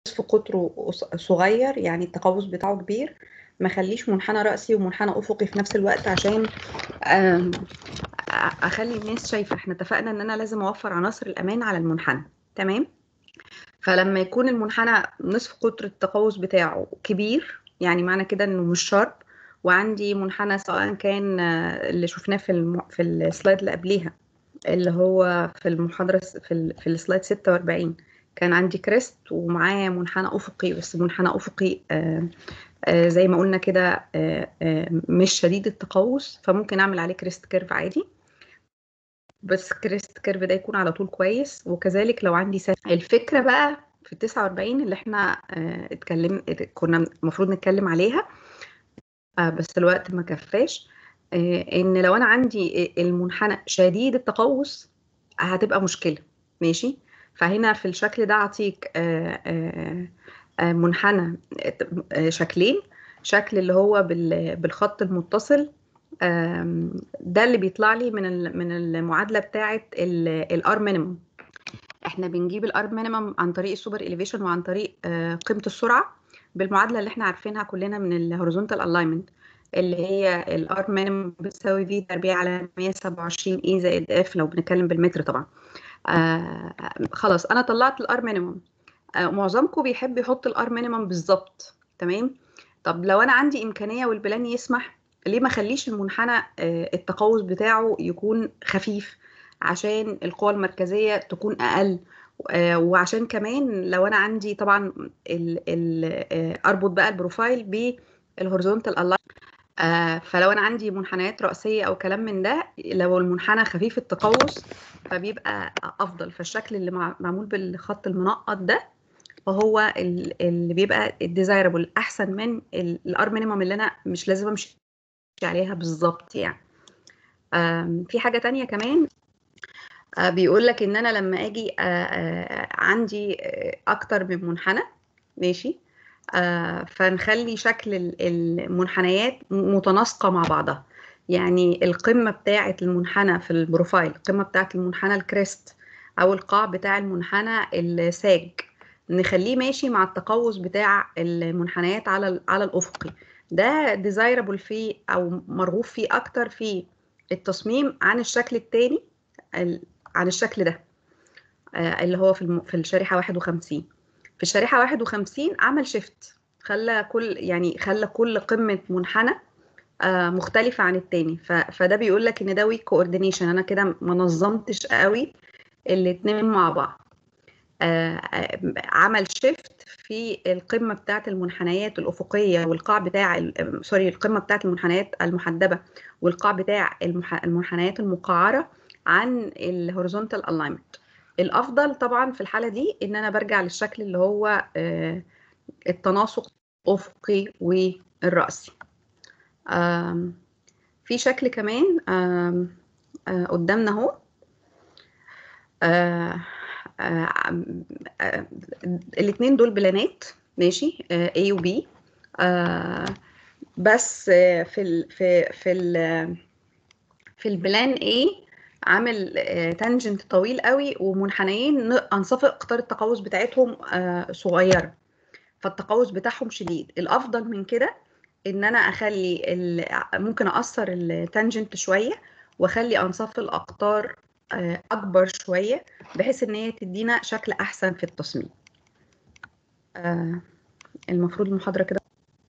نصف قطره قص- صغير يعني التقوس بتاعه كبير ما خليش منحنى رأسي ومنحنى أفقي في نفس الوقت عشان آم، أ- أخلي الناس شايفة احنا اتفقنا إن أنا لازم أوفر عناصر الأمان على المنحنى تمام فلما يكون المنحنى نصف قطر التقوس بتاعه كبير يعني معنى كده إنه مش شارب وعندي منحنى سواء كان آه، اللي شفناه في الم... في السلايد اللي قبليها اللي هو في المحاضرة س- في, ال... في السلايد 46 كان عندي كريست ومعاه منحنى أفقي بس منحنى أفقي آه آه زي ما قلنا كده آه آه مش شديد التقوس فممكن أعمل عليه كريست كيرف عادي بس كريست كيرف ده يكون على طول كويس وكذلك لو عندي سات الفكرة بقى في ال 49 اللي احنا آه اتكلم كنا المفروض نتكلم عليها آه بس الوقت ما كفاش آه ان لو انا عندي المنحنى شديد التقوس هتبقى مشكلة ماشي فهنا في الشكل ده اعطيك آه آه آه منحنى آه شكلين شكل اللي هو بال- بالخط المتصل آم، ده اللي بيطلع لي من ال- من المعادله بتاعه الار مينيمم احنا بنجيب الار مينيمم عن طريق السوبر اليفيشن وعن طريق آه، قيمه السرعه بالمعادله اللي احنا عارفينها كلنا من الهوريزونتال الاينمنت اللي هي الار مينيمم بتساوي في تربيع على 127 اي زائد اف لو بنتكلم بالمتر طبعا آه خلاص انا طلعت الار مينيمم آه معظمكم بيحب يحط الار مينيمم بالظبط تمام طب لو انا عندي امكانيه والبلان يسمح ليه ما اخليش المنحنى آه التقوس بتاعه يكون خفيف عشان القوى المركزيه تكون اقل آه وعشان كمان لو انا عندي طبعا ال ال آه اربط بقى البروفايل بالهوريزونتال الاين آه فلو انا عندي منحنيات رأسية او كلام من ده لو المنحنى خفيف التقوس فبيبقى افضل فالشكل اللي مع- معمول بالخط المنقط ده فهو ال- اللي بيبقى الديزايربل احسن من الار مينيمم اللي انا مش لازم امشي عليها بالظبط يعني آم، في حاجة تانية كمان آه، بيقول لك ان انا لما اجي آه، آه، عندي آه، اكتر من منحنى ماشي آه، فنخلي شكل ال- المنحنيات متناسقة مع بعضها يعني القمة بتاعة المنحنى في البروفايل القمة بتاعة المنحنى الكريست أو القاع بتاع المنحنى الساج نخليه ماشي مع التقوس بتاع المنحنيات على ال- على الأفقي ده ديزايربل فيه أو مرغوب فيه أكتر في التصميم عن الشكل التاني ال- عن الشكل ده آه، اللي هو في الم- في الشريحة 51 في الشريحة 51 عمل شيفت خلى كل يعني خلى كل قمة منحنى آه، مختلفة عن التاني ف- فده بيقول لك ان ده ويك كوردينيشن انا كده ما نظمتش قوي الاتنين مع بعض آه، آه، عمل شيفت في القمة بتاعة المنحنيات الأفقية والقاع بتاع ال- سوري القمة بتاعة المنحنيات المحدبة والقاع بتاع المح- المنحنيات المقعرة عن الهوريزونتال الاينمنت الافضل طبعا في الحاله دي ان انا برجع للشكل اللي هو آه، التناسق الافقي والراسي آم، في شكل كمان آم، آه، قدامنا اهو آه، آه، آه، الاتنين دول بلانات ماشي آه، A و B آه، بس آه، في ال في في ال في البلان A عامل تانجنت طويل قوي ومنحنيين ن- انصاف اقطار التقوس بتاعتهم آه، صغيره فالتقوس بتاعهم شديد الافضل من كده ان انا اخلي ال- ممكن اقصر التانجنت شويه واخلي انصاف الاقطار آه، اكبر شويه بحيث ان هي تدينا شكل احسن في التصميم آه، المفروض المحاضره كده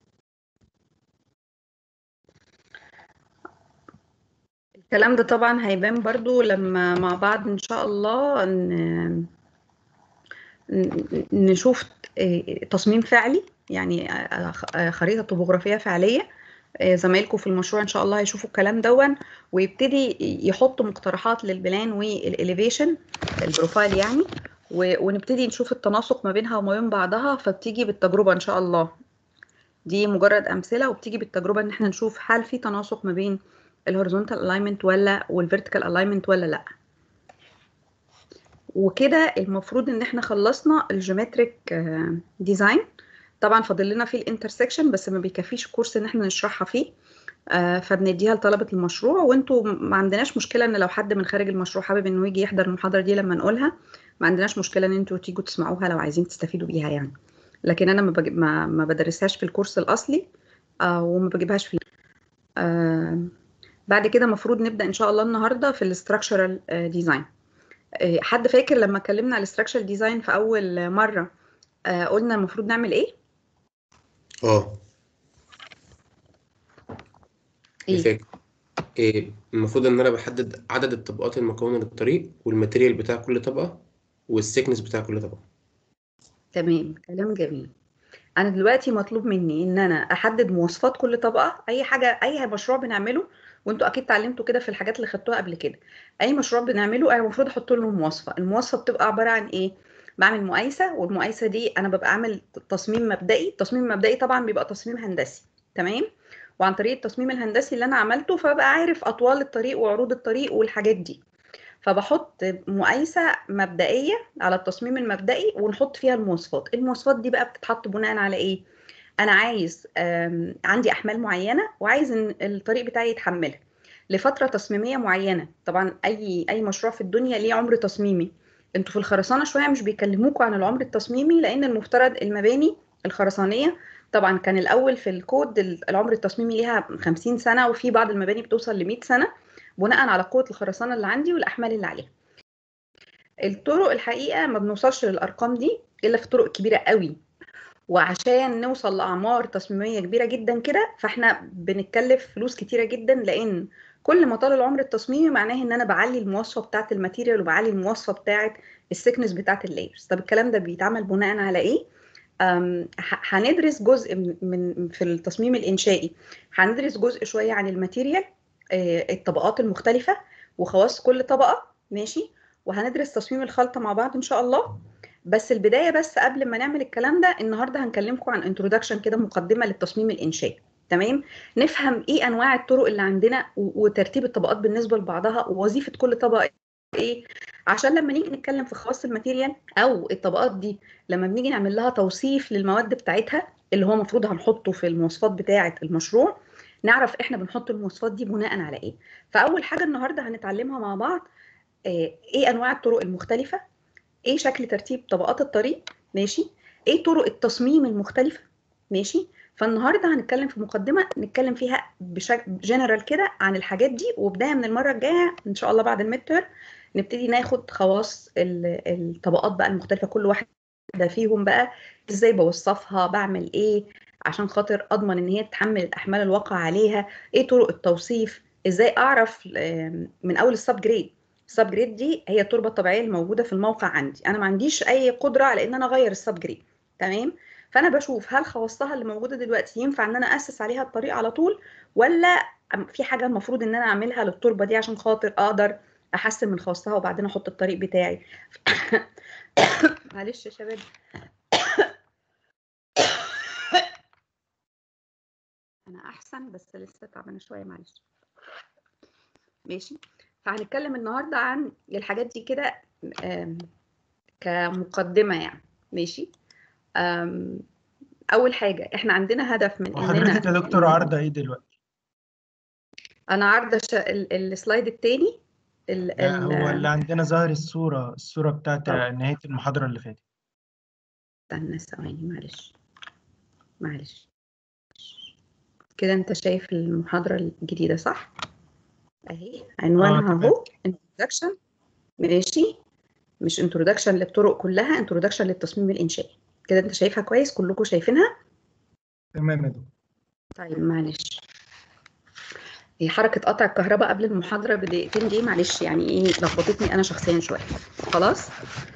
الكلام ده طبعا هيبان برضو لما مع بعض ان شاء الله ن- ن- نشوف آه، تصميم فعلي يعني آه، آه، خريطة طبوغرافية فعلية آه، زمايلكم في المشروع ان شاء الله هيشوفوا الكلام دون ويبتدي يحطوا مقترحات للبلان والاليفيشن البروفايل يعني و- ونبتدي نشوف التناسق ما بينها وما بين بعضها فبتيجي بالتجربة ان شاء الله دي مجرد امثله وبتيجي بالتجربه ان احنا نشوف هل في تناسق ما بين الهوريزونتال الاينمنت ولا والفيرتيكال الاينمنت ولا لا وكده المفروض ان احنا خلصنا الجيومتريك ديزاين طبعا فاضل لنا فيه الانترسكشن بس ما بيكفيش الكورس ان احنا نشرحها فيه آه، فبنديها لطلبه المشروع وانتوا ما عندناش مشكله ان لو حد من خارج المشروع حابب انه يجي يحضر المحاضره دي لما نقولها ما عندناش مشكله ان انتوا تيجوا تسمعوها لو عايزين تستفيدوا بيها يعني لكن انا ما بجيب ما, ما بدرسهاش في الكورس الاصلي آه وما بجيبهاش في آه بعد كده المفروض نبدا ان شاء الله النهارده في الاستراكشرال ديزاين آه حد فاكر لما اتكلمنا على الاستراكشرال ديزاين في اول مره آه قلنا المفروض نعمل ايه اه ايه فاكر إيه المفروض ان انا بحدد عدد الطبقات المكونة للطريق والماتيريال بتاع كل طبقة والسيكنس بتاع كل طبقة تمام كلام جميل انا دلوقتي مطلوب مني ان انا احدد مواصفات كل طبقه اي حاجه اي مشروع بنعمله وانتوا اكيد اتعلمتوا كده في الحاجات اللي خدتوها قبل كده اي مشروع بنعمله انا المفروض احط له مواصفه المواصفه بتبقى عباره عن ايه بعمل مقايسه والمقايسه دي انا ببقى عامل تصميم مبدئي التصميم المبدئي طبعا بيبقى تصميم هندسي تمام وعن طريق التصميم الهندسي اللي انا عملته فبقى عارف اطوال الطريق وعروض الطريق والحاجات دي فبحط مقايسه مبدئيه على التصميم المبدئي ونحط فيها المواصفات المواصفات دي بقى بتتحط بناء على ايه انا عايز عندي احمال معينه وعايز ان الطريق بتاعي يتحملها لفتره تصميميه معينه طبعا اي اي مشروع في الدنيا ليه عمر تصميمي انتوا في الخرسانه شويه مش بيكلموكوا عن العمر التصميمي لان المفترض المباني الخرسانيه طبعا كان الاول في الكود العمر التصميمي ليها 50 سنه وفي بعض المباني بتوصل ل 100 سنه بناء على قوه الخرسانه اللي عندي والاحمال اللي عليها الطرق الحقيقه ما بنوصلش للارقام دي الا في طرق كبيره قوي وعشان نوصل لاعمار تصميميه كبيره جدا كده فاحنا بنتكلف فلوس كتيره جدا لان كل ما طال العمر التصميمي معناه ان انا بعلي المواصفه بتاعه الماتيريال وبعلي المواصفه بتاعه السكنس بتاعه اللايرز طب الكلام ده بيتعمل بناء على ايه هندرس جزء من في التصميم الانشائي هندرس جزء شويه عن الماتيريال الطبقات المختلفه وخواص كل طبقه ماشي وهندرس تصميم الخلطه مع بعض ان شاء الله بس البدايه بس قبل ما نعمل الكلام ده النهارده هنكلمكم عن انترودكشن كده مقدمه للتصميم الانشائي تمام نفهم ايه انواع الطرق اللي عندنا وترتيب الطبقات بالنسبه لبعضها ووظيفه كل طبقه ايه عشان لما نيجي نتكلم في خواص الماتيريال او الطبقات دي لما بنيجي نعمل لها توصيف للمواد بتاعتها اللي هو المفروض هنحطه في المواصفات بتاعه المشروع نعرف احنا بنحط المواصفات دي بناء على ايه فاول حاجه النهارده هنتعلمها مع بعض ايه انواع الطرق المختلفه ايه شكل ترتيب طبقات الطريق ماشي ايه طرق التصميم المختلفه ماشي فالنهارده هنتكلم في مقدمه نتكلم فيها بشكل جنرال كده عن الحاجات دي وبدايه من المره الجايه ان شاء الله بعد المتر نبتدي ناخد خواص الطبقات بقى المختلفه كل واحده فيهم بقى ازاي بوصفها بعمل ايه عشان خاطر اضمن ان هي تتحمل الاحمال الواقع عليها ايه طرق التوصيف ازاي اعرف من اول السب جريد السب جريد دي هي التربه الطبيعيه الموجوده في الموقع عندي انا ما عنديش اي قدره على ان انا اغير السب جريد تمام فانا بشوف هل خواصها اللي موجوده دلوقتي ينفع ان انا اسس عليها الطريق على طول ولا في حاجه المفروض ان انا اعملها للتربه دي عشان خاطر اقدر احسن من خواصها وبعدين احط الطريق بتاعي معلش يا شباب انا احسن بس لسه تعبانه شويه معلش ماشي فهنتكلم النهارده عن الحاجات دي كده كمقدمه يعني ماشي اول حاجه احنا عندنا هدف من وحضرتك يا دكتور عارضه ايه دلوقتي انا عارضه ش... السلايد الثاني ال... هو اللي عندنا ظاهر الصوره الصوره بتاعت نهايه المحاضره اللي فاتت استنى ثواني معلش معلش كده انت شايف المحاضره الجديده صح اهي عنوانها اهو انترودكشن ماشي مش انترودكشن للطرق كلها انترودكشن للتصميم الانشائي كده انت شايفها كويس كلكم شايفينها تمام يا دكتور طيب معلش هي حركه قطع الكهرباء قبل المحاضره بدقيقتين دي معلش يعني ايه لخبطتني انا شخصيا شويه خلاص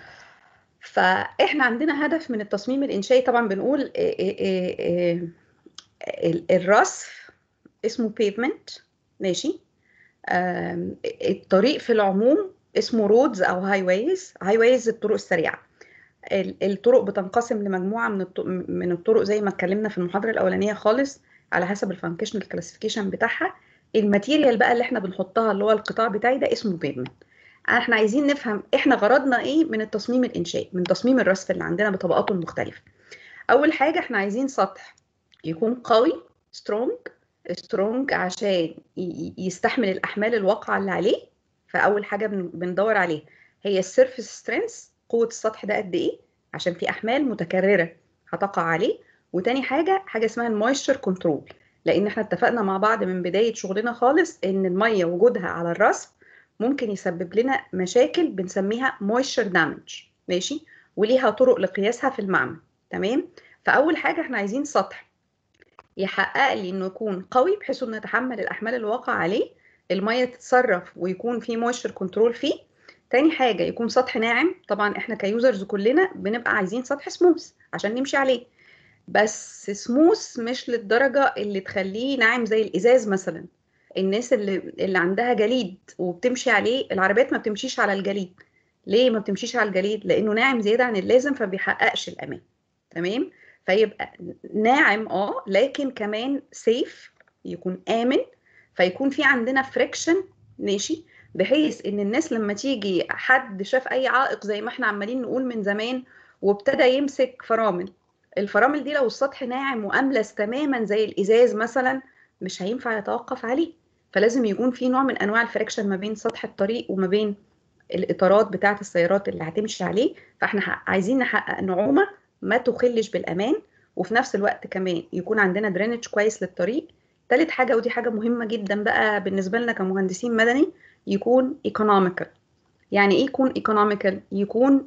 فاحنا عندنا هدف من التصميم الانشائي طبعا بنقول إيه إيه إيه الرصف اسمه بيفمنت ماشي الطريق في العموم اسمه رودز او هاي وايز هاي وايز الطرق السريعه الطرق بتنقسم لمجموعه من الطرق من الطرق زي ما اتكلمنا في المحاضره الاولانيه خالص على حسب الفانكشنال كلاسيفيكيشن بتاعها الماتيريال بقى اللي احنا بنحطها اللي هو القطاع بتاعي ده اسمه بيفمنت احنا عايزين نفهم احنا غرضنا ايه من التصميم الانشائي من تصميم الرصف اللي عندنا بطبقاته المختلفه اول حاجه احنا عايزين سطح يكون قوي سترونج سترونج عشان يستحمل الاحمال الواقعه اللي عليه فاول حاجه بندور عليه هي السيرفيس سترينث قوه السطح ده قد ايه عشان في احمال متكرره هتقع عليه وتاني حاجه حاجه اسمها المويستشر كنترول لان احنا اتفقنا مع بعض من بدايه شغلنا خالص ان الميه وجودها على الرصف ممكن يسبب لنا مشاكل بنسميها مويستشر دامج ماشي وليها طرق لقياسها في المعمل تمام فاول حاجه احنا عايزين سطح يحقق لي انه يكون قوي بحيث انه يتحمل الاحمال اللي واقع عليه الميه تتصرف ويكون في مويستشر كنترول فيه تاني حاجه يكون سطح ناعم طبعا احنا كيوزرز كلنا بنبقى عايزين سطح سموث عشان نمشي عليه بس سموث مش للدرجه اللي تخليه ناعم زي الازاز مثلا الناس اللي اللي عندها جليد وبتمشي عليه العربيات ما بتمشيش على الجليد ليه ما بتمشيش على الجليد لانه ناعم زياده عن اللازم فبيحققش الامان تمام فيبقى ناعم اه لكن كمان سيف يكون امن فيكون في عندنا فريكشن ماشي بحيث ان الناس لما تيجي حد شاف اي عائق زي ما احنا عمالين نقول من زمان وابتدى يمسك فرامل الفرامل دي لو السطح ناعم واملس تماما زي الازاز مثلا مش هينفع يتوقف عليه فلازم يكون في نوع من انواع الفريكشن ما بين سطح الطريق وما بين الاطارات بتاعه السيارات اللي هتمشي عليه فاحنا عايزين نحقق نعومه ما تخلش بالامان وفي نفس الوقت كمان يكون عندنا درينج كويس للطريق تالت حاجه ودي حاجه مهمه جدا بقى بالنسبه لنا كمهندسين مدني يكون ايكونوميكال يعني ايه يكون ايكونوميكال يكون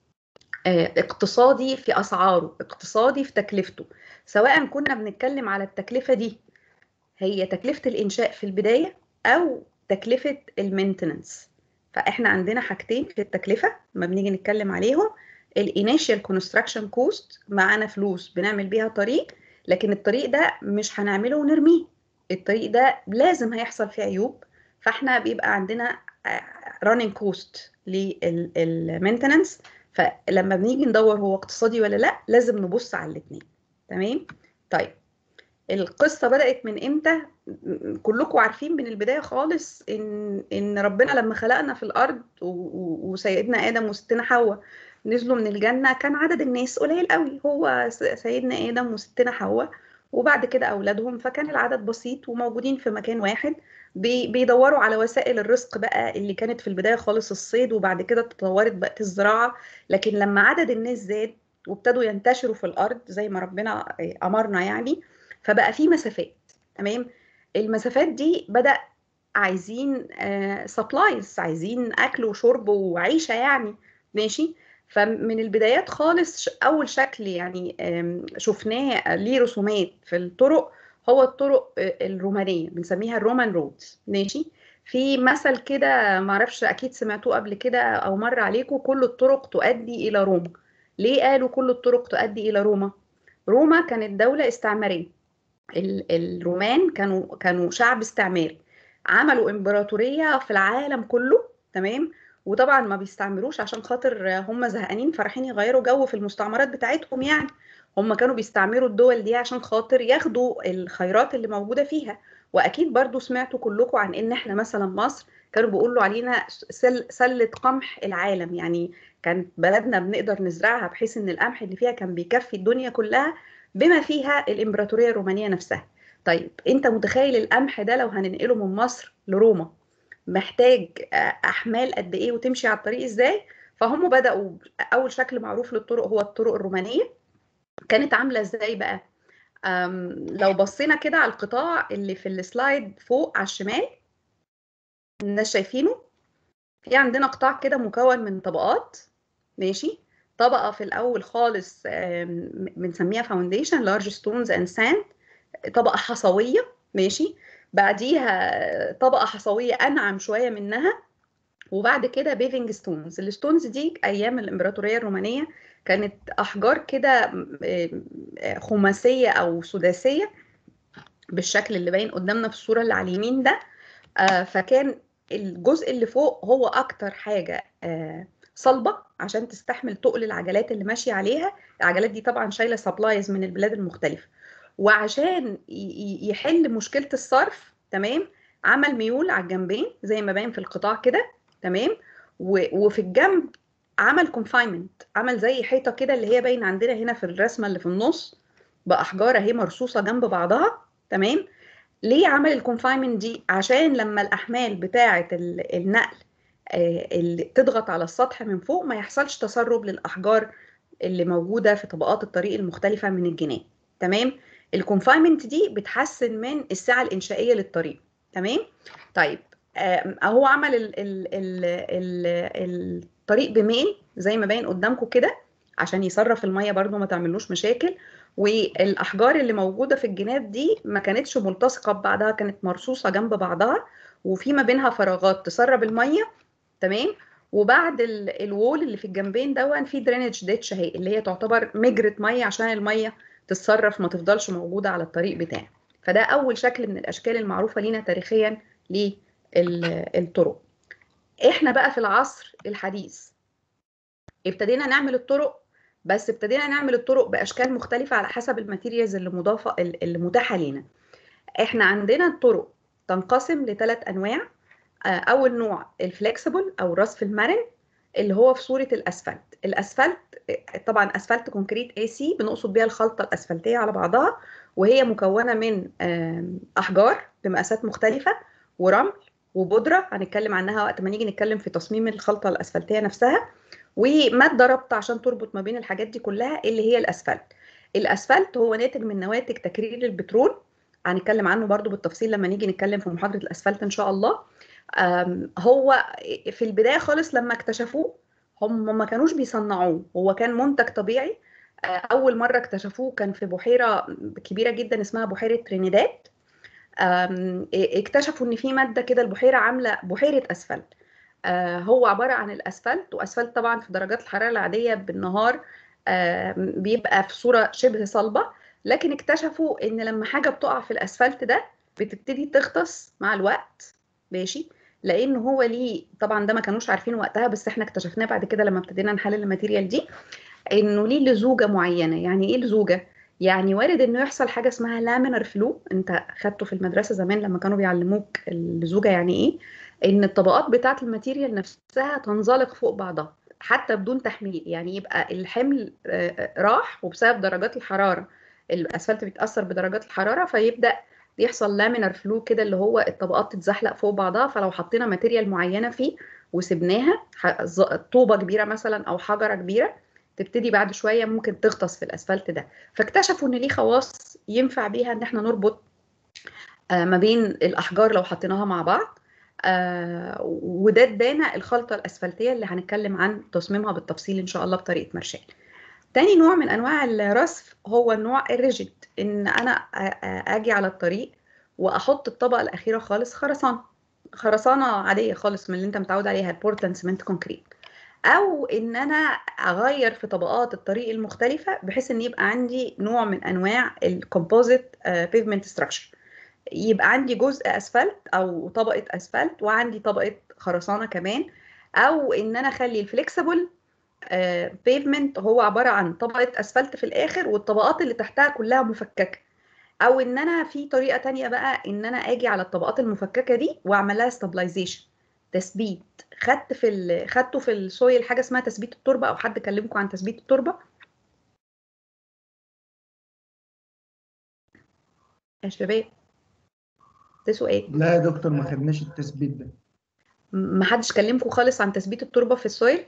آه اقتصادي في اسعاره اقتصادي في تكلفته سواء كنا بنتكلم على التكلفه دي هي تكلفه الانشاء في البدايه او تكلفه المينتننس فاحنا عندنا حاجتين في التكلفه لما بنيجي نتكلم عليهم الانيشال كونستراكشن كوست معانا فلوس بنعمل بيها طريق لكن الطريق ده مش هنعمله ونرميه الطريق ده لازم هيحصل فيه عيوب فاحنا بيبقى عندنا راننج كوست للمينتننس فلما بنيجي ندور هو اقتصادي ولا لا لازم نبص على الاثنين تمام طيب القصه بدات من امتى كلكم عارفين من البدايه خالص ان ان ربنا لما خلقنا في الارض وسيدنا ادم وستنا حواء نزلوا من الجنه كان عدد الناس قليل قوي هو سيدنا ادم وستنا حواء وبعد كده اولادهم فكان العدد بسيط وموجودين في مكان واحد بيدوروا على وسائل الرزق بقى اللي كانت في البدايه خالص الصيد وبعد كده تطورت بقت الزراعه لكن لما عدد الناس زاد وابتدوا ينتشروا في الارض زي ما ربنا امرنا يعني فبقى في مسافات تمام المسافات دي بدا عايزين سبلايز آه عايزين اكل وشرب وعيشه يعني ماشي فمن البدايات خالص اول شكل يعني شفناه ليه رسومات في الطرق هو الطرق الرومانيه بنسميها الرومان رودز ماشي في مثل كده معرفش اكيد سمعتوه قبل كده او مر عليكم كل الطرق تؤدي الى روما ليه قالوا كل الطرق تؤدي الى روما روما كانت دوله استعماريه الرومان كانوا كانوا شعب استعماري عملوا امبراطوريه في العالم كله تمام وطبعا ما بيستعمروش عشان خاطر هم زهقانين فرايحين يغيروا جو في المستعمرات بتاعتهم يعني هم كانوا بيستعمروا الدول دي عشان خاطر ياخدوا الخيرات اللي موجوده فيها واكيد برضو سمعتوا كلكم عن ان احنا مثلا مصر كانوا بيقولوا علينا سل سله قمح العالم يعني كانت بلدنا بنقدر نزرعها بحيث ان القمح اللي فيها كان بيكفي الدنيا كلها بما فيها الامبراطوريه الرومانيه نفسها طيب انت متخيل القمح ده لو هننقله من مصر لروما محتاج احمال قد ايه وتمشي على الطريق ازاي فهم بداوا اول شكل معروف للطرق هو الطرق الرومانيه كانت عامله ازاي بقى لو بصينا كده على القطاع اللي في السلايد فوق على الشمال الناس شايفينه في عندنا قطاع كده مكون من طبقات ماشي طبقه في الاول خالص بنسميها فاونديشن لارج ستونز اند ساند طبقه حصويه ماشي بعديها طبقه حصويه انعم شويه منها وبعد كده بيفنج ستونز الستونز دي ايام الامبراطوريه الرومانيه كانت احجار كده خماسيه او سداسيه بالشكل اللي باين قدامنا في الصوره اللي على اليمين ده فكان الجزء اللي فوق هو اكتر حاجه صلبه عشان تستحمل تقل العجلات اللي ماشيه عليها العجلات دي طبعا شايله سبلايز من البلاد المختلفه وعشان يحل مشكله الصرف تمام عمل ميول على الجنبين زي ما باين في القطاع كده تمام وفي الجنب عمل كونفاينمنت عمل زي حيطه كده اللي هي باين عندنا هنا في الرسمه اللي في النص باحجار اهي مرصوصه جنب بعضها تمام ليه عمل الكونفاينمنت دي عشان لما الاحمال بتاعه النقل اللي تضغط على السطح من فوق ما يحصلش تسرب للاحجار اللي موجوده في طبقات الطريق المختلفه من الجناب تمام الكونفاينمنت دي بتحسن من السعه الانشائيه للطريق تمام طيب هو عمل ال ال ال ال الطريق بميل زي ما باين قدامكم كده عشان يصرف الميه برده ما تعملوش مشاكل والاحجار اللي موجوده في الجناب دي ما كانتش ملتصقه ببعضها كانت مرصوصه جنب بعضها وفي ما بينها فراغات تسرب الميه تمام وبعد الوول اللي في الجنبين دون في درينج ديتش اهي اللي هي تعتبر مجرة ميه عشان الميه تتصرف ما تفضلش موجوده على الطريق بتاعه فده اول شكل من الاشكال المعروفه لينا تاريخيا للطرق احنا بقى في العصر الحديث ابتدينا نعمل الطرق بس ابتدينا نعمل الطرق باشكال مختلفه على حسب الماتيريالز اللي مضافه اللي متاحه لينا احنا عندنا الطرق تنقسم لثلاث انواع اول نوع الفلكسبل او الرصف المرن اللي هو في صوره الاسفلت الاسفلت طبعا اسفلت كونكريت اي سي بنقصد بيها الخلطه الاسفلتيه على بعضها وهي مكونه من احجار بمقاسات مختلفه ورمل وبودره هنتكلم عنها وقت ما نيجي نتكلم في تصميم الخلطه الاسفلتيه نفسها وماده رابطه عشان تربط ما بين الحاجات دي كلها اللي هي الاسفلت الاسفلت هو ناتج من نواتج تكرير البترول هنتكلم عنه برضو بالتفصيل لما نيجي نتكلم في محاضره الاسفلت ان شاء الله هو في البدايه خالص لما اكتشفوه هم ما كانوش بيصنعوه هو كان منتج طبيعي اول مره اكتشفوه كان في بحيره كبيره جدا اسمها بحيره ترينيداد اكتشفوا ان في ماده كده البحيره عامله بحيره اسفلت هو عباره عن الاسفلت واسفلت طبعا في درجات الحراره العاديه بالنهار بيبقى في صوره شبه صلبه لكن اكتشفوا ان لما حاجه بتقع في الاسفلت ده بتبتدي تغطس مع الوقت ماشي لان هو ليه طبعا ده ما كانوش عارفين وقتها بس احنا اكتشفناه بعد كده لما ابتدينا نحلل الماتيريال دي انه ليه لزوجه معينه يعني ايه لزوجه يعني وارد انه يحصل حاجه اسمها لامينر فلو انت خدته في المدرسه زمان لما كانوا بيعلموك اللزوجه يعني ايه ان الطبقات بتاعه الماتيريال نفسها تنزلق فوق بعضها حتى بدون تحميل يعني يبقى الحمل راح وبسبب درجات الحراره الاسفلت بيتاثر بدرجات الحراره فيبدا يحصل لامينر فلو كده اللي هو الطبقات تتزحلق فوق بعضها فلو حطينا ماتيريال معينه فيه وسبناها طوبه كبيره مثلا او حجره كبيره تبتدي بعد شويه ممكن تغطس في الاسفلت ده فاكتشفوا ان ليه خواص ينفع بيها ان احنا نربط ما بين الاحجار لو حطيناها مع بعض آه وده ادانا الخلطه الاسفلتيه اللي هنتكلم عن تصميمها بالتفصيل ان شاء الله بطريقه مرشال تاني نوع من انواع الرصف هو النوع الريجيد ان انا اجي على الطريق واحط الطبقه الاخيره خالص خرسانه خرسانه عاديه خالص من اللي انت متعود عليها البورتلاند سيمنت كونكريت او ان انا اغير في طبقات الطريق المختلفه بحيث ان يبقى عندي نوع من انواع الكومبوزيت بيفمنت ستراكشر يبقى عندي جزء اسفلت او طبقه اسفلت وعندي طبقه خرسانه كمان او ان انا اخلي الفليكسبل بيفمنت هو عباره عن طبقه اسفلت في الاخر والطبقات اللي تحتها كلها مفككه او ان انا في طريقه تانية بقى ان انا اجي على الطبقات المفككه دي واعمل لها ستابلايزيشن تثبيت خدت في ال... خدته في السويل حاجه اسمها تثبيت التربه او حد كلمكم عن تثبيت التربه يا شباب ده سؤال لا يا دكتور ما خدناش التثبيت ده ما حدش كلمكم خالص عن تثبيت التربه في السويل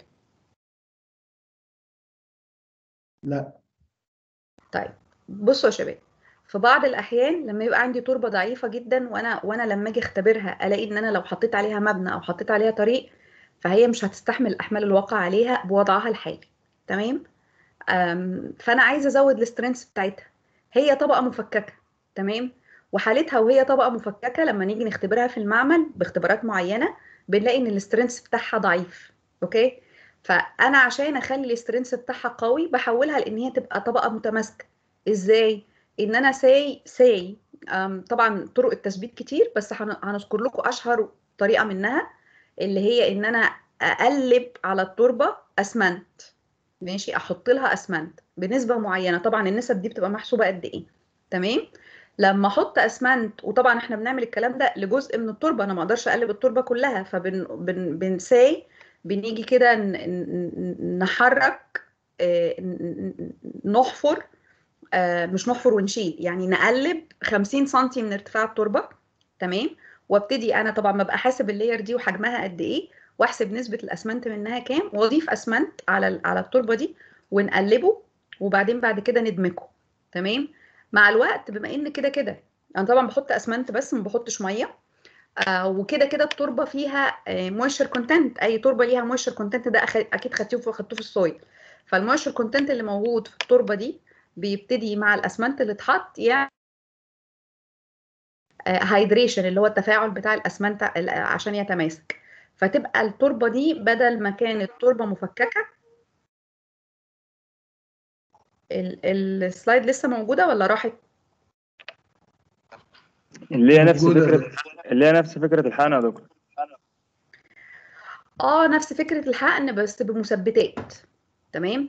لا طيب بصوا يا شباب في بعض الاحيان لما يبقى عندي تربه ضعيفه جدا وانا وانا لما اجي اختبرها الاقي ان انا لو حطيت عليها مبنى او حطيت عليها طريق فهي مش هتستحمل احمال الواقع عليها بوضعها الحالي تمام فانا عايزه ازود الاسترنس بتاعتها هي طبقه مفككه تمام وحالتها وهي طبقه مفككه لما نيجي نختبرها في المعمل باختبارات معينه بنلاقي ان الاسترنس بتاعها ضعيف اوكي فانا عشان اخلي الاسترنس بتاعها قوي بحولها لان هي تبقى طبقه متماسكه ازاي ان انا ساي ساي طبعا طرق التثبيت كتير بس هنذكر لكم اشهر طريقه منها اللي هي ان انا اقلب على التربه اسمنت ماشي احط لها اسمنت بنسبه معينه طبعا النسب دي بتبقى محسوبه قد ايه تمام لما احط اسمنت وطبعا احنا بنعمل الكلام ده لجزء من التربه انا ما اقدرش اقلب التربه كلها فبن بن بنساي بنيجي كده نحرك نحفر مش نحفر ونشيل يعني نقلب 50 سم من ارتفاع التربه تمام وابتدي انا طبعا ببقى حاسب اللاير دي وحجمها قد ايه واحسب نسبه الاسمنت منها كام واضيف اسمنت على على التربه دي ونقلبه وبعدين بعد كده ندمجه تمام مع الوقت بما ان كده كده انا طبعا بحط اسمنت بس ما بحطش ميه آه وكده كده التربه فيها مويشر كونتنت اي تربه ليها مويشر كونتنت ده أخ... اكيد خدتوه خدتوه في السويل فالمويشر كونتنت اللي موجود في التربه دي بيبتدي مع الاسمنت اللي اتحط يعني هايدريشن اللي هو التفاعل بتاع الاسمنت عشان يتماسك فتبقى التربه دي بدل ما كانت تربه مفككه السلايد لسه موجوده ولا راحت اللي هي نفس فكره اللي هي نفس فكره الحقن يا دكتور اه نفس فكره الحقن بس بمثبتات تمام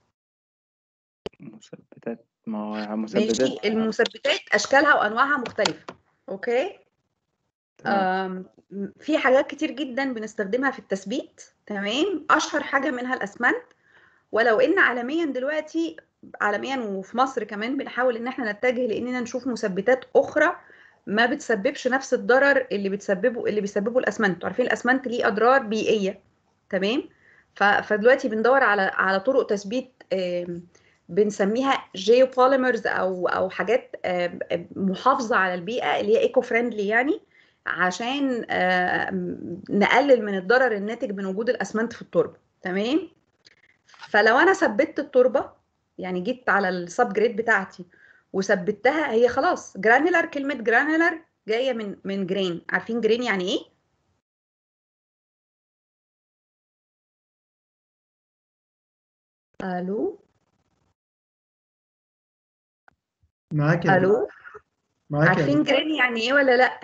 مثبتات ما هو ماشي مثبتات المثبتات اشكالها وانواعها مختلفه اوكي آم، في حاجات كتير جدا بنستخدمها في التثبيت تمام اشهر حاجه منها الاسمنت ولو ان عالميا دلوقتي عالميا وفي مصر كمان بنحاول ان احنا نتجه لاننا نشوف مثبتات اخرى ما بتسببش نفس الضرر اللي بتسببه اللي بيسببه الاسمنت انتوا عارفين الاسمنت ليه اضرار بيئيه تمام ف- فدلوقتي بندور على على طرق تثبيت آم، بنسميها جيوبوليمرز او او حاجات آم، محافظه على البيئه اللي هي ايكو فريندلي يعني عشان آم، نقلل من الضرر الناتج من وجود الاسمنت في التربه تمام فلو انا ثبتت التربه يعني جيت على السب جريد بتاعتي وثبتها هي خلاص جرانيلر كلمه جرانيلر جايه من من جرين عارفين جرين يعني ايه الو معاك يا دكتور الو معاك يا عارفين دكتور جرين يعني ايه ولا لا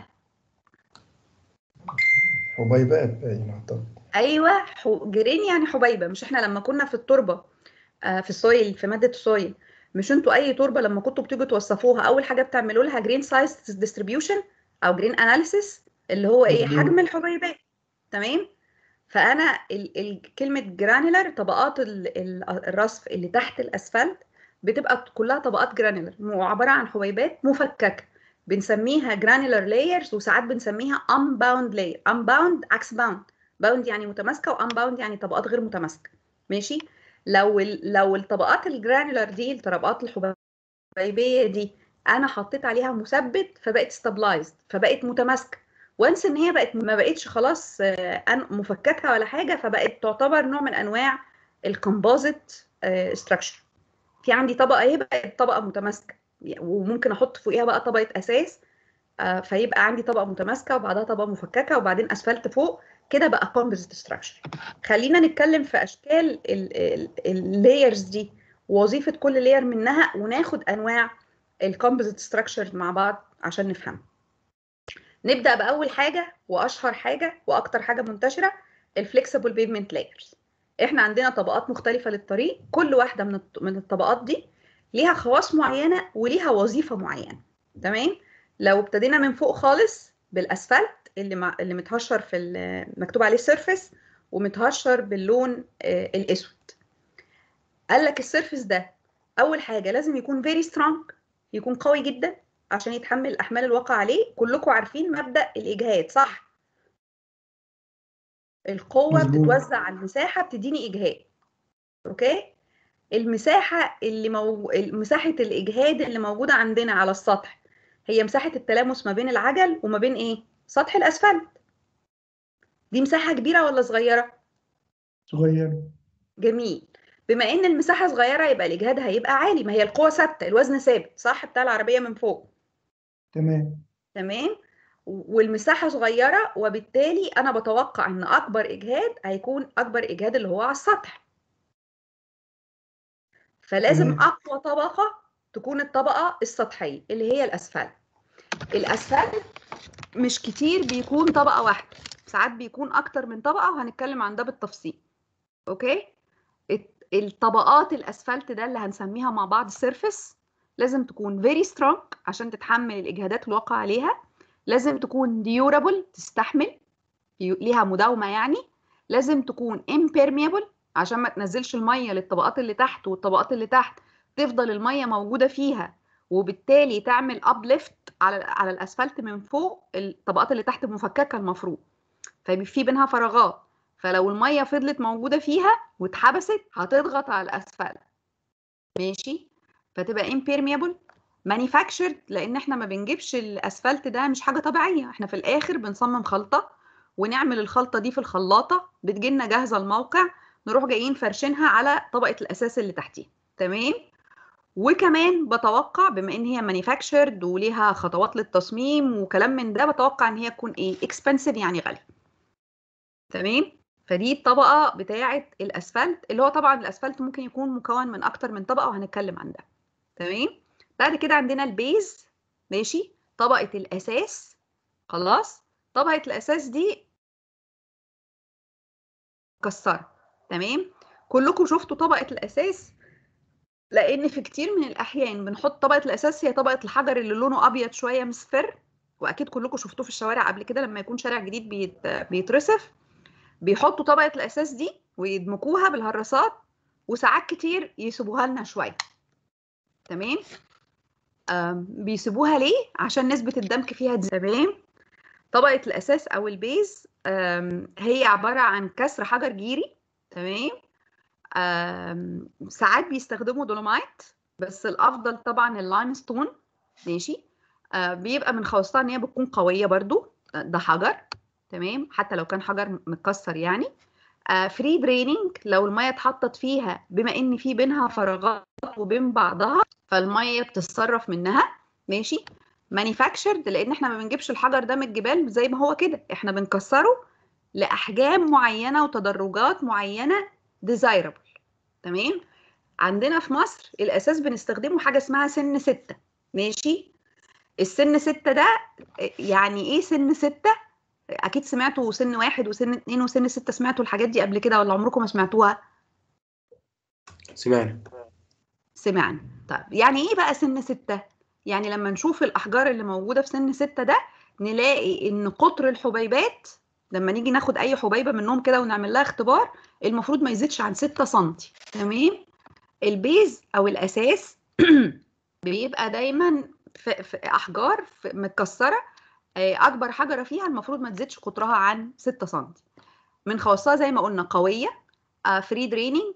حبيبات باين أعتقد ايوه حو... جرين يعني حبيبه مش احنا لما كنا في التربه آه، في السويل في ماده السويل مش انتوا اي تربه لما كنتوا بتيجوا توصفوها اول حاجه بتعملوا لها جرين سايز ديستريبيوشن او جرين اناليسيس اللي هو ايه مظبوط. حجم الحبيبات تمام فانا ال... ال... كلمه جرانيلر طبقات ال... ال... الرصف اللي تحت الاسفلت بتبقى كلها طبقات جرانيلر عباره عن حبيبات مفككه بنسميها جرانيلر لايرز وساعات بنسميها unbound layer unbound عكس باوند باوند يعني متماسكه وانباوند يعني طبقات غير متماسكه ماشي لو ال... لو الطبقات الجرانيولار دي الطبقات الحبيبيه دي انا حطيت عليها مثبت فبقت ستابلايزد فبقت متماسكه وانس ان هي بقت ما بقتش خلاص آه، أن- مفككه ولا حاجه فبقت تعتبر نوع من انواع الكومبوزيت ستراكشر في عندي طبقه اهي بقت طبقه متماسكه وممكن احط فوقيها بقى طبقه اساس آه، فيبقى عندي طبقه متماسكه وبعدها طبقه مفككه وبعدين اسفلت فوق كده بقى كومبوزيت ستراكشر خلينا نتكلم في اشكال اللايرز دي ووظيفه كل لاير منها وناخد انواع الكومبوزيت ستراكشر مع بعض عشان نفهم نبدا باول حاجه واشهر حاجه واكتر حاجه منتشره الفليكسبل بيفمنت لايرز احنا عندنا طبقات مختلفه للطريق كل واحده من الط- من الطبقات دي ليها خواص معينه وليها وظيفه معينه تمام لو ابتدينا من فوق خالص بالاسفلت اللي مع اللي متهشر في ال- مكتوب عليه سيرفيس ومتهشر باللون آه، الاسود قال لك السيرفيس ده اول حاجه لازم يكون فيري سترونج يكون قوي جدا عشان يتحمل الاحمال الواقع عليه كلكم عارفين مبدا الاجهاد صح القوه مظبوط. بتتوزع على المساحه بتديني اجهاد اوكي المساحه اللي مو... مساحه الاجهاد اللي موجوده عندنا على السطح هي مساحه التلامس ما بين العجل وما بين ايه سطح الاسفلت دي مساحه كبيره ولا صغيره صغير جميل بما ان المساحه صغيره يبقى الاجهاد هيبقى عالي ما هي القوه ثابته الوزن ثابت صح بتاع العربيه من فوق تمام تمام والمساحه صغيره وبالتالي انا بتوقع ان اكبر اجهاد هيكون اكبر اجهاد اللي هو على السطح فلازم تمام. اقوى طبقه تكون الطبقه السطحيه اللي هي الاسفلت الاسفلت مش كتير بيكون طبقه واحده ساعات بيكون اكتر من طبقه وهنتكلم عن ده بالتفصيل اوكي الت- الطبقات الاسفلت ده اللي هنسميها مع بعض سيرفيس لازم تكون فيري سترونج عشان تتحمل الاجهادات الواقعه عليها لازم تكون ديورابل تستحمل يو- ليها مداومه يعني لازم تكون impermeable عشان ما تنزلش الميه للطبقات اللي تحت والطبقات اللي تحت تفضل الميه موجوده فيها وبالتالي تعمل ابليفت على على الاسفلت من فوق الطبقات اللي تحت مفككه المفروض ففي بينها فراغات فلو الميه فضلت موجوده فيها واتحبست هتضغط على الاسفلت ماشي فتبقى impermeable manufactured لان احنا ما بنجيبش الاسفلت ده مش حاجه طبيعيه احنا في الاخر بنصمم خلطه ونعمل الخلطه دي في الخلاطه بتجيلنا جاهزه الموقع نروح جايين فرشينها على طبقه الاساس اللي تحتيها تمام وكمان بتوقع بما ان هي مانيفاكتشرد وليها خطوات للتصميم وكلام من ده بتوقع ان هي تكون ايه اكسبنسيف يعني غالي تمام فدي الطبقه بتاعه الاسفلت اللي هو طبعا الاسفلت ممكن يكون مكون من اكتر من طبقه وهنتكلم عن ده تمام بعد كده عندنا البيز ماشي طبقه الاساس خلاص طبقه الاساس دي مكسره تمام كلكم شفتوا طبقه الاساس لان في كتير من الاحيان بنحط طبقه الاساس هي طبقه الحجر اللي لونه ابيض شويه مصفر واكيد كلكم شفتوه في الشوارع قبل كده لما يكون شارع جديد بيت... بيترصف بيحطوا طبقه الاساس دي ويدمجوها بالهراسات وساعات كتير يسيبوها لنا شويه تمام آم، بيسيبوها ليه عشان نسبه الدمك فيها دي تمام طبقه الاساس او البيز آم، هي عباره عن كسر حجر جيري تمام آم، ساعات بيستخدموا دولومايت بس الافضل طبعا اللايمستون ماشي آه، بيبقى من خواصها ان هي بتكون قويه برضو ده حجر تمام حتى لو كان حجر متكسر يعني فري دريننج لو الميه اتحطت فيها بما ان في بينها فراغات وبين بعضها فالميه بتتصرف منها ماشي مانيفاكتشرد لان احنا ما بنجيبش الحجر ده من الجبال زي ما هو كده احنا بنكسره لاحجام معينه وتدرجات معينه ديزايربل تمام عندنا في مصر الاساس بنستخدمه حاجه اسمها سن ستة ماشي السن ستة ده يعني ايه سن ستة اكيد سمعتوا سن واحد وسن اتنين وسن ستة سمعتوا الحاجات دي قبل كده ولا عمركم ما سمعتوها سمعنا سمعنا طيب يعني ايه بقى سن ستة يعني لما نشوف الاحجار اللي موجوده في سن ستة ده نلاقي ان قطر الحبيبات لما نيجي ناخد اي حبيبه منهم كده ونعمل لها اختبار المفروض ما يزيدش عن 6 سم تمام البيز او الاساس بيبقى دايما في, في احجار في متكسره آه، اكبر حجره فيها المفروض ما تزيدش قطرها عن 6 سم من خواصها زي ما قلنا قويه فري دريننج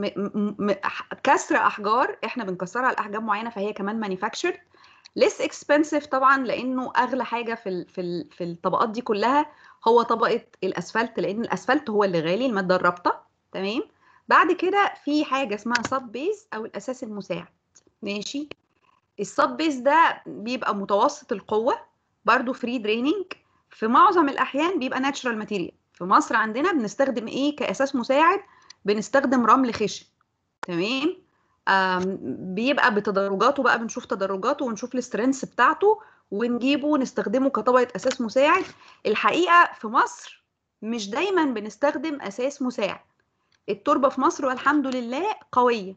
كسر احجار احنا بنكسرها لاحجام معينه فهي كمان مانيفاكتشرد ليس اكسبنسيف طبعا لانه اغلى حاجه في ال في ال في الطبقات دي كلها هو طبقه الاسفلت لان الاسفلت هو اللي غالي الماده الرابطه تمام بعد كده في حاجه اسمها سب بيز او الاساس المساعد ماشي السب بيز ده بيبقى متوسط القوه برضو فري دريننج في معظم الاحيان بيبقى ناتشرال ماتيريال في مصر عندنا بنستخدم ايه كاساس مساعد بنستخدم رمل خشن تمام آم، بيبقى بتدرجاته بقى بنشوف تدرجاته ونشوف السترينث بتاعته ونجيبه ونستخدمه كطبقه اساس مساعد الحقيقه في مصر مش دايما بنستخدم اساس مساعد التربه في مصر والحمد لله قويه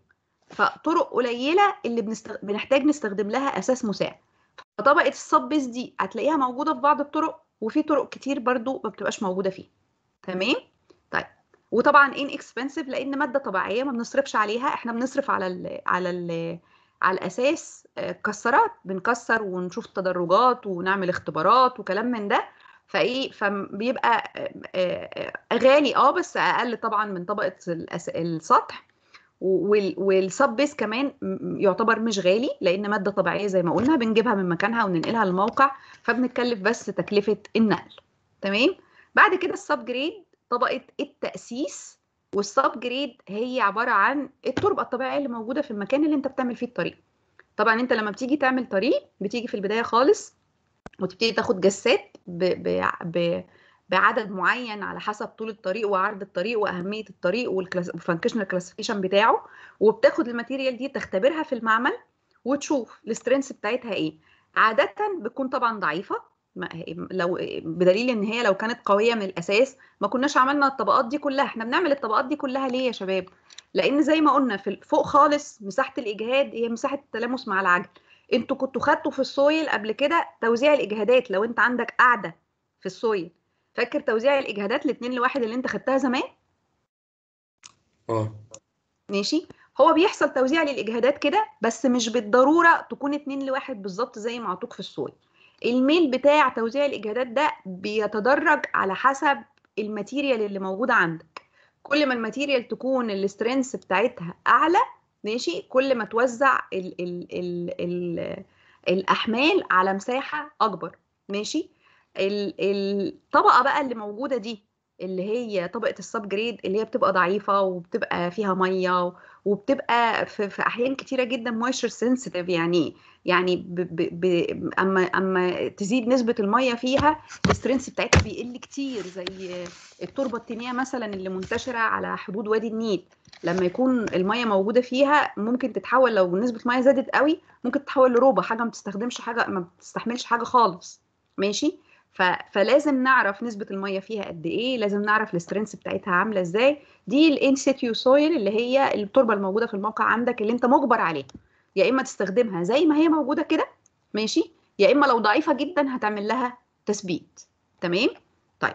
فطرق قليله اللي بنستغ... بنحتاج نستخدم لها اساس مساعد فطبقه الصبس دي هتلاقيها موجوده في بعض الطرق وفي طرق كتير برضو ما بتبقاش موجوده فيه تمام طيب وطبعا ان اكسبنسيف لان ماده طبيعيه ما بنصرفش عليها احنا بنصرف على ال على ال على الاساس آه، كسرات بنكسر ونشوف تدرجات ونعمل اختبارات وكلام من ده فايه فبيبقى آه، آه، آه، غالي اه بس اقل طبعا من طبقه الأس- السطح وال- والسب بيس كمان م- يعتبر مش غالي لان ماده طبيعيه زي ما قلنا بنجيبها من مكانها وننقلها للموقع فبنتكلف بس تكلفه النقل تمام بعد كده السب جريد طبقه التاسيس والسب جريد هي عباره عن التربه الطبيعيه اللي موجوده في المكان اللي انت بتعمل فيه الطريق طبعا انت لما بتيجي تعمل طريق بتيجي في البدايه خالص وتبتدي تاخد جسات ب... ب... ب... بعدد معين على حسب طول الطريق وعرض الطريق واهميه الطريق والفانكشنال كلاسيفيكيشن بتاعه وبتاخد الماتيريال دي تختبرها في المعمل وتشوف السترينث بتاعتها ايه عاده بتكون طبعا ضعيفه ما- لو بدليل ان هي لو كانت قويه من الاساس ما كناش عملنا الطبقات دي كلها احنا بنعمل الطبقات دي كلها ليه يا شباب لان زي ما قلنا في فوق خالص مساحه الاجهاد هي مساحه التلامس مع العجل انتوا كنتوا خدتوا في السويل قبل كده توزيع الاجهادات لو انت عندك قاعده في السويل فاكر توزيع الاجهادات الاثنين لواحد اللي انت خدتها زمان اه ماشي هو بيحصل توزيع للاجهادات كده بس مش بالضروره تكون اتنين لواحد بالظبط زي ما عطوك في السويل الميل بتاع توزيع الاجهادات ده بيتدرج على حسب الماتيريال اللي موجوده عندك كل ما الماتيريال تكون السترينث بتاعتها اعلى ماشي كل ما توزع ال ال ال ال الاحمال على مساحه اكبر ماشي ال- الطبقه بقى اللي موجوده دي اللي هي طبقه السب جريد اللي هي بتبقى ضعيفه وبتبقى فيها ميه وبتبقى في, في احيان كتيره جدا مويستشر سنسيتيف يعني يعني ب ب ب اما اما تزيد نسبه الميه فيها السترينث بتاعتها بيقل كتير زي التربه التينيه مثلا اللي منتشره على حدود وادي النيل لما يكون الميه موجوده فيها ممكن تتحول لو نسبه الميه زادت قوي ممكن تتحول لروبه حاجه ما بتستخدمش حاجه ما بتستحملش حاجه خالص ماشي ف... فلازم نعرف نسبه الميه فيها قد ايه لازم نعرف السترينث بتاعتها عامله ازاي دي الانسيتيو سويل اللي هي التربه الموجوده في الموقع عندك اللي انت مجبر عليها يا اما تستخدمها زي ما هي موجوده كده ماشي يا اما لو ضعيفه جدا هتعمل لها تثبيت تمام طيب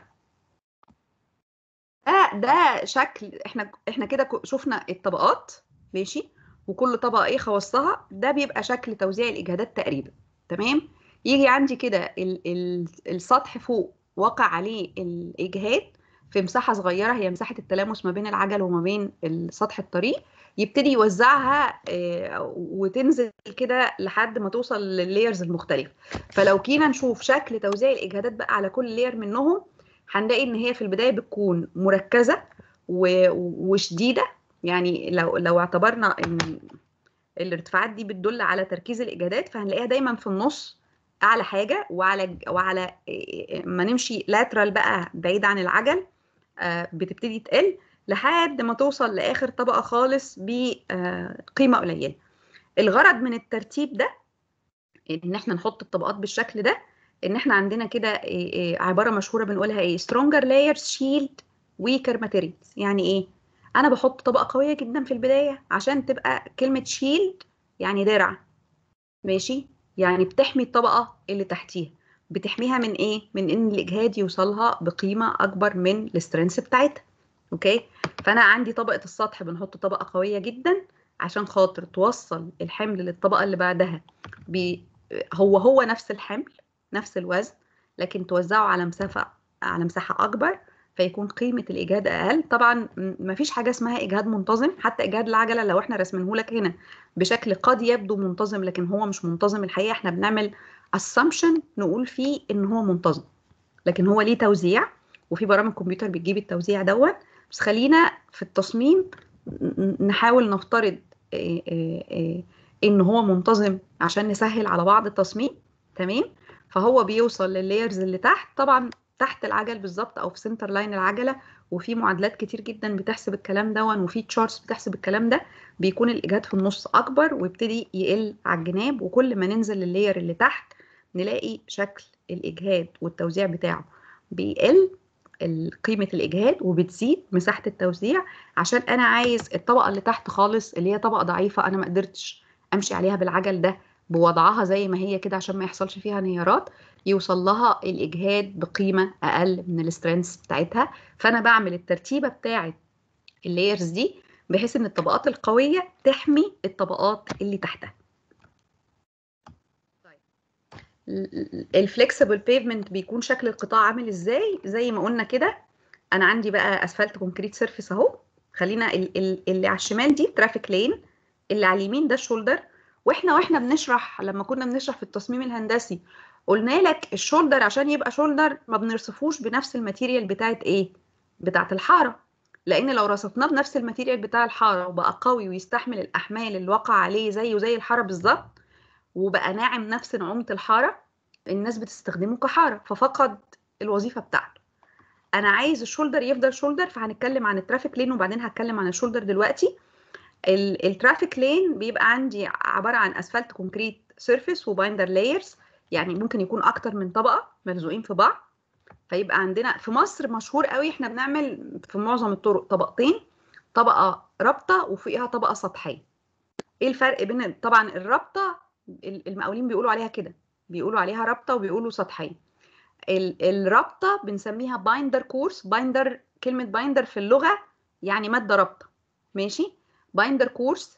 ده ده شكل احنا احنا كده شفنا الطبقات ماشي وكل طبقه ايه خواصها ده بيبقى شكل توزيع الاجهادات تقريبا تمام يجي عندي كده ال ال السطح فوق واقع عليه الاجهاد في مساحه صغيره هي مساحه التلامس ما بين العجل وما بين سطح الطريق يبتدي يوزعها وتنزل كده لحد ما توصل لللايرز المختلفه فلو كينا نشوف شكل توزيع الاجهادات بقى على كل لاير منهم هنلاقي ان هي في البدايه بتكون مركزه وشديده يعني لو لو اعتبرنا ان الارتفاعات دي بتدل على تركيز الاجهادات فهنلاقيها دايما في النص اعلى حاجه وعلى وعلى ما نمشي لاترال بقى بعيد عن العجل بتبتدي تقل لحد ما توصل لاخر طبقه خالص بقيمه قليله الغرض من الترتيب ده ان احنا نحط الطبقات بالشكل ده ان احنا عندنا كده عباره مشهوره بنقولها ايه stronger layers shield weaker materials يعني ايه انا بحط طبقه قويه جدا في البدايه عشان تبقى كلمه شيلد يعني درع ماشي يعني بتحمي الطبقه اللي تحتيها بتحميها من ايه من ان الاجهاد يوصلها بقيمه اكبر من السترينث بتاعتها اوكي فانا عندي طبقه السطح بنحط طبقه قويه جدا عشان خاطر توصل الحمل للطبقه اللي بعدها ب هو هو نفس الحمل نفس الوزن لكن توزعه على مسافه على مساحه اكبر فيكون قيمه الاجهاد اقل طبعا ما فيش حاجه اسمها اجهاد منتظم حتى اجهاد العجله لو احنا راسمينه لك هنا بشكل قد يبدو منتظم لكن هو مش منتظم الحقيقه احنا بنعمل assumption نقول فيه ان هو منتظم لكن هو ليه توزيع وفي برامج كمبيوتر بتجيب التوزيع دوت بس خلينا في التصميم نحاول نفترض ان هو منتظم عشان نسهل على بعض التصميم تمام فهو بيوصل لللايرز اللي تحت طبعا تحت العجل بالظبط او في سنتر لاين العجله وفي معادلات كتير جدا بتحسب الكلام ده وفي تشارتس بتحسب الكلام ده بيكون الاجهاد في النص اكبر ويبتدي يقل على الجناب وكل ما ننزل لللاير اللي تحت نلاقي شكل الاجهاد والتوزيع بتاعه بيقل قيمه الاجهاد وبتزيد مساحه التوزيع عشان انا عايز الطبقه اللي تحت خالص اللي هي طبقه ضعيفه انا ما قدرتش امشي عليها بالعجل ده بوضعها زي ما هي كده عشان ما يحصلش فيها انهيارات يوصل لها الاجهاد بقيمه اقل من السترينث بتاعتها فانا بعمل الترتيبه بتاعه اللايرز دي بحيث ان الطبقات القويه تحمي الطبقات اللي تحتها الفليكسبل بيفمنت بيكون شكل القطاع عامل ازاي زي ما قلنا كده انا عندي بقى اسفلت كونكريت سيرفيس اهو خلينا اللي على الشمال دي ترافيك لين اللي على اليمين ده الشولدر واحنا واحنا بنشرح لما كنا بنشرح في التصميم الهندسي قلنا لك الشولدر عشان يبقى شولدر ما بنرصفوش بنفس الماتيريال بتاعت ايه بتاعت الحاره لان لو رصفناه بنفس الماتيريال بتاع الحاره وبقى قوي ويستحمل الاحمال اللي وقع عليه زيه زي الحاره بالظبط وبقى ناعم نفس نعومه الحاره الناس بتستخدمه كحاره ففقد الوظيفه بتاعته انا عايز الشولدر يفضل شولدر فهنتكلم عن الترافيك لين وبعدين هتكلم عن الشولدر دلوقتي الترافيك لين بيبقى عندي عباره عن اسفلت كونكريت سيرفيس وبايندر لايرز يعني ممكن يكون اكتر من طبقه ملزوقين في بعض فيبقى عندنا في مصر مشهور قوي احنا بنعمل في معظم الطرق طبقتين طبقه رابطه وفوقها طبقه سطحيه ايه الفرق بين طبعا الرابطه المقاولين بيقولوا عليها كده بيقولوا عليها رابطه وبيقولوا سطحيه الرابطه بنسميها بايندر كورس بايندر كلمه بايندر في اللغه يعني ماده رابطه ماشي بايندر كورس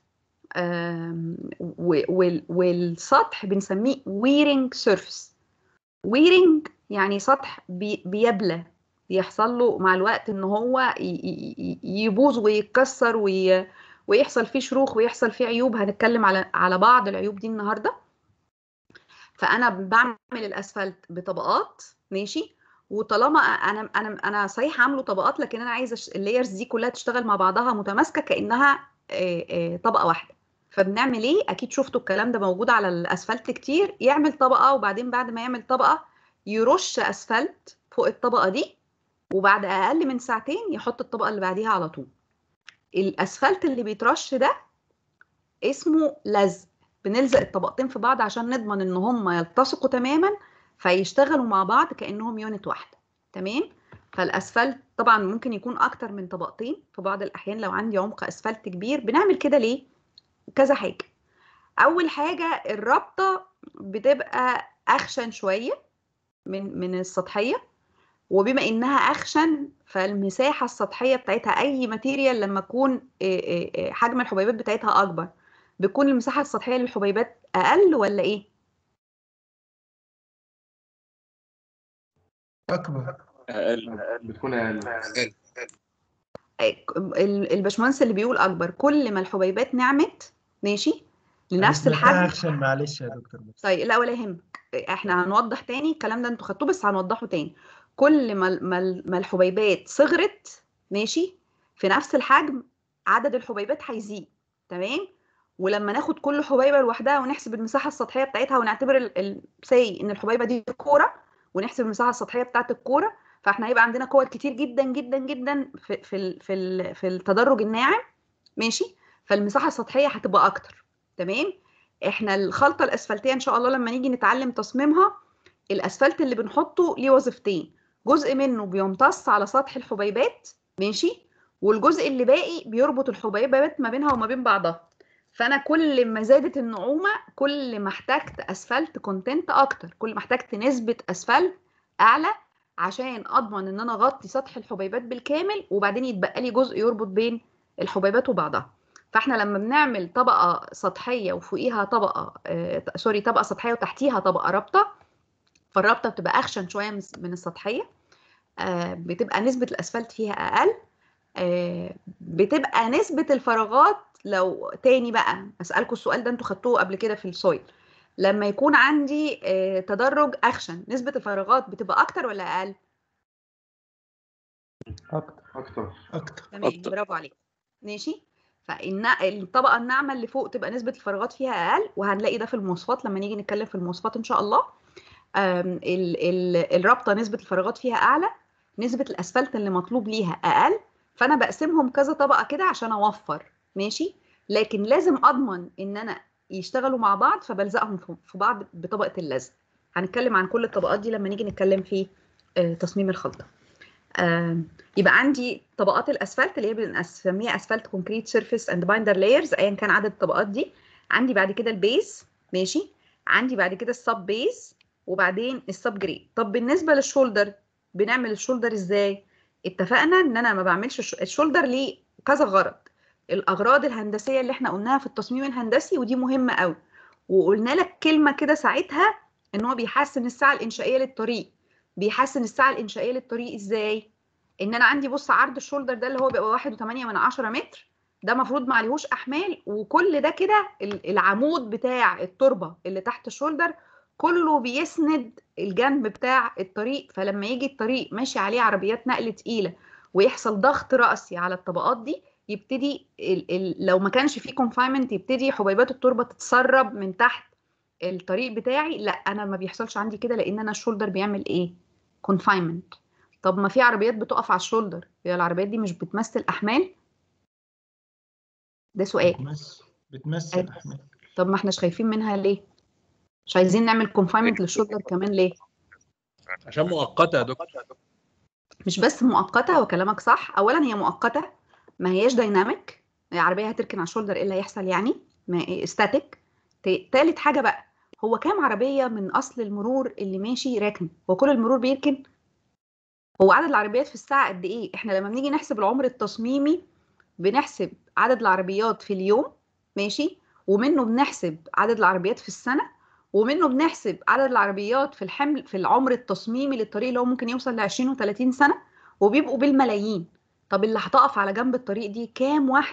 والسطح بنسميه ويرنج سيرفيس ويرنج يعني سطح بي بيبلى بيحصل له مع الوقت ان هو يبوظ ويتكسر ويحصل فيه شروخ ويحصل فيه عيوب هنتكلم على على بعض العيوب دي النهارده فانا بعمل الاسفلت بطبقات ماشي وطالما انا انا انا صحيح عامله طبقات لكن انا عايزه اللايرز دي كلها تشتغل مع بعضها متماسكه كانها آه، آه، طبقه واحده فبنعمل ايه اكيد شفتوا الكلام ده موجود على الاسفلت كتير يعمل طبقه وبعدين بعد ما يعمل طبقه يرش اسفلت فوق الطبقه دي وبعد اقل من ساعتين يحط الطبقه اللي بعديها على طول الاسفلت اللي بيترش ده اسمه لزق بنلزق الطبقتين في بعض عشان نضمن ان هم يلتصقوا تماما فيشتغلوا مع بعض كانهم يونت واحده تمام فالاسفلت طبعا ممكن يكون اكتر من طبقتين في بعض الاحيان لو عندي عمق اسفلت كبير بنعمل كده ليه كذا حاجه اول حاجه الرابطه بتبقى اخشن شويه من من السطحيه وبما انها اخشن فالمساحه السطحيه بتاعتها اي ماتيريال لما تكون آه، آه، حجم الحبيبات بتاعتها اكبر بتكون المساحه السطحيه للحبيبات اقل ولا ايه أكبر اقل بتكون اقل ال- الباشمهندس اللي بيقول اكبر كل ما الحبيبات نعمت ماشي لنفس أنا سمعتها الحجم أخشن معلش يا دكتور بس طيب لا ولا يهمك احنا هنوضح تاني الكلام ده انتوا خدتوه بس هنوضحه تاني كل ما ال- ما ال- ما الحبيبات صغرت ماشي في نفس الحجم عدد الحبيبات هيزيد تمام ولما ناخد كل حبيبه لوحدها ونحسب المساحه السطحيه بتاعتها ونعتبر سي ان الحبيبه دي كوره ونحسب المساحه السطحيه بتاعت الكوره فاحنا هيبقى عندنا كور كتير جدا جدا جدا في في ال- في ال- في التدرج الناعم ماشي فالمساحه السطحيه هتبقى اكتر تمام احنا الخلطه الاسفلتيه ان شاء الله لما نيجي نتعلم تصميمها الاسفلت اللي بنحطه ليه وظيفتين جزء منه بيمتص على سطح الحبيبات ماشي والجزء اللي باقي بيربط الحبيبات ما بينها وما بين بعضها فانا كل ما زادت النعومه كل ما احتجت اسفلت كونتنت اكتر كل ما احتجت نسبه اسفلت اعلى عشان اضمن ان انا اغطي سطح الحبيبات بالكامل وبعدين يتبقى لي جزء يربط بين الحبيبات وبعضها فاحنا لما بنعمل طبقه سطحيه وفوقيها طبقه آه سوري طبقه سطحيه وتحتيها طبقه رابطه فالرابطه بتبقى اخشن شويه من من السطحيه آه بتبقى نسبه الاسفلت فيها اقل آه بتبقى نسبه الفراغات لو تاني بقى اسالكم السؤال ده انتوا خدتوه قبل كده في السويل لما يكون عندي آه تدرج اخشن نسبه الفراغات بتبقى اكتر ولا اقل أكتر اكتر أكتر تمام أكتر. برافو عليك ماشي فإن الطبقة الناعمة اللي فوق تبقى نسبة الفراغات فيها أقل وهنلاقي ده في المواصفات لما نيجي نتكلم في المواصفات إن شاء الله آم، ال ال الرابطة نسبة الفراغات فيها أعلى نسبة الأسفلت اللي مطلوب ليها أقل فأنا بقسمهم كذا طبقة كده عشان أوفر ماشي لكن لازم أضمن إن أنا يشتغلوا مع بعض فبلزقهم في في بعض بطبقة اللزق هنتكلم عن كل الطبقات دي لما نيجي نتكلم في آه، تصميم الخلطة آم، يبقى عندي طبقات الاسفلت اللي هي بنسميها اسفلت كونكريت سيرفيس اند بايندر لايرز ايا كان عدد الطبقات دي عندي بعد كده البيز ماشي عندي بعد كده السب بيز وبعدين السب جريد طب بالنسبه للشولدر بنعمل الشولدر ازاي اتفقنا ان انا ما بعملش الش- الشولدر ليه كذا غرض الاغراض الهندسيه اللي احنا قلناها في التصميم الهندسي ودي مهمه قوي وقلنا لك كلمه كده ساعتها ان هو بيحسن السعه الانشائيه للطريق بيحسن السعه الانشائيه للطريق ازاي ان انا عندي بص عرض الشولدر ده اللي هو بيبقى واحد وتمانية من عشرة متر ده مفروض ما عليهوش احمال وكل ده كده ال- العمود بتاع التربه اللي تحت الشولدر كله بيسند الجنب بتاع الطريق فلما يجي الطريق ماشي عليه عربيات نقل تقيله ويحصل ضغط رأسي على الطبقات دي يبتدي ال ال لو ما كانش فيه كونفاينمنت يبتدي حبيبات التربه تتسرب من تحت الطريق بتاعي لا انا ما بيحصلش عندي كده لان انا الشولدر بيعمل ايه كونفاينمنت طب ما في عربيات بتقف على الشولدر هي العربيات دي مش بتمثل احمال ده سؤال بتمثل بتمثل أيوة. أحمد طب ما احناش خايفين منها ليه مش عايزين نعمل كونفاينمنت للشولدر كمان ليه عشان مؤقتة يا دكتور مش بس مؤقته هو كلامك صح اولا هي مؤقته ما هياش دايناميك العربيه هتركن على الشولدر ايه اللي هيحصل يعني ما ستاتيك تالت حاجه بقى هو كام عربيه من اصل المرور اللي ماشي راكن هو كل المرور بيركن هو عدد العربيات في الساعه قد ايه احنا لما بنيجي نحسب العمر التصميمي بنحسب عدد العربيات في اليوم ماشي ومنه بنحسب عدد العربيات في السنه ومنه بنحسب عدد العربيات في الحمل في العمر التصميمي للطريق اللي هو ممكن يوصل ل 20 و30 سنه وبيبقوا بالملايين طب اللي هتقف على جنب الطريق دي كام واحده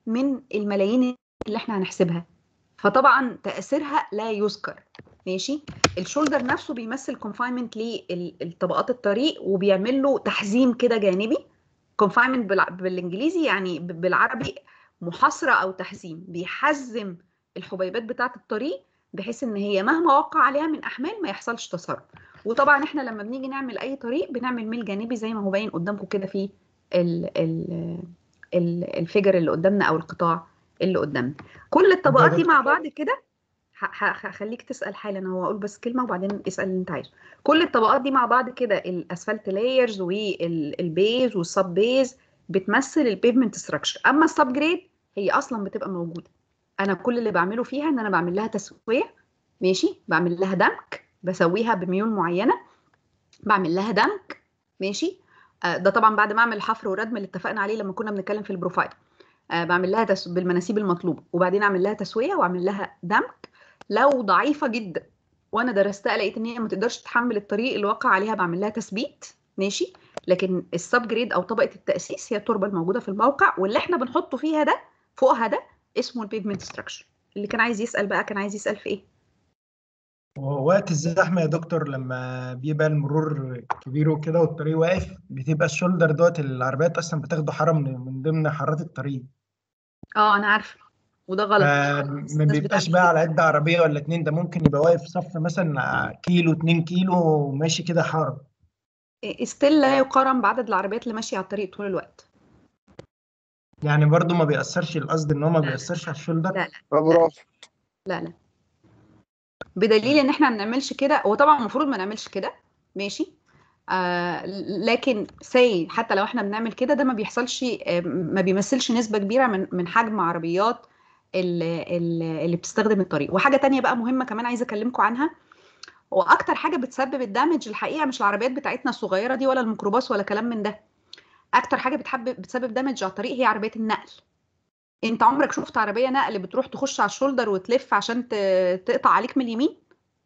من الملايين اللي احنا هنحسبها فطبعا تاثيرها لا يذكر ماشي الشولدر نفسه بيمثل كونفاينمنت للطبقات الطريق وبيعمل له تحزيم كده جانبي كونفاينمنت بالانجليزي يعني ب- بالعربي محاصره او تحزيم بيحزم الحبيبات بتاعه الطريق بحيث ان هي مهما وقع عليها من احمال ما يحصلش تسرب وطبعا احنا لما بنيجي نعمل اي طريق بنعمل ميل جانبي زي ما هو باين قدامكم كده في ال ال ال الفيجر اللي قدامنا او القطاع اللي قدامنا كل الطبقات دي مع بعض كده ه- ه- هخليك تسال حالا هو اقول بس كلمه وبعدين اسال اللي انت عايزه كل الطبقات دي مع بعض كده الاسفلت لايرز والبيز والسب بيز بتمثل البيفمنت ستراكشر اما السب جريد هي اصلا بتبقى موجوده انا كل اللي بعمله فيها ان انا بعمل لها تسويه ماشي بعمل لها دمك بسويها بميول معينه بعمل لها دمك ماشي آه، ده طبعا بعد ما اعمل الحفر والردم اللي اتفقنا عليه لما كنا بنتكلم في البروفايل آه، بعمل لها تس... بالمناسيب المطلوبه وبعدين اعمل لها تسويه واعمل لها دمك لو ضعيفه جدا وانا درستها لقيت ان هي ما تقدرش تحمل الطريق اللي وقع عليها بعمل لها تثبيت ماشي لكن السب جريد او طبقه التاسيس هي التربه الموجوده في الموقع واللي احنا بنحطه فيها ده فوقها ده اسمه البيفمنت ستراكشر اللي كان عايز يسال بقى كان عايز يسال في ايه ووقت الزحمة يا دكتور لما بيبقى المرور كبير وكده والطريق واقف بتبقى الشولدر دوت العربيات أصلا بتاخده حارة من من ضمن حارات الطريق اه انا عارفه وده غلط بس فما الناس بيبقاش بتعمل بقى كده. على قد عربية ولا اتنين ده ممكن يبقى واقف صف مثلا كيلو اتنين كيلو وماشي كده حارة ستيل لا يقارن بعدد العربيات اللي ماشيه على الطريق طول الوقت يعني برضو ما بيأثرش القصد إن هو ما بيأثرش على الشولدر لا برافو لا لا بدليل ان احنا ما بنعملش كده هو طبعا المفروض ما نعملش كده ماشي آه لكن سي حتى لو احنا بنعمل كده ده ما بيحصلش آه ما بيمثلش نسبة كبيرة من من حجم عربيات اللي, اللي بتستخدم الطريق وحاجة تانية بقى مهمة كمان عايزة اكلمكم عنها هو اكتر حاجة بتسبب الدمج الحقيقة مش العربيات بتاعتنا الصغيرة دي ولا الميكروباص ولا كلام من ده اكتر حاجة بتحب بتسبب دمج على الطريق هي عربيات النقل انت عمرك شفت عربيه نقل بتروح تخش على الشولدر وتلف عشان ت- تقطع عليك من اليمين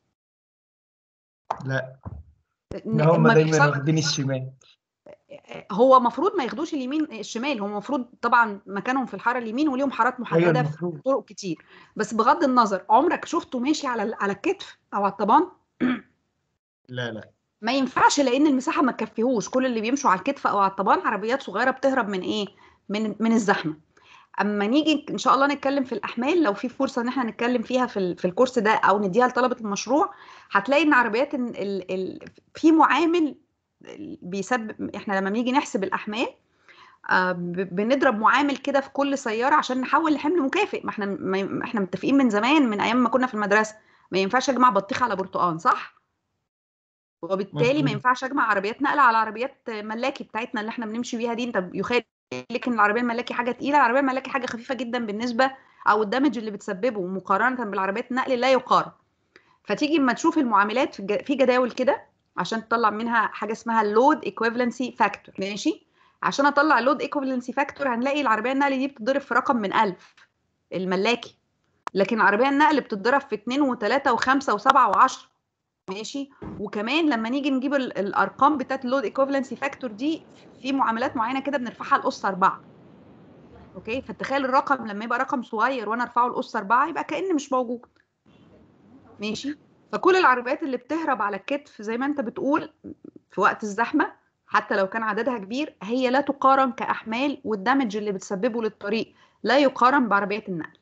لا ن- ده هم ما دايما بيحصل- واخدين الشمال هو المفروض ما ياخدوش اليمين الشمال هو المفروض طبعا مكانهم في الحاره اليمين وليهم حارات أيوه محدده في المفروض طرق كتير بس بغض النظر عمرك شفته ماشي على ال- على الكتف او على الطبان لا لا ما ينفعش لان المساحه ما تكفيهوش كل اللي بيمشوا على الكتف او على الطبان عربيات صغيره بتهرب من ايه من من الزحمه اما نيجي ان شاء الله نتكلم في الاحمال لو في فرصه ان احنا نتكلم فيها في ال- في الكورس ده او نديها لطلبه المشروع هتلاقي ان عربيات ال ال ال في معامل بيسبب احنا لما بنيجي نحسب الاحمال آه، ب- بنضرب معامل كده في كل سياره عشان نحول لحمل مكافئ ما احنا ما احنا متفقين من زمان من ايام ما كنا في المدرسه ما ينفعش اجمع بطيخه على برتقال صح وبالتالي ما مظبوط. ينفعش اجمع عربيات نقل على عربيات ملاكي بتاعتنا اللي احنا بنمشي بيها دي انت يخيل لك ان العربيه الملاكي حاجه تقيله العربيه الملاكي حاجه خفيفه جدا بالنسبه او الدمج اللي بتسببه مقارنه بالعربيات النقل لا يقارن فتيجي اما تشوف المعاملات في الج- في جداول كده عشان تطلع منها حاجه اسمها اللود ايكويفالنسي فاكتور ماشي عشان اطلع اللود ايكويفالنسي فاكتور هنلاقي العربيه النقل دي بتتضرب في رقم من 1000 الملاكي لكن العربيه النقل بتتضرب في 2 و3 و5 و7 و10 ماشي وكمان لما نيجي نجيب ال- الارقام بتاعت اللود ايكوفالنسي فاكتور دي في معاملات معينه كده بنرفعها لاس 4 اوكي فتخيل الرقم لما يبقى رقم صغير وانا ارفعه لاس 4 يبقى كأن مش موجود ماشي فكل العربيات اللي بتهرب على الكتف زي ما انت بتقول في وقت الزحمه حتى لو كان عددها كبير هي لا تقارن كاحمال والدمج اللي بتسببه للطريق لا يقارن بعربيات النقل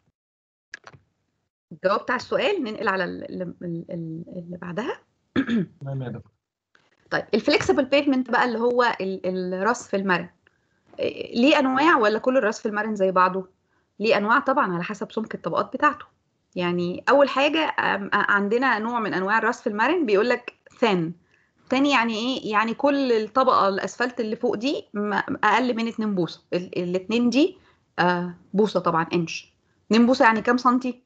جاوبت على السؤال ننقل على ال- ال- ال- ال- اللي بعدها تمام يا دكتور طيب الفليكسبل بيفمنت بقى اللي هو ال- الرصف المرن إيه، ليه انواع ولا كل الرصف المرن زي بعضه ليه انواع طبعا على حسب سمك الطبقات بتاعته يعني اول حاجه أم- عندنا نوع من انواع الرصف المرن بيقول لك ثان تاني يعني ايه يعني كل الطبقه الاسفلت اللي فوق دي م- اقل من 2 بوصه ال- الاتنين دي آه بوصه طبعا انش 2 بوصه يعني كام سنتي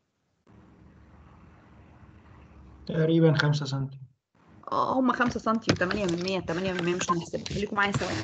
تقريبا خمسة سنتي اه هم 5 سم و8 من 100 8 من 100 مش هنحسبها خليكم معايا ثواني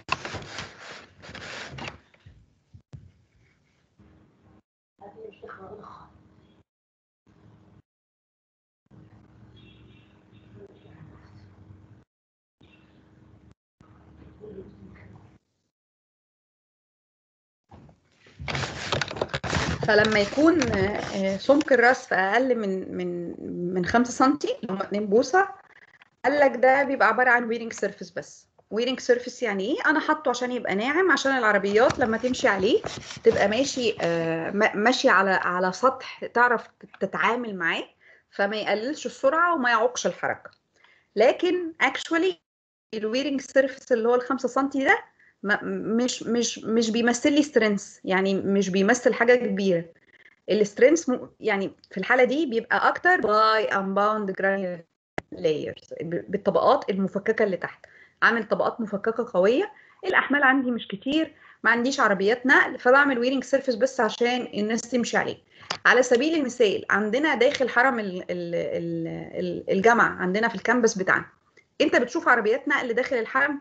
فلما يكون آه، آه، سمك الرصف اقل من من من 5 سم اللي هم 2 بوصه قال لك ده بيبقى عباره عن ويرنج سيرفيس بس ويرنج سيرفيس يعني ايه انا حاطه عشان يبقى ناعم عشان العربيات لما تمشي عليه تبقى ماشي آه، ما- ماشي على على سطح تعرف تتعامل معاه فما يقللش السرعه وما يعوقش الحركه لكن اكشولي الويرنج سيرفيس اللي هو ال 5 سم ده ما- مش مش مش بيمثل لي سترينث يعني مش بيمثل حاجه كبيره السترينث يعني في الحاله دي بيبقى اكتر باي unbound granular layers بالطبقات المفككه اللي تحت عامل طبقات مفككه قويه الاحمال عندي مش كتير ما عنديش عربيات نقل فبعمل ويرنج سيرفيس بس عشان الناس تمشي عليه على سبيل المثال عندنا داخل حرم ال- ال- ال- ال- الجامعه عندنا في الكامبس بتاعنا انت بتشوف عربيات نقل داخل الحرم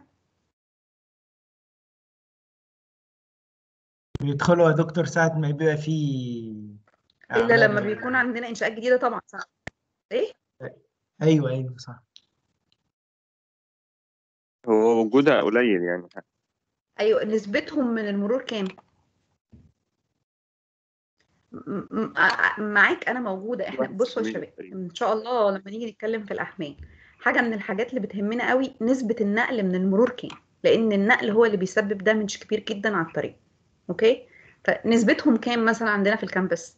بيدخلوا يا دكتور ساعة ما بيبقى فيه الا لما أعمال- بيكون عندنا انشاءات جديده طبعا صح ايه ايوه ايوه صح هو وجودها قليل يعني ايوه نسبتهم من المرور كام م- م- ع- معاك انا موجوده احنا واحد بصوا يا في المية شباب تقريبا. ان شاء الله لما نيجي نتكلم في الاحمال حاجه من الحاجات اللي بتهمنا قوي نسبه النقل من المرور كام لان النقل هو اللي بيسبب دامج كبير جدا على الطريق اوكي فنسبتهم كام مثلا عندنا في الكامبس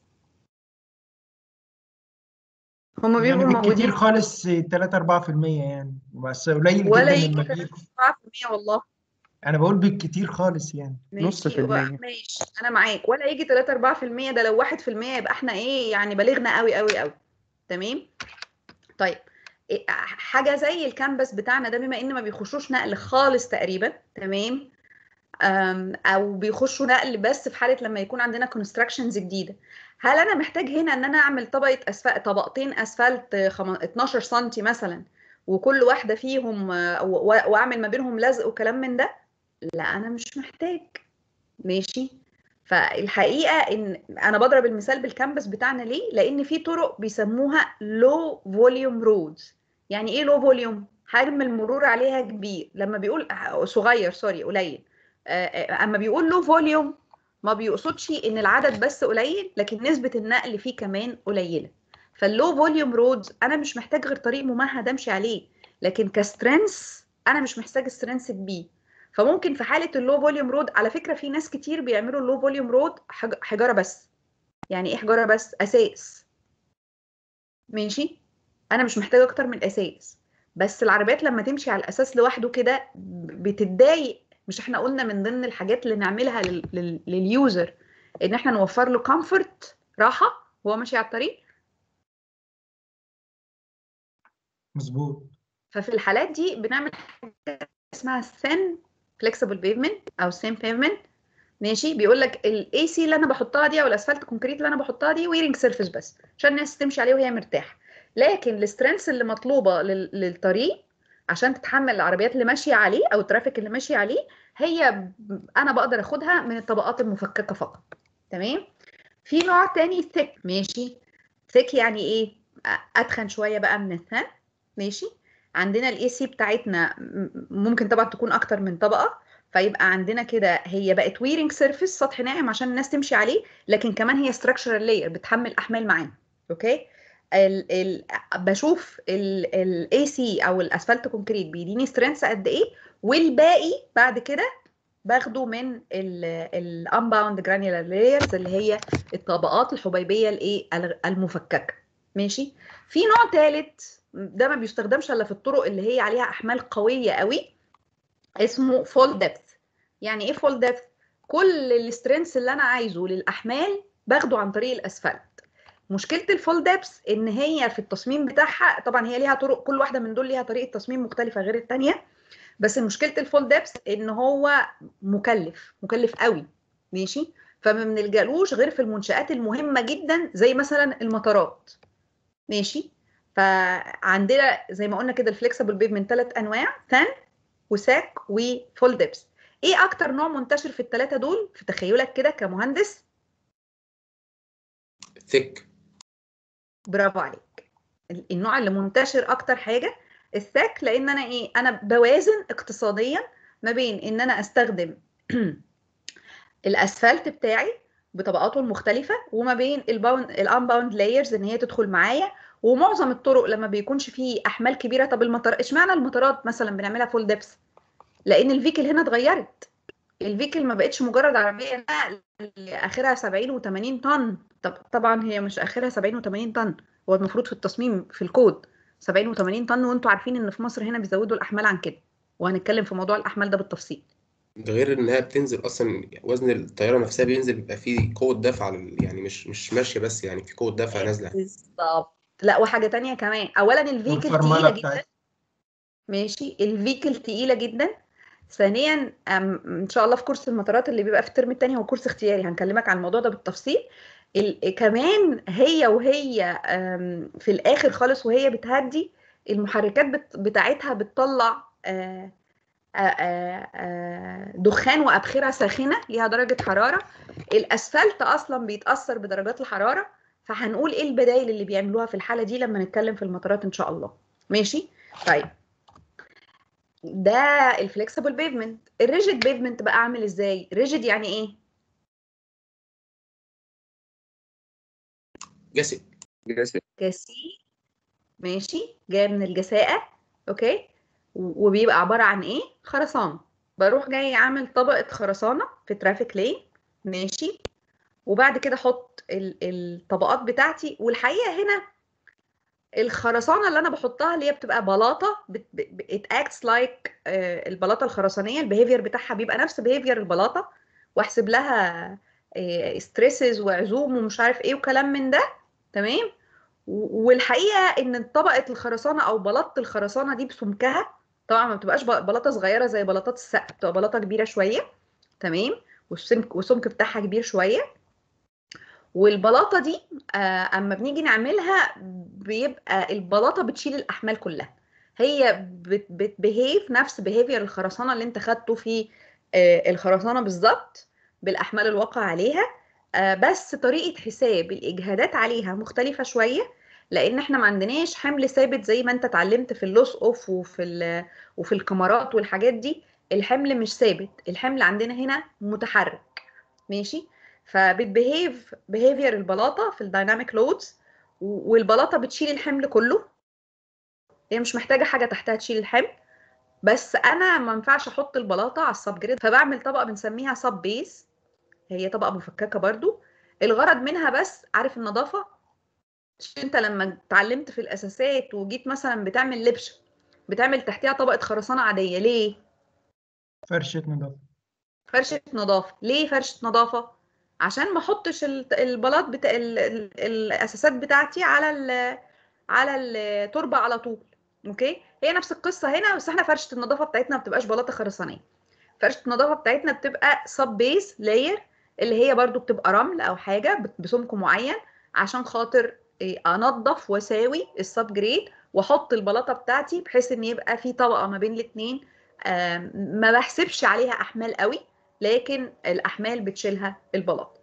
هم بيبقوا يعني بالكتير موجودين خالص 3 4% يعني بس قليل ولا جدا يجي لما بيجوا 4% والله انا بقول بالكتير خالص يعني نص ماشي في المية. وبقى- ماشي انا معاك ولا يجي 3 4% ده لو 1% يبقى احنا ايه يعني بالغنا قوي قوي قوي تمام طيب إيه- حاجه زي الكامبس بتاعنا ده بما ان ما بيخشوش نقل خالص تقريبا تمام أم، او بيخشوا نقل بس في حاله لما يكون عندنا كونستراكشنز جديده هل انا محتاج هنا ان انا اعمل طبقه اسفلت طبقتين اسفلت خم- 12 سم مثلا وكل واحده فيهم آه، و- و- واعمل ما بينهم لزق وكلام من ده لا انا مش محتاج ماشي فالحقيقه ان انا بضرب المثال بالكامبس بتاعنا ليه لان في طرق بيسموها لو فوليوم رودز يعني ايه لو فوليوم حجم المرور عليها كبير لما بيقول صغير سوري قليل آه، آه، اما بيقول لو فوليوم ما بيقصدش ان العدد بس قليل لكن نسبه النقل فيه كمان قليله فاللو فوليوم رودز انا مش محتاج غير طريق ممهد امشي عليه لكن كسترينث انا مش محتاج سترينث كبير فممكن في حاله اللو فوليوم رود على فكره في ناس كتير بيعملوا اللو فوليوم رود حجاره بس يعني ايه حجاره بس اساس ماشي انا مش محتاج اكتر من الاساس بس العربيات لما تمشي على الاساس لوحده كده بتتضايق مش احنا قلنا من ضمن الحاجات اللي نعملها لل... لل... لليوزر ان احنا نوفر له كومفورت راحه وهو ماشي على الطريق مظبوط ففي الحالات دي بنعمل حاجه اسمها ثين فليكسبل بيفمنت او ثين بيفمنت ماشي بيقول لك الاي سي اللي انا بحطها دي او الاسفلت كونكريت اللي انا بحطها دي ويرنج سيرفيس بس عشان الناس تمشي عليه وهي مرتاحه لكن السترينث اللي مطلوبه لل... للطريق عشان تتحمل العربيات اللي ماشيه عليه او الترافيك اللي ماشي عليه هي انا بقدر اخدها من الطبقات المفككه فقط تمام في نوع تاني ثيك ماشي ثيك يعني ايه اتخن شويه بقى من الثان ماشي عندنا الاي سي بتاعتنا ممكن طبعا تكون اكتر من طبقه فيبقى عندنا كده هي بقت ويرنج سيرفيس سطح ناعم عشان الناس تمشي عليه لكن كمان هي ستراكشرال لاير بتحمل احمال معانا اوكي ال ال بشوف الاي سي او الاسفلت كونكريت بيديني سترينث قد ايه والباقي بعد كده باخده من الانباوند جرانيولار لايرز اللي هي الطبقات الحبيبيه الايه المفككه ماشي في نوع ثالث ده ما بيستخدمش الا في الطرق اللي هي عليها احمال قويه قوي اسمه فول ديبث يعني ايه فول ديبث كل السترينث اللي انا عايزه للاحمال باخده عن طريق الاسفلت مشكله الفول ديبث ان هي في التصميم بتاعها طبعا هي ليها طرق كل واحده من دول ليها طريقه تصميم مختلفه غير الثانيه بس مشكله الفول ديبث ان هو مكلف مكلف قوي ماشي فما بنلجألوش غير في المنشآت المهمه جدا زي مثلا المطارات ماشي فعندنا زي ما قلنا كده الفليكسبل بيف من ثلاث انواع ثان وساك وفول ديبس ايه اكتر نوع منتشر في الثلاثه دول في تخيلك كده كمهندس ثيك برافو عليك النوع اللي منتشر اكتر حاجه الثاك لان انا ايه انا بوازن اقتصاديا ما بين ان انا استخدم الاسفلت بتاعي بطبقاته المختلفه وما بين الباوند الانباوند لايرز ان هي تدخل معايا ومعظم الطرق لما بيكونش فيه احمال كبيره طب المطار اشمعنى المطارات مثلا بنعملها فول ديبس لان الفيكل هنا اتغيرت الفيكل ما بقتش مجرد عربيه نقل اخرها 70 و80 طن طب طبعا هي مش اخرها 70 و80 طن هو المفروض في التصميم في الكود 70 و80 طن وانتوا عارفين ان في مصر هنا بيزودوا الاحمال عن كده وهنتكلم في موضوع الاحمال ده بالتفصيل ده غير انها بتنزل اصلا وزن الطياره نفسها بينزل بيبقى فيه قوه دفع على يعني مش مش ماشيه بس يعني في قوه دفع نازله بالظبط لا وحاجه تانية كمان اولا الفيكل والفرملة تقيله جدا بتاعتها. ماشي الفيكل تقيله جدا ثانيا أم- ان شاء الله في كورس المطارات اللي بيبقى في الترم الثاني هو كورس اختياري هنكلمك عن الموضوع ده بالتفصيل ال- كمان هي وهي أم، في الاخر خالص وهي بتهدي المحركات بت- بتاعتها بتطلع آه، آه، آه، آه، دخان وابخره ساخنه ليها درجه حراره الاسفلت اصلا بيتاثر بدرجات الحراره فهنقول ايه البدائل اللي بيعملوها في الحاله دي لما نتكلم في المطارات ان شاء الله ماشي طيب ده الفليكسبل بيفمنت الريجيد بيفمنت بقى عامل ازاي ريجيد يعني ايه جسد جاسم كثيف ماشي جاي من الجساءة اوكي و- وبيبقى عبارة عن ايه خرسانة بروح جاي عامل طبقة خرسانة في ترافيك لين ماشي وبعد كده احط ال- الطبقات بتاعتي والحقيقة هنا الخرسانة اللي انا بحطها اللي هي بتبقى بلاطة ات اكتس لايك البلاطة الخرسانية البيهيفير بتاعها بيبقى نفس بيهيفير البلاطة واحسب لها ستريسز وعزوم ومش عارف ايه وكلام من ده تمام و- والحقيقه ان طبقه الخرسانه او بلاطه الخرسانه دي بسمكها طبعا ما بتبقاش ب- بلاطه صغيره زي بلاطات السقف بتبقى بلاطه كبيره شويه تمام والسمك والسمك بتاعها كبير شويه والبلاطه دي آه اما بنيجي نعملها بيبقى البلاطه بتشيل الاحمال كلها هي بتبهيف نفس بيهيفير الخرسانه اللي انت خدته في آه الخرسانه بالظبط بالاحمال الواقع عليها آه، بس طريقة حساب الإجهادات عليها مختلفة شوية لأن احنا ما عندناش حمل ثابت زي ما انت اتعلمت في اللوس اوف وفي ال- وفي الكاميرات والحاجات دي الحمل مش ثابت الحمل عندنا هنا متحرك ماشي فبتبهيف بيهيفير البلاطة في الدايناميك لودز والبلاطة بتشيل الحمل كله هي مش محتاجة حاجة تحتها تشيل الحمل بس انا ما ينفعش احط البلاطة على السب جريد فبعمل طبقة بنسميها سب بيس هي طبقة مفككة برضو الغرض منها بس عارف النظافة مش انت لما اتعلمت في الاساسات وجيت مثلا بتعمل لبش بتعمل تحتها طبقة خرسانة عادية ليه فرشة نظافة فرشة نظافة ليه فرشة نظافة عشان ما احطش ال- البلاط بتاع ال- ال- الاساسات بتاعتي على ال على التربة على طول اوكي هي نفس القصة هنا بس احنا فرشة النظافة بتاعتنا ما بتبقاش بلاطة خرسانية فرشة النظافة بتاعتنا بتبقى سب بيس لاير اللي هي برضو بتبقى رمل او حاجة بت- بسمك معين عشان خاطر إيه، انضف واساوي السب جريد واحط البلاطة بتاعتي بحيث ان يبقى في طبقة ما بين الاتنين آم، ما بحسبش عليها احمال قوي لكن الاحمال بتشيلها البلاط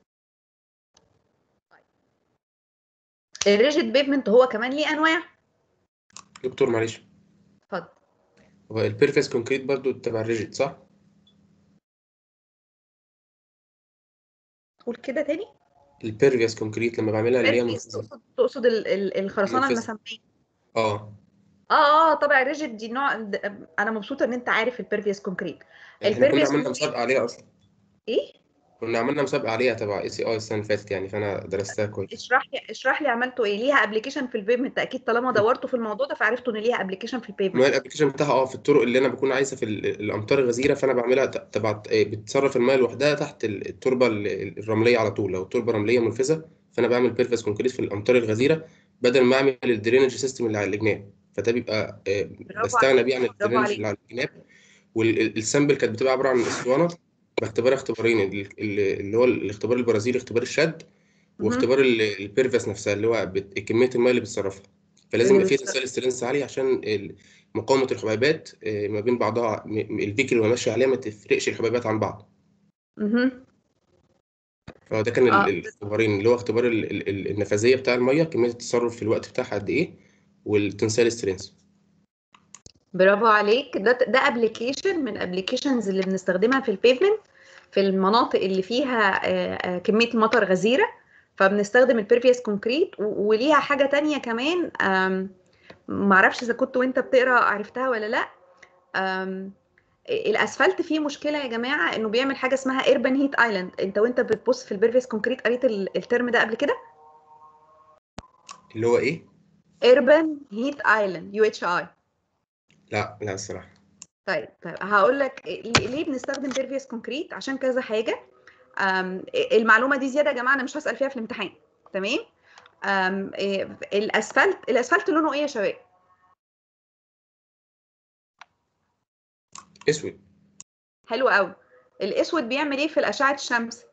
الريجيد بيفمنت هو كمان ليه انواع دكتور معلش اتفضل هو البيرفيس كونكريت برضو تبع الريجيد صح؟ قول كده تاني البيرفيس كونكريت لما بعملها اللي هي Pervious، منفذة تقصد تقصد ال- ال- الخرسانه منفذة. المساميه اه اه اه طبعا الريجيد دي نوع د- انا مبسوطه ان انت عارف البيرفيوس كونكريت احنا كنا البيرفيوس عملنا كونكريت مسابقة عليها اصلا ايه كنا عملنا مسابقة عليها تبع اي سي اي السنة اللي فاتت يعني فانا درستها كويس اشرح لي اشرح لي عملتوا ايه ليها ابلكيشن في البيفمنت اكيد طالما دورتوا في الموضوع ده فعرفتوا ان ليها ابلكيشن في ما البيفمنت هي الابلكيشن بتاعها اه في الطرق اللي انا بكون عايزها في ال- الامطار الغزيره فانا بعملها ت- تبع آه، بتصرف الماء لوحدها تحت ال- التربه ال- الرمليه على طول لو التربه رمليه منفذه فانا بعمل بيرفس كونكريت في الامطار الغزيره بدل ما اعمل الدرينج سيستم اللي على الجناب فده بيبقى آه، برافو بستغنى عليك، بيه عن برافو الدرينج عليك. اللي على الجناب والسامبل كانت بتبقى عباره عن اسطوانه باختبار اختبارين ال- ال- اللي هو الاختبار البرازيلي اختبار الشد مهم. واختبار ال- البيرفس نفسها اللي هو بت- كميه الماء اللي بتصرفها فلازم اللي يبقى فيه بتصرف. تنسيق سترينث عالي عشان ال- مقاومه الحبيبات آه، ما بين بعضها م- م- الفيكل اللي هو ماشي عليها ما تفرقش الحبيبات عن بعض مهم. فده كان ال- آه. الاختبارين اللي هو اختبار ال- ال- ال- النفاذيه بتاع الميه كميه التصرف في الوقت بتاعها قد ايه والتنسيق سترينث برافو عليك ده ده ابلكيشن من ابلكيشنز اللي بنستخدمها في البيفمنت في المناطق اللي فيها آه، آه، كميه المطر غزيره فبنستخدم البيرفيوس كونكريت و- وليها حاجه تانية كمان آم، معرفش اذا كنت وانت بتقرا عرفتها ولا لا آم، الاسفلت فيه مشكله يا جماعه انه بيعمل حاجه اسمها ايربان هيت ايلاند انت وانت بتبص في البيرفيوس كونكريت قريت ال- الترم ده قبل كده اللي هو ايه ايربان هيت ايلاند يو اتش اي لا لا الصراحه طيب طيب هقول لك ليه ليه بنستخدم بيرفيوس كونكريت عشان كذا حاجه أم، المعلومه دي زياده يا جماعه انا مش هسال فيها في الامتحان تمام أم، إيه، الاسفلت الاسفلت لونه ايه يا شباب اسود حلو قوي الاسود بيعمل ايه في الاشعه الشمس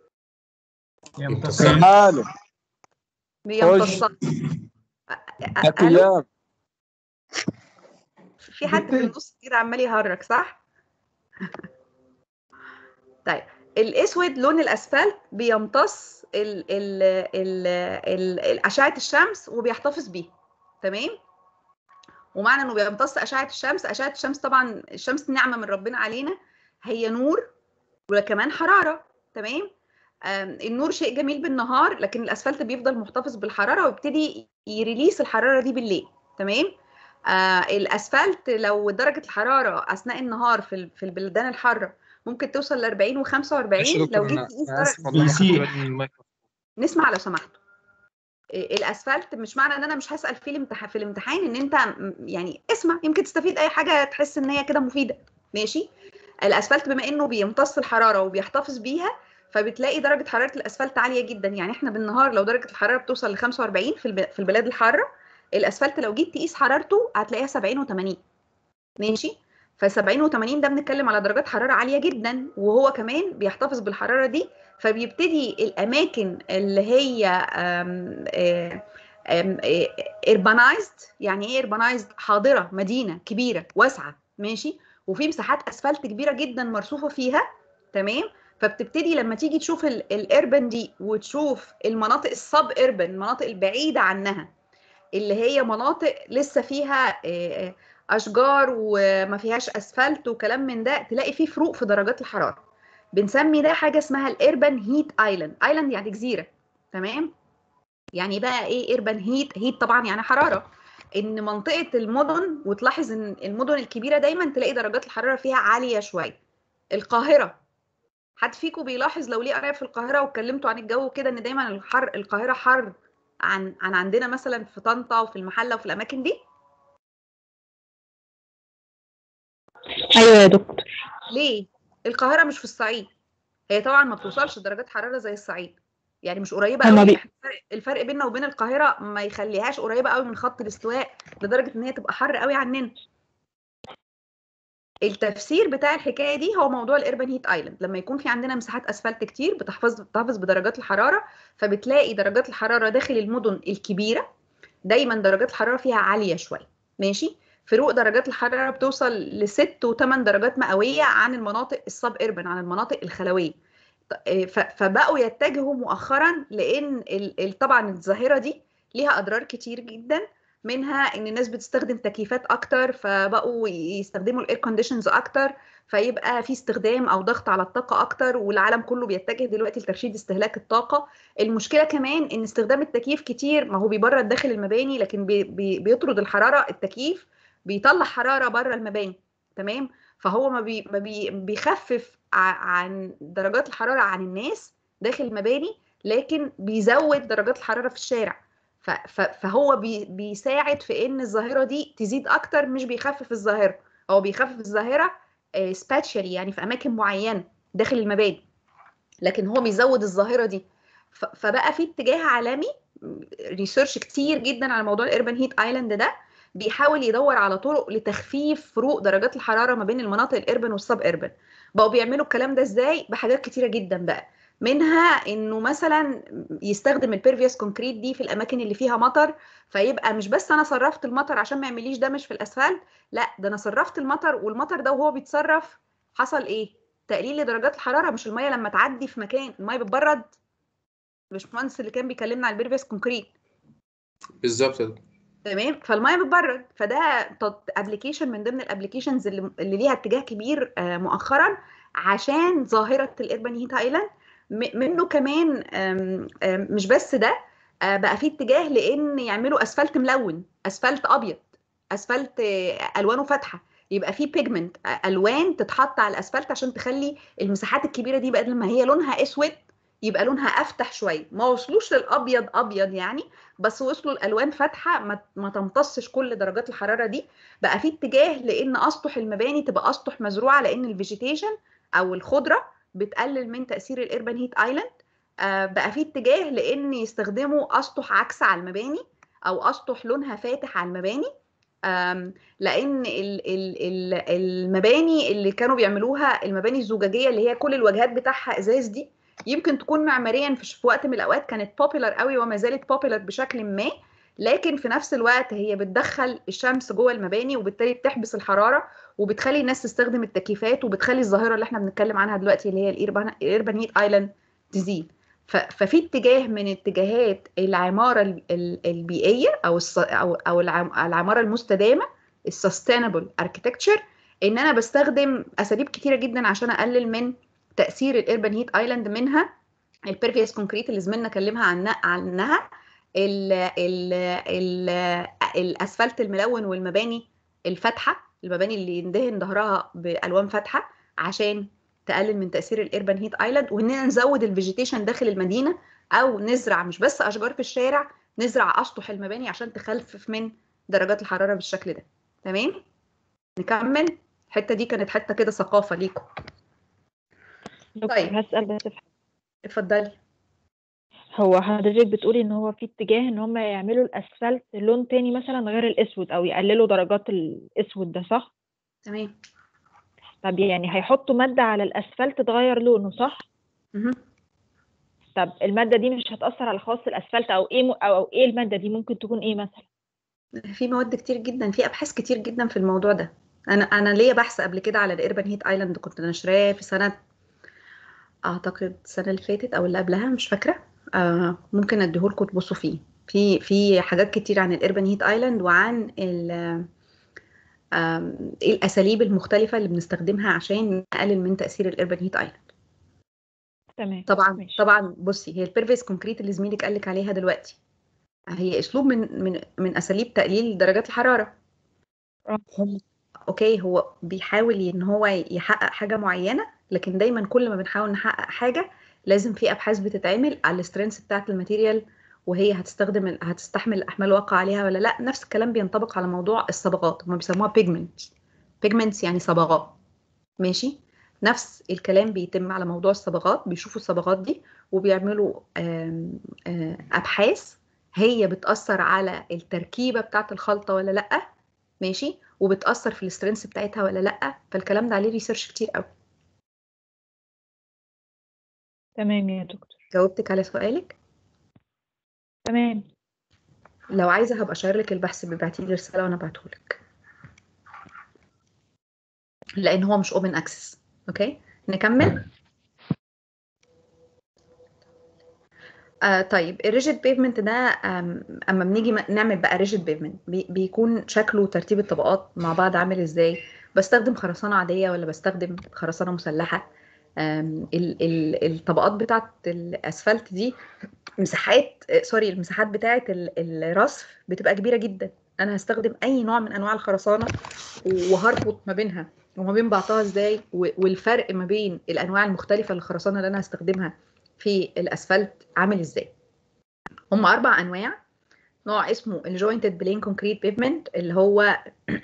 يمتص. ماله بيمتصها أ- أ- ثلاث ألو؟ ايام في حد في النص كده عمال يهرج صح طيب الاسود لون الاسفلت بيمتص ال ال ال ال ال اشعه الشمس وبيحتفظ بيها تمام ومعنى انه بيمتص اشعه الشمس اشعه الشمس طبعا الشمس نعمه من ربنا علينا هي نور وكمان حراره تمام آم، النور شيء جميل بالنهار لكن الاسفلت بيفضل محتفظ بالحراره ويبتدي يريليس الحراره دي بالليل تمام آه الاسفلت لو درجه الحراره اثناء النهار في ال- في البلدان الحاره ممكن توصل ل 40 و45 معلش يا لو دكتور جيت انا تقيس أنا اسف درجه والله ما خدت يسيء. بالي من الميكروفون نسمع لو سمحتوا إيه، الاسفلت مش معنى ان انا مش هسال فيه الامتحان في الامتحان ان انت م- يعني اسمع يمكن تستفيد اي حاجه تحس ان هي كده مفيده ماشي الاسفلت بما انه بيمتص الحراره وبيحتفظ بيها فبتلاقي درجه حراره الاسفلت عاليه جدا يعني احنا بالنهار لو درجه الحراره بتوصل ل 45 في الب- في البلاد الحاره الاسفلت لو جيت تقيس حرارته هتلاقيها 70 و80 ماشي ف 70 و80 ده بنتكلم على درجات حراره عاليه جدا وهو كمان بيحتفظ بالحراره دي فبيبتدي الاماكن اللي هي ايربانايزد يعني ايه ايربانايزد حاضره مدينه كبيره واسعه ماشي وفي مساحات اسفلت كبيره جدا مرصوفه فيها تمام فبتبتدي لما تيجي تشوف الاربن دي وتشوف المناطق السب اربن المناطق البعيده عنها اللي هي مناطق لسه فيها آه، آه، اشجار وما فيهاش اسفلت وكلام من ده تلاقي فيه فروق في درجات الحراره بنسمي ده حاجه اسمها الاربن هيت ايلاند ايلاند يعني جزيره تمام يعني بقى ايه اربن هيت هيت طبعا يعني حراره ان منطقه المدن وتلاحظ ان المدن الكبيره دايما تلاقي درجات الحراره فيها عاليه شويه القاهره حد فيكم بيلاحظ لو ليه قرايه في القاهره واتكلمتوا عن الجو كده ان دايما الحر القاهره حر عن عن عندنا مثلا في طنطا وفي المحله وفي الاماكن دي ايوه يا دكتور ليه القاهره مش في الصعيد هي طبعا ما بتوصلش لدرجات حراره زي الصعيد يعني مش قريبه هما قوي بي- إحنا الفرق- الفرق بيننا وبين القاهره ما يخليهاش قريبه قوي من خط الاستواء لدرجه ان هي تبقى حر قوي عننا التفسير بتاع الحكايه دي هو موضوع الاربن هيت ايلاند لما يكون في عندنا مساحات اسفلت كتير بتحفظ بتحتفظ بدرجات الحراره فبتلاقي درجات الحراره داخل المدن الكبيره دايما درجات الحراره فيها عاليه شويه ماشي فروق درجات الحراره بتوصل لست وثمان درجات مئويه عن المناطق السب اربن عن المناطق الخلويه ط- ف- فبقوا يتجهوا مؤخرا لان ال- ال- طبعا الظاهره دي ليها اضرار كتير جدا منها ان الناس بتستخدم تكييفات اكتر فبقوا يستخدموا الاير كونديشنز اكتر فيبقى في استخدام او ضغط على الطاقه اكتر والعالم كله بيتجه دلوقتي لترشيد استهلاك الطاقه المشكله كمان ان استخدام التكييف كتير ما هو بيبرد داخل المباني لكن بي بي بيطرد الحراره التكييف بيطلع حراره بره المباني تمام فهو ما, بي ما بي بيخفف ع- عن درجات الحراره عن الناس داخل المباني لكن بيزود درجات الحراره في الشارع ف- ف- فهو بي بيساعد في ان الظاهره دي تزيد اكتر مش بيخفف الظاهره هو بيخفف الظاهره سباتشالي يعني في اماكن معينه داخل المباني لكن هو بيزود الظاهره دي ف- فبقى في اتجاه عالمي ريسيرش كتير جدا على موضوع الاربن هيت ايلاند ده بيحاول يدور على طرق لتخفيف فروق درجات الحراره ما بين المناطق الاربن والسب اربن بقوا بيعملوا الكلام ده ازاي بحاجات كتيره جدا بقى منها انه مثلا يستخدم البيرفيوس كونكريت دي في الاماكن اللي فيها مطر فيبقى مش بس انا صرفت المطر عشان ما يعمليش دمج في الاسفلت لا ده انا صرفت المطر والمطر ده وهو بيتصرف حصل ايه تقليل لدرجات الحراره مش الميه لما تعدي في مكان الميه بتبرد الباشمهندس اللي كان بيكلمنا على البيرفيوس كونكريت بالظبط تمام فالميه بتبرد فده ابلكيشن من ضمن الابلكيشنز اللي, اللي ليها اتجاه كبير آه، مؤخرا عشان ظاهره الاربن هيت ايلاند م- منه كمان آم، آم، مش بس ده آه، بقى في اتجاه لان يعملوا اسفلت ملون اسفلت ابيض اسفلت آه، الوانه فاتحه يبقى في بيجمنت الوان تتحط على الاسفلت عشان تخلي المساحات الكبيره دي بدل ما هي لونها اسود يبقى لونها افتح شويه ما وصلوش للابيض ابيض يعني بس وصلوا الالوان فاتحه ما, ما تمتصش كل درجات الحراره دي بقى في اتجاه لان اسطح المباني تبقى اسطح مزروعه لان الفيجيتيشن او الخضره بتقلل من تاثير الاربن هيت ايلاند آه بقى في اتجاه لان يستخدموا اسطح عكس على المباني او اسطح لونها فاتح على المباني آم، لان ال- ال- ال- المباني اللي كانوا بيعملوها المباني الزجاجيه اللي هي كل الواجهات بتاعها ازاز دي يمكن تكون معماريا في في وقت من الاوقات كانت بوبيلر قوي وما زالت بوبيلر بشكل ما لكن في نفس الوقت هي بتدخل الشمس جوه المباني وبالتالي بتحبس الحراره وبتخلي الناس تستخدم التكييفات وبتخلي الظاهره اللي احنا بنتكلم عنها دلوقتي اللي هي الإيربان- الاربن هيت ايلاند تزيد ف- ففي اتجاه من اتجاهات العماره ال- ال- البيئيه او الص- او او العم- العماره المستدامه السستينبل اركيتكتشر ان انا بستخدم اساليب كتيره جدا عشان اقلل من تاثير الاربن هيت ايلاند منها البيرفيوس كونكريت اللي زميلنا كلمها عنها عنها ال ال ال الاسفلت الملون والمباني الفاتحه المباني اللي يندهن ظهرها بالوان فاتحه عشان تقلل من تاثير الاربن هيت ايلاند واننا نزود الفيجيتيشن داخل المدينه او نزرع مش بس اشجار في الشارع نزرع اسطح المباني عشان تخفف من درجات الحراره بالشكل ده تمام نكمل الحته دي كانت حته كده ثقافه ليكم دكتور طيب. هسأل بس في حاجة. اتفضلي هو حضرتك بتقولي ان هو في اتجاه ان هم يعملوا الاسفلت لون تاني مثلا غير الاسود او يقللوا درجات الاسود ده صح تمام طب يعني هيحطوا مادة على الاسفلت تغير لونه صح مهم. طب المادة دي مش هتأثر على خواص الاسفلت او ايه م... او أو ايه المادة دي ممكن تكون ايه مثلا في مواد كتير جدا في ابحاث كتير جدا في الموضوع ده انا انا ليا بحث قبل كده على الاربن هيت ايلاند كنت نشراه في سنه اعتقد السنه اللي فاتت او اللي قبلها مش فاكره آه ممكن اديهولكم تبصوا فيه في في حاجات كتير عن الاربن هيت ايلاند وعن ال آم، ايه الاساليب المختلفه اللي بنستخدمها عشان نقلل من تاثير الاربن هيت ايلاند تمام طبعا ماشي. طبعا بصي هي البيرفيس كونكريت اللي زميلك قال لك عليها دلوقتي هي اسلوب من من من اساليب تقليل درجات الحراره آه. هم اوكي هو بيحاول ان هو يحقق حاجه معينه لكن دايما كل ما بنحاول نحقق حاجه لازم في ابحاث بتتعمل على السترينث بتاعت الماتيريال وهي هتستخدم ال- هتستحمل الاحمال الواقعه عليها ولا لا نفس الكلام بينطبق على موضوع الصبغات هم بيسموها بيجمنت بيجمنتس يعني صبغات ماشي نفس الكلام بيتم على موضوع الصبغات بيشوفوا الصبغات دي وبيعملوا آم، آه، ابحاث هي بتاثر على التركيبه بتاعت الخلطه ولا لا ماشي وبتاثر في السترينث بتاعتها ولا لا فالكلام ده عليه ريسيرش كتير قوي تمام يا دكتور جاوبتك على سؤالك تمام لو عايزه هبقى اشير لك البحث بيبعتي لي رساله وانا ابعته لك لان هو مش اوبن اكسس اوكي نكمل آه طيب الريجيد بيفمنت ده آم، اما بنيجي م- نعمل بقى ريجيد بيفمنت بي بيكون شكله وترتيب الطبقات مع بعض عامل ازاي بستخدم خرسانه عاديه ولا بستخدم خرسانه مسلحه آم، ال ال الطبقات بتاعت الاسفلت دي مساحات آه، سوري المساحات بتاعت ال- الرصف بتبقى كبيره جدا انا هستخدم اي نوع من انواع الخرسانه وهربط ما بينها وما بين بعضها ازاي و- والفرق ما بين الانواع المختلفه للخرسانه اللي انا هستخدمها في الاسفلت عامل ازاي هم اربع انواع نوع اسمه الجوينتد بلين كونكريت بيفمنت اللي هو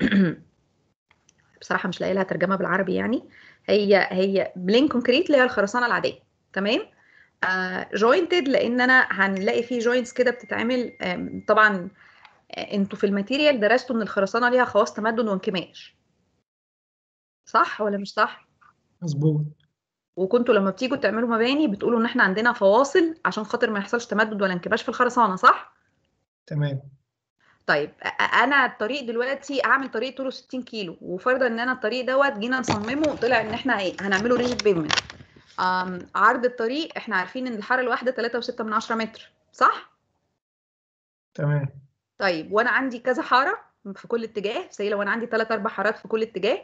بصراحه مش لاقي لها ترجمه بالعربي يعني هي هي بلين كونكريت اللي هي الخرسانه العاديه تمام جوينتد لان انا هنلاقي فيه جوينتس كده بتتعمل آم، طبعا آه، انتوا في الماتيريال درستوا ان الخرسانه ليها خواص تمدد وانكماش صح ولا مش صح مظبوط وكنتوا لما بتيجوا تعملوا مباني بتقولوا ان احنا عندنا فواصل عشان خاطر ما يحصلش تمدد ولا انكماش في الخرسانه صح تمام طيب أ- أ- انا الطريق دلوقتي اعمل طريق طوله 60 كيلو وفرضا ان انا الطريق دوت جينا نصممه طلع ان احنا ايه هنعمله ريجيد بيفمنت عرض الطريق احنا عارفين ان الحاره الواحده 3.6 من 10 متر صح تمام طيب وانا عندي كذا حاره في كل اتجاه زي لو انا عندي 3 4 حارات في كل اتجاه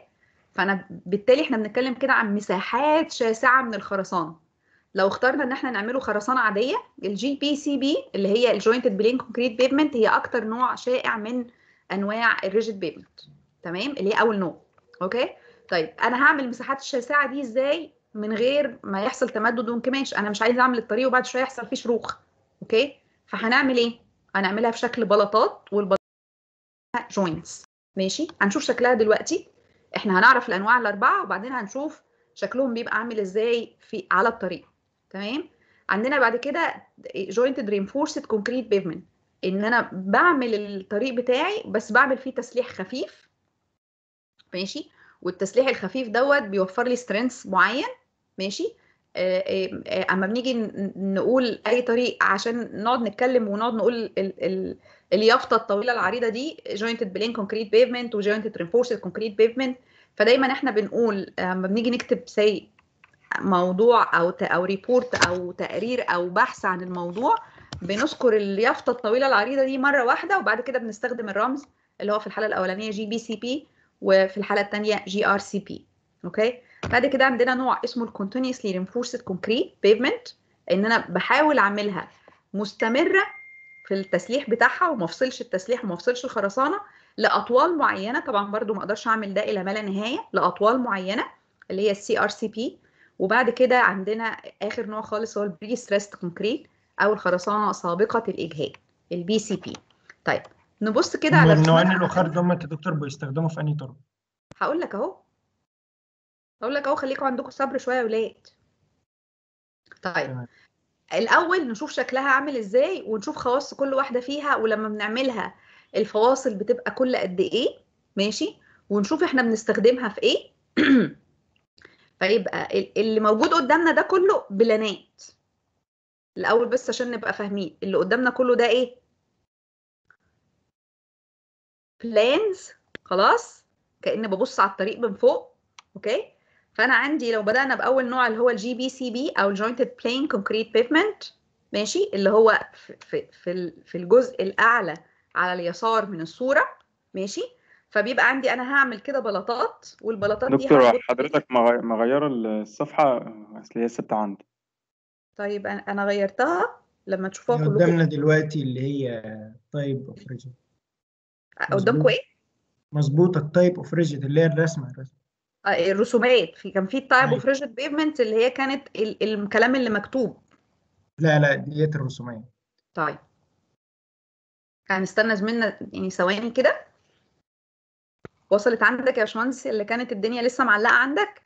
فانا بالتالي احنا بنتكلم كده عن مساحات شاسعه من الخرسانه لو اخترنا ان احنا نعمله خرسانه عاديه الجي بي سي بي اللي هي الجوينتد بلين كونكريت بيفمنت هي اكتر نوع شائع من انواع الريجيد بيفمنت تمام اللي هي اول نوع اوكي طيب انا هعمل المساحات الشاسعه دي ازاي من غير ما يحصل تمدد وانكماش انا مش عايزه اعمل الطريق وبعد شويه يحصل فيه شروخ اوكي فهنعمل ايه هنعملها في شكل بلاطات والبلاطات جوينتس ماشي هنشوف شكلها دلوقتي احنا هنعرف الانواع الاربعه وبعدين هنشوف شكلهم بيبقى عامل ازاي في على الطريق تمام عندنا بعد كده jointed reinforced concrete pavement ان انا بعمل الطريق بتاعي بس بعمل فيه تسليح خفيف ماشي والتسليح الخفيف دوت بيوفر لي سترينث معين ماشي آه، آه، آه، اما بنيجي ن- نقول اي طريق عشان نقعد نتكلم ونقعد نقول ال ال اليافطه الطويله العريضه دي jointed plain concrete pavement و jointed reinforced concrete pavement فدايما احنا بنقول اما بنيجي نكتب سي موضوع او ت- او ريبورت او تقرير او بحث عن الموضوع بنذكر اليافطه الطويله العريضه دي مره واحده وبعد كده بنستخدم الرمز اللي هو في الحاله الاولانيه جي بي سي بي وفي الحاله الثانيه جي ار سي بي اوكي بعد كده عندنا نوع اسمه الكونتينيوسلي reinforced concrete pavement ان انا بحاول اعملها مستمره في التسليح بتاعها وما افصلش التسليح وما افصلش الخرسانه لاطوال معينه طبعا برضو ما اقدرش اعمل ده الى ما لا نهايه لاطوال معينه اللي هي السي ار سي بي وبعد كده عندنا اخر نوع خالص هو البري ستريسد كونكريت او الخرسانه سابقه الاجهاد البي سي بي طيب نبص كده على النوعين رسومات الاخر دول يا دكتور بيستخدموا في انهي طرق؟ هقول لك اهو هقول لك اهو خليكم عندكم صبر شويه يا ولاد طيب تمام. الاول نشوف شكلها عامل ازاي ونشوف خواص كل واحده فيها ولما بنعملها الفواصل بتبقى كل قد ايه ماشي ونشوف احنا بنستخدمها في ايه فيبقى ال- اللي موجود قدامنا ده كله بلانات الاول بس عشان نبقى فاهمين اللي قدامنا كله ده ايه بلانز خلاص كأني ببص على الطريق من فوق اوكي فانا عندي لو بدأنا باول نوع اللي هو الجي بي سي بي او الجوينتد بلين كونكريت بيفمنت ماشي اللي هو في في في ال- في الجزء الاعلى على اليسار من الصورة ماشي فبيبقى عندي انا هعمل كده بلاطات والبلاطات دي دكتور هربط حضرتك مغي- مغيرة الصفحة اصل هي ثابتة عندي طيب انا أنا غيرتها لما تشوفوها اللي كلكم قدامنا دلوقتي اللي هي تايب اوف ريجيت قدامكم مظبوط. ايه مظبوطه التايب اوف ريجيت اللي هي الرسمه الرسمه آه، الرسومات في كان في التايب أيوة. اوف ريجيد بيفمنت اللي هي كانت ال- الكلام اللي مكتوب لا لا ديت الرسوميه طيب هنستنى زميلنا يعني ثواني كده وصلت عندك يا باشمهندس اللي كانت الدنيا لسه معلقه عندك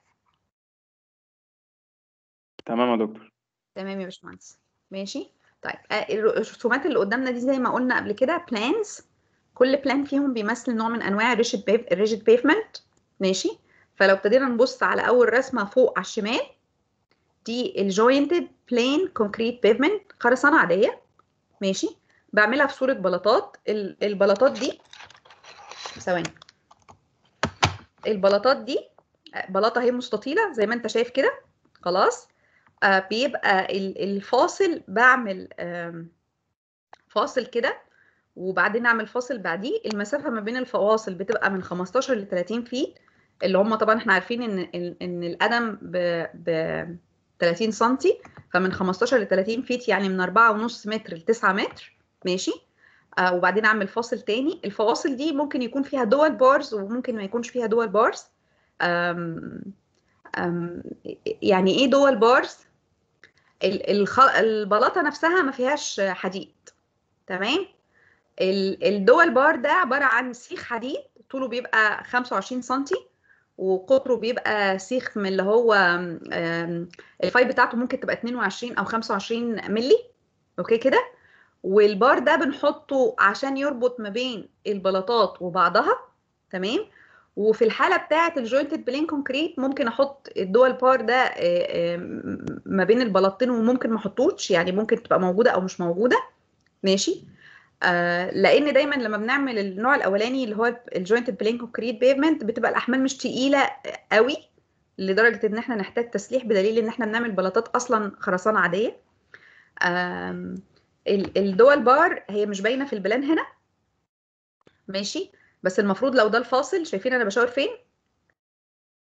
تمام يا دكتور تمام يا باشمهندس ماشي طيب آه، الرسومات اللي قدامنا دي زي ما قلنا قبل كده بلانز كل بلان فيهم بيمثل نوع من انواع الريجيد بيف الريجيد بيفمنت ماشي فلو ابتدينا نبص على اول رسمه فوق على الشمال دي الجوينتد بلين كونكريت بيفمنت خرسانه عاديه ماشي بعملها في صوره بلاطات ال- البلاطات دي ثواني البلاطات دي آه، بلاطه هي مستطيله زي ما انت شايف كده خلاص آه، بيبقى ال- الفاصل بعمل آم، فاصل كده وبعدين اعمل فاصل بعديه المسافه ما بين الفواصل بتبقى من 15 ل 30 فيت اللي هم طبعا احنا عارفين ان ال- ان القدم ب ب 30 سنتي فمن 15 ل 30 فيت يعني من 4.5 متر ل 9 متر ماشي آه وبعدين اعمل فاصل تاني الفواصل دي ممكن يكون فيها دول بارز وممكن ما يكونش فيها دول بارز آم آم يعني ايه دول بارز ال- الخ... البلاطه نفسها ما فيهاش حديد تمام ال- الدول بار ده عباره عن سيخ حديد طوله بيبقى 25 سنتي وقطره بيبقى سيخ من اللي هو آم، الفاي بتاعته ممكن تبقى 22 او 25 ملي اوكي كده والبار ده بنحطه عشان يربط ما بين البلاطات وبعضها تمام وفي الحاله بتاعه الجوينتد بلين كونكريت ممكن احط الدول بار ده آه، آه، ما بين البلاطتين وممكن ما احطوش يعني ممكن تبقى موجوده او مش موجوده ماشي آه لان دايما لما بنعمل النوع الاولاني اللي هو الجوينتد بلين كونكريت بيفمنت بتبقى الاحمال مش تقيله قوي لدرجه ان احنا نحتاج تسليح بدليل ان احنا بنعمل بلاطات اصلا خرسانه عاديه آم، ال- الدول بار هي مش باينه في البلان هنا ماشي بس المفروض لو ده الفاصل شايفين انا بشاور فين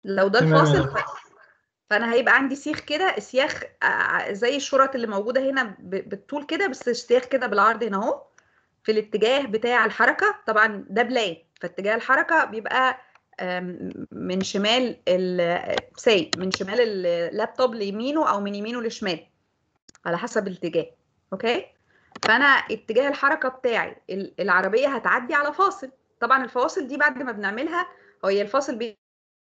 لو ده تمام يا الفاصل دكتور. ف... فانا هيبقى عندي سيخ كده سياخ آه، زي الشرط اللي موجوده هنا ب- بالطول كده بس سياخ كده بالعرض هنا اهو في الاتجاه بتاع الحركه طبعا ده بلان فاتجاه الحركه بيبقى آم، من شمال ال ساي من شمال اللابتوب ليمينه او من يمينه لشمال على حسب الاتجاه اوكي فانا اتجاه الحركه بتاعي ال- العربيه هتعدي على فاصل طبعا الفواصل دي بعد ما بنعملها هي الفاصل بي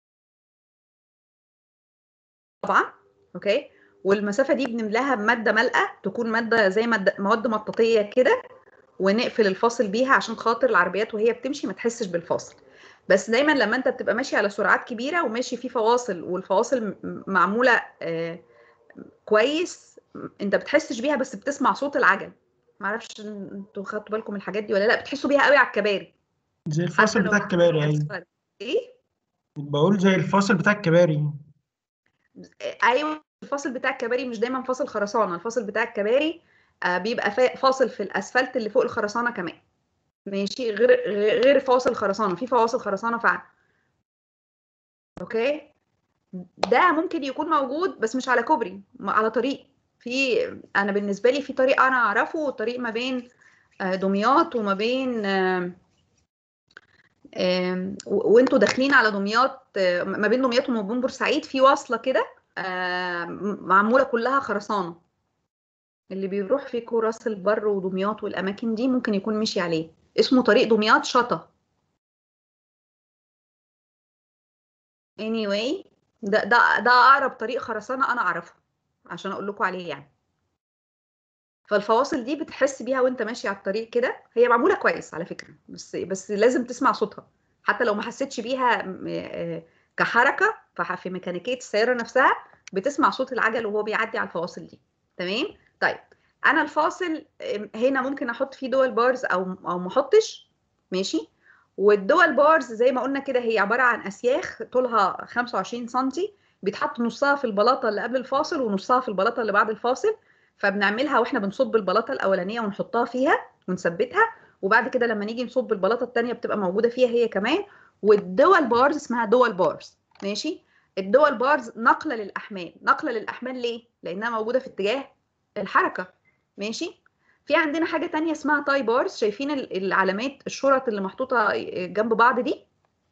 طبعا اوكي والمسافه دي بنملاها بماده مالئه تكون ماده زي مادة مواد مطاطيه كده ونقفل الفاصل بيها عشان خاطر العربيات وهي بتمشي ما تحسش بالفاصل بس دايما لما انت بتبقى ماشي على سرعات كبيره وماشي في فواصل والفواصل م- معموله آه، كويس م- انت بتحسش بيها بس بتسمع صوت العجل معرفش انتوا خدتوا بالكم من الحاجات دي ولا لا بتحسوا بيها قوي على الكباري زي حتى الفاصل لو بتاع الكباري ايوه أسفل. ايه بقول زي الفاصل بتاع الكباري ايوه الفاصل بتاع الكباري مش دايما فاصل خرسانه الفاصل بتاع الكباري آه، بيبقى فا- فاصل في الاسفلت اللي فوق الخرسانه كمان ماشي غير غير غير فواصل خرسانه في فواصل خرسانه فعلا اوكي ده ممكن يكون موجود بس مش على كوبري م- على طريق في انا بالنسبه لي في طريق انا اعرفه طريق ما بين آه، دمياط وما بين آم، آم، و- وانتوا داخلين على دمياط آه، ما بين دمياط وما بين بورسعيد في واصله كده آه، م- معموله كلها خرسانه اللي بيروح فيكوا راس البر ودمياط والاماكن دي ممكن يكون مشي عليه اسمه طريق دمياط شطا anyway ده ده ده اقرب طريق خرسانه انا اعرفه عشان اقول لكم عليه يعني فالفواصل دي بتحس بيها وانت ماشي على الطريق كده هي معموله كويس على فكره بس بس لازم تسمع صوتها حتى لو ما حسيتش بيها م- آه، كحركه فح- في ميكانيكيه السياره نفسها بتسمع صوت العجل وهو بيعدي على الفواصل دي تمام طيب انا الفاصل آم، هنا ممكن احط فيه دول بارز او او ما احطش ماشي والدول بارز زي ما قلنا كده هي عباره عن اسياخ طولها 25 سم بيتحط نصها في البلاطه اللي قبل الفاصل ونصها في البلاطه اللي بعد الفاصل فبنعملها واحنا بنصب البلاطه الاولانيه ونحطها فيها ونثبتها وبعد كده لما نيجي نصب البلاطه الثانيه بتبقى موجوده فيها هي كمان والدول بارز اسمها دول بارز ماشي الدول بارز نقله للاحمال نقله للاحمال ليه لانها موجوده في اتجاه الحركه ماشي في عندنا حاجه تانية اسمها تاي بارز شايفين ال- العلامات الشرط اللي محطوطه جنب بعض دي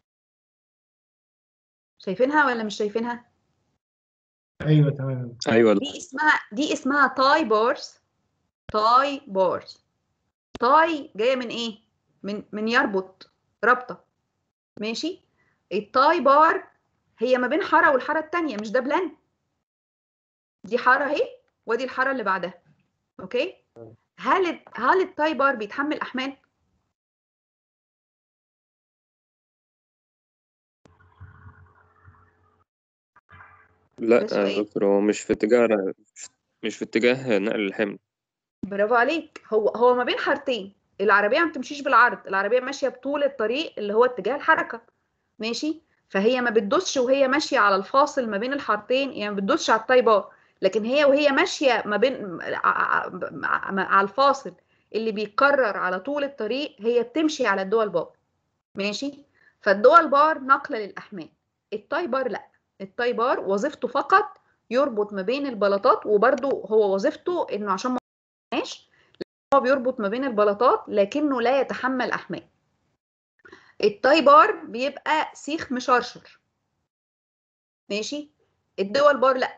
شايفينها ولا مش شايفينها ايوه تمام ايوه دي اسمها دي اسمها تاي بارز تاي بارز تاي جايه من ايه من من يربط رابطه ماشي التاي بار هي ما بين حاره والحاره التانية مش ده بلان دي حاره اهي وادي الحاره اللي بعدها اوكي هل ال- هل التاي بار بيتحمل احمال ده لا يا سؤال دكتور هو مش في اتجاه مش في اتجاه نقل الحمل برافو عليك هو هو ما بين حارتين العربيه ما بتمشيش بالعرض العربيه ماشيه بطول الطريق اللي هو اتجاه الحركه ماشي فهي ما بتدوسش وهي ماشيه على الفاصل ما بين الحارتين يعني ما بتدوسش على التاي بار لكن هي وهي ماشيه ما بين ع- ع- ع- على الفاصل اللي بيتكرر على طول الطريق هي بتمشي على الدول بار ماشي فالدول بار نقله للاحمال التاي بار لا التاي بار وظيفته فقط يربط ما بين البلاطات وبرده هو وظيفته انه عشان ما يقعناش، هو بيربط ما بين البلاطات لكنه لا يتحمل احمال التاي بار بيبقى سيخ مشرشر ماشي الدول بار لا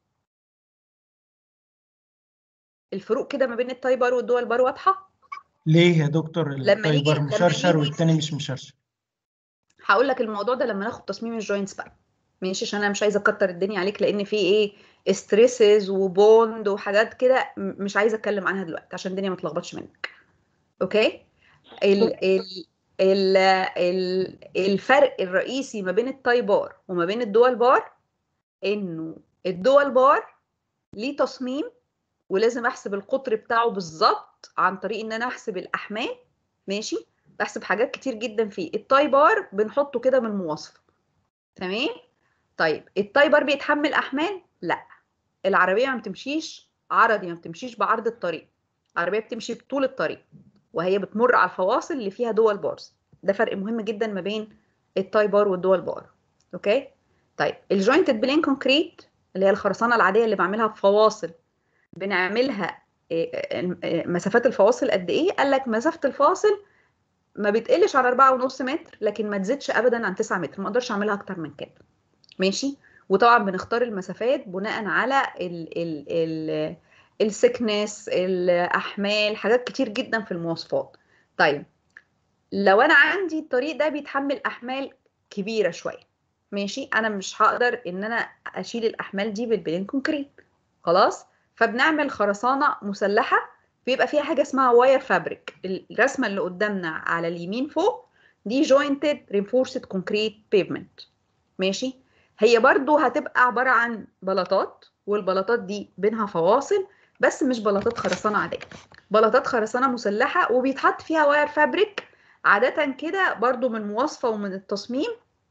الفروق كده ما بين التاي بار والدول بار واضحه ليه يا دكتور لما الفايبر نيجي- لما مشرشر نيجي- والتاني مش مشرشر هقول لك الموضوع ده لما ناخد تصميم الجوينتس بقى ماشي عشان انا مش عايزه اكتر الدنيا عليك لان في ايه ستريسز وبوند وحاجات كده م- مش عايزه اتكلم عنها دلوقتي عشان الدنيا ما تلخبطش منك اوكي ال ال ال ال الفرق الرئيسي ما بين التاي بار وما بين الدول بار انه الدول بار ليه تصميم ولازم احسب القطر بتاعه بالظبط عن طريق ان انا احسب الاحمال ماشي بحسب حاجات كتير جدا فيه التاي بار بنحطه كده من المواصفه تمام طيب التاي بار بيتحمل احمال لا العربيه ما بتمشيش عرضي ما بتمشيش بعرض الطريق العربيه بتمشي بطول الطريق وهي بتمر على الفواصل اللي فيها دول بارز ده فرق مهم جدا ما بين التاي بار والدول بار اوكي طيب الجوينتد بلين كونكريت اللي هي الخرسانه العاديه اللي بعملها في فواصل بنعملها إيه، إيه، مسافات الفواصل قد ايه قال لك مسافه الفاصل ما بتقلش عن أربعة ونص متر لكن ما تزيدش ابدا عن 9 متر ما اقدرش اعملها اكتر من كده ماشي وطبعا بنختار المسافات بناء على ال ال ال السكنس الاحمال حاجات كتير جدا في المواصفات طيب لو انا عندي الطريق ده بيتحمل احمال كبيره شويه ماشي انا مش هقدر ان انا اشيل الاحمال دي بالبلين كونكريت خلاص فبنعمل خرسانه مسلحه بيبقى فيها حاجه اسمها واير فابريك الرسمه اللي قدامنا على اليمين فوق دي جوينتد رينفورسد كونكريت بيفمنت ماشي هي برضو هتبقى عباره عن بلاطات والبلاطات دي بينها فواصل بس مش بلاطات خرسانه عاديه بلاطات خرسانه مسلحه وبيتحط فيها واير فابريك عاده كده برضو من مواصفه ومن التصميم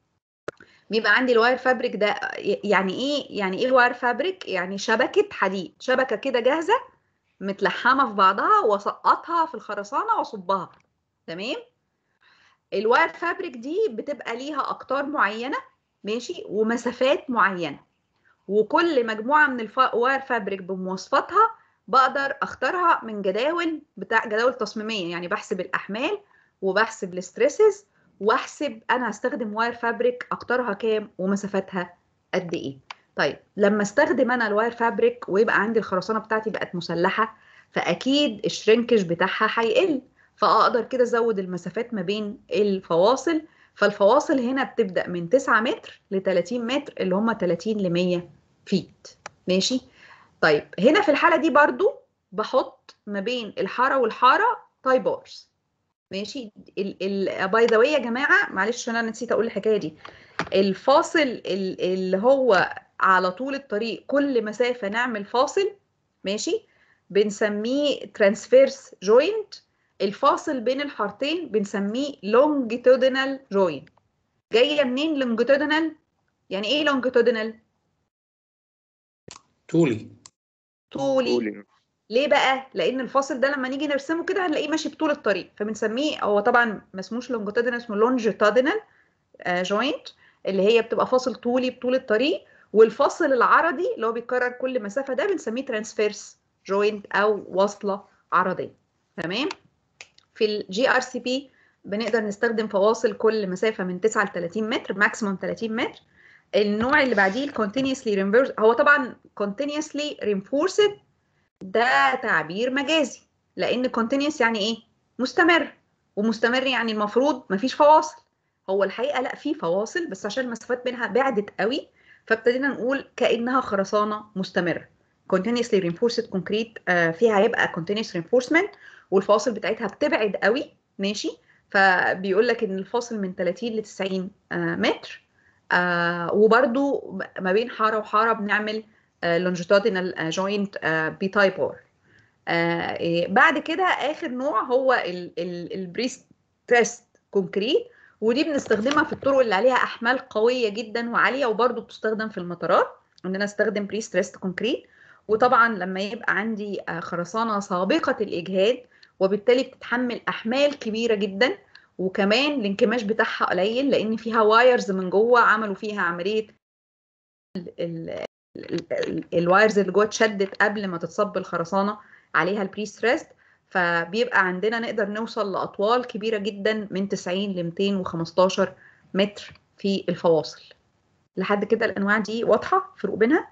بيبقى عندي الواير فابريك ده يعني ايه يعني ايه الواير فابريك يعني شبكه حديد شبكه كده جاهزه متلحمه في بعضها واسقطها في الخرسانه واصبها تمام الواير فابريك دي بتبقى ليها اقطار معينه ماشي ومسافات معينه وكل مجموعه من الواير فابريك بمواصفاتها بقدر اختارها من جداول بتاع جداول تصميميه يعني بحسب الاحمال وبحسب الاستريسز واحسب انا هستخدم واير فابريك اقطارها كام ومسافاتها قد ايه طيب لما استخدم انا الواير فابريك ويبقى عندي الخرسانه بتاعتي بقت مسلحه فاكيد الشرينكج بتاعها هيقل فاقدر كده ازود المسافات ما بين الفواصل فالفواصل هنا بتبدا من 9 متر ل 30 متر اللي هم 30 ل 100 فيت ماشي طيب هنا في الحاله دي برضو بحط ما بين الحاره والحاره تاي بارز ماشي باي ذا يا جماعه معلش انا نسيت اقول الحكايه دي الفاصل اللي هو على طول الطريق كل مسافه نعمل فاصل ماشي بنسميه ترانسفيرس جوينت الفاصل بين الحارتين بنسميه لونجيتودينال جوينت جايه منين لونجيتودينال يعني ايه لونجيتودينال طولي طولي ليه بقى لان الفاصل ده لما نيجي نرسمه كده هنلاقيه ماشي بطول الطريق فبنسميه هو طبعا ما اسموش لونجيتودينال اسمه لونجيتودينال جوينت اللي هي بتبقى فاصل طولي بطول الطريق والفاصل العرضي اللي هو بيتكرر كل مسافه ده بنسميه ترانسفيرس جوينت او وصله عرضيه تمام في الجي ار سي بي بنقدر نستخدم فواصل كل مسافه من 9 ل 30 متر ماكسيموم 30 متر النوع اللي بعديه الكونتينيوسلي رينفورس هو طبعا كونتينيوسلي رينفورسد ده تعبير مجازي لان كونتينيوس يعني ايه مستمر ومستمر يعني المفروض مفيش فواصل هو الحقيقه لا في فواصل بس عشان المسافات بينها بعدت قوي فابتدينا نقول كانها خرسانه مستمره continuously reinforced concrete آه فيها هيبقى continuous reinforcement والفواصل بتاعتها بتبعد قوي ماشي فبيقول لك ان الفاصل من 30 ل 90 آه متر آه وبرده ما بين حاره وحاره بنعمل لونجيتودينال جوينت بي تايب اور بعد كده اخر نوع هو البريست تيست كونكريت ودي بنستخدمها في الطرق اللي عليها احمال قويه جدا وعاليه وبرده بتستخدم في المطارات ان انا استخدم بري ستريست كونكريت وطبعا لما يبقى عندي خرسانه سابقه الاجهاد وبالتالي بتتحمل احمال كبيره جدا وكمان الانكماش بتاعها قليل لان فيها وايرز من جوه عملوا فيها عمليه الوايرز اللي جوه اتشدت قبل ما تتصب الخرسانه عليها البري ستريست فبيبقى عندنا نقدر نوصل لاطوال كبيره جدا من 90 ل 215 متر في الفواصل لحد كده الانواع دي واضحه فروق بينها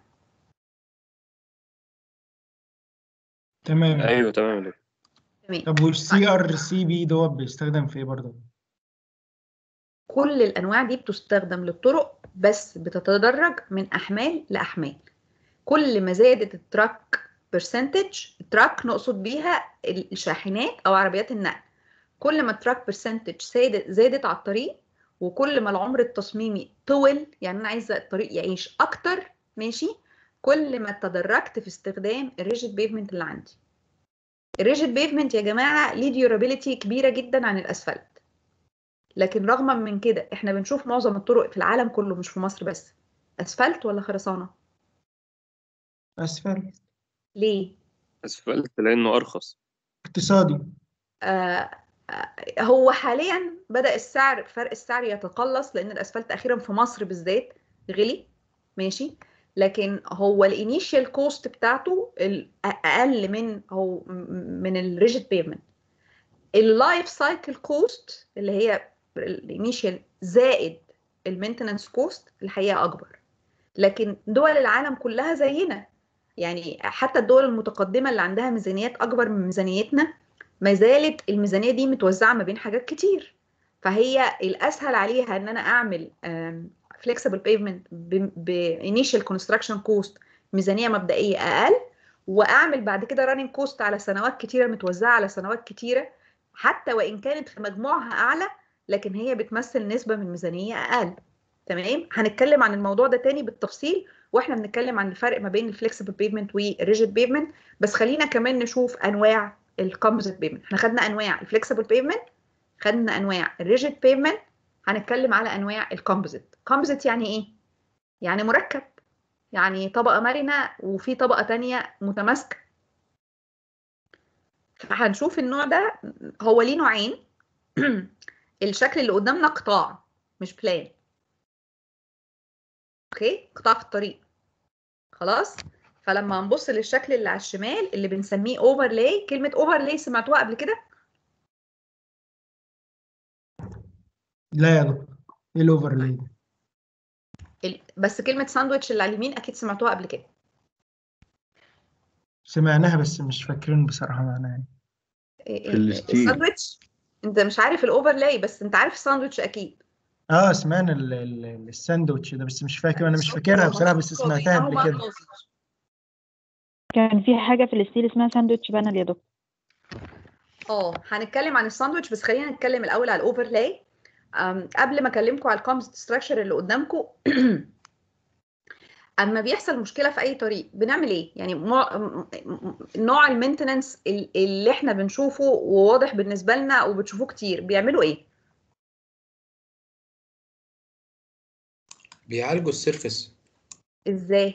تمام ايوه تمام تمام طب والسي ار سي بي دوت بيستخدم في ايه برضه؟ كل الانواع دي بتستخدم للطرق بس بتتدرج من احمال لاحمال كل ما زادت التراك برسنتج التراك نقصد بيها الشاحنات او عربيات النقل كل ما التراك برسنتج زادت زادت على الطريق وكل ما العمر التصميمي طول يعني انا عايزه الطريق يعيش اكتر ماشي كل ما تدرجت في استخدام الريجيد بيفمنت اللي عندي الريجيد بيفمنت يا جماعه ليه ديورابيلتي كبيره جدا عن الاسفلت لكن رغما من كده احنا بنشوف معظم الطرق في العالم كله مش في مصر بس اسفلت ولا خرسانه اسفلت ليه اسفلت لانه ارخص اقتصادي آه هو حاليا بدا السعر فرق السعر يتقلص لان الاسفلت اخيرا في مصر بالذات غلي ماشي لكن هو الانيشال كوست بتاعته ال- اقل من هو من الريجيد بيفمنت اللايف سايكل كوست اللي هي الانيشال زائد المينتننس كوست الحقيقه اكبر لكن دول العالم كلها زينا يعني حتى الدول المتقدمه اللي عندها ميزانيات اكبر من ميزانيتنا ما زالت الميزانيه دي متوزعه ما بين حاجات كتير فهي الاسهل عليها ان انا اعمل فليكسبل بيفمنت بانيشال كونستراكشن كوست ميزانيه مبدئيه اقل واعمل بعد كده راننج كوست على سنوات كتيره متوزعه على سنوات كتيره حتى وان كانت في مجموعها اعلى لكن هي بتمثل نسبه من ميزانيه اقل تمام هنتكلم عن الموضوع ده تاني بالتفصيل واحنا بنتكلم عن الفرق ما بين الفليكسبل بيفمنت والريجيد بيفمنت بس خلينا كمان نشوف انواع الكومبوزيت بيفمنت احنا خدنا انواع الفليكسبل بيفمنت خدنا انواع الريجيد بيفمنت هنتكلم على انواع الكومبوزيت كومبوزيت يعني ايه يعني مركب يعني طبقه مرنه وفي طبقه تانية متماسكه فهنشوف النوع ده هو ليه نوعين الشكل اللي قدامنا قطاع مش بلان اوكي قطاع في الطريق خلاص فلما نبص للشكل اللي على الشمال اللي بنسميه اوفرلاي كلمه اوفرلاي سمعتوها قبل كده لا يا دكتور ايه الاوفرلاي ده؟ ال- بس كلمه ساندويتش اللي على اليمين اكيد سمعتوها قبل كده سمعناها بس مش فاكرين بصراحه معناها ايه إيه- في إيه- الستيل. الساندويتش انت مش عارف الاوفرلاي بس انت عارف الساندويتش اكيد اه سمعنا ال- ال- الساندوتش ده بس مش فاكر انا مش فاكرها بصراحه بس سمعتها قبل كده كان في حاجة في الستيل اسمها ساندويتش بانل يا دكتور اه هنتكلم عن الساندويتش بس خلينا نتكلم الاول على الاوفرلاي أم، قبل ما اكلمكم على الكومبوزيت ستراكشر اللي قدامكم اما بيحصل مشكله في اي طريق بنعمل ايه يعني مع- م- م- نوع المينتننس اللي احنا بنشوفه وواضح بالنسبه لنا وبتشوفوه كتير بيعملوا ايه بيعالجوا السيرفس ازاي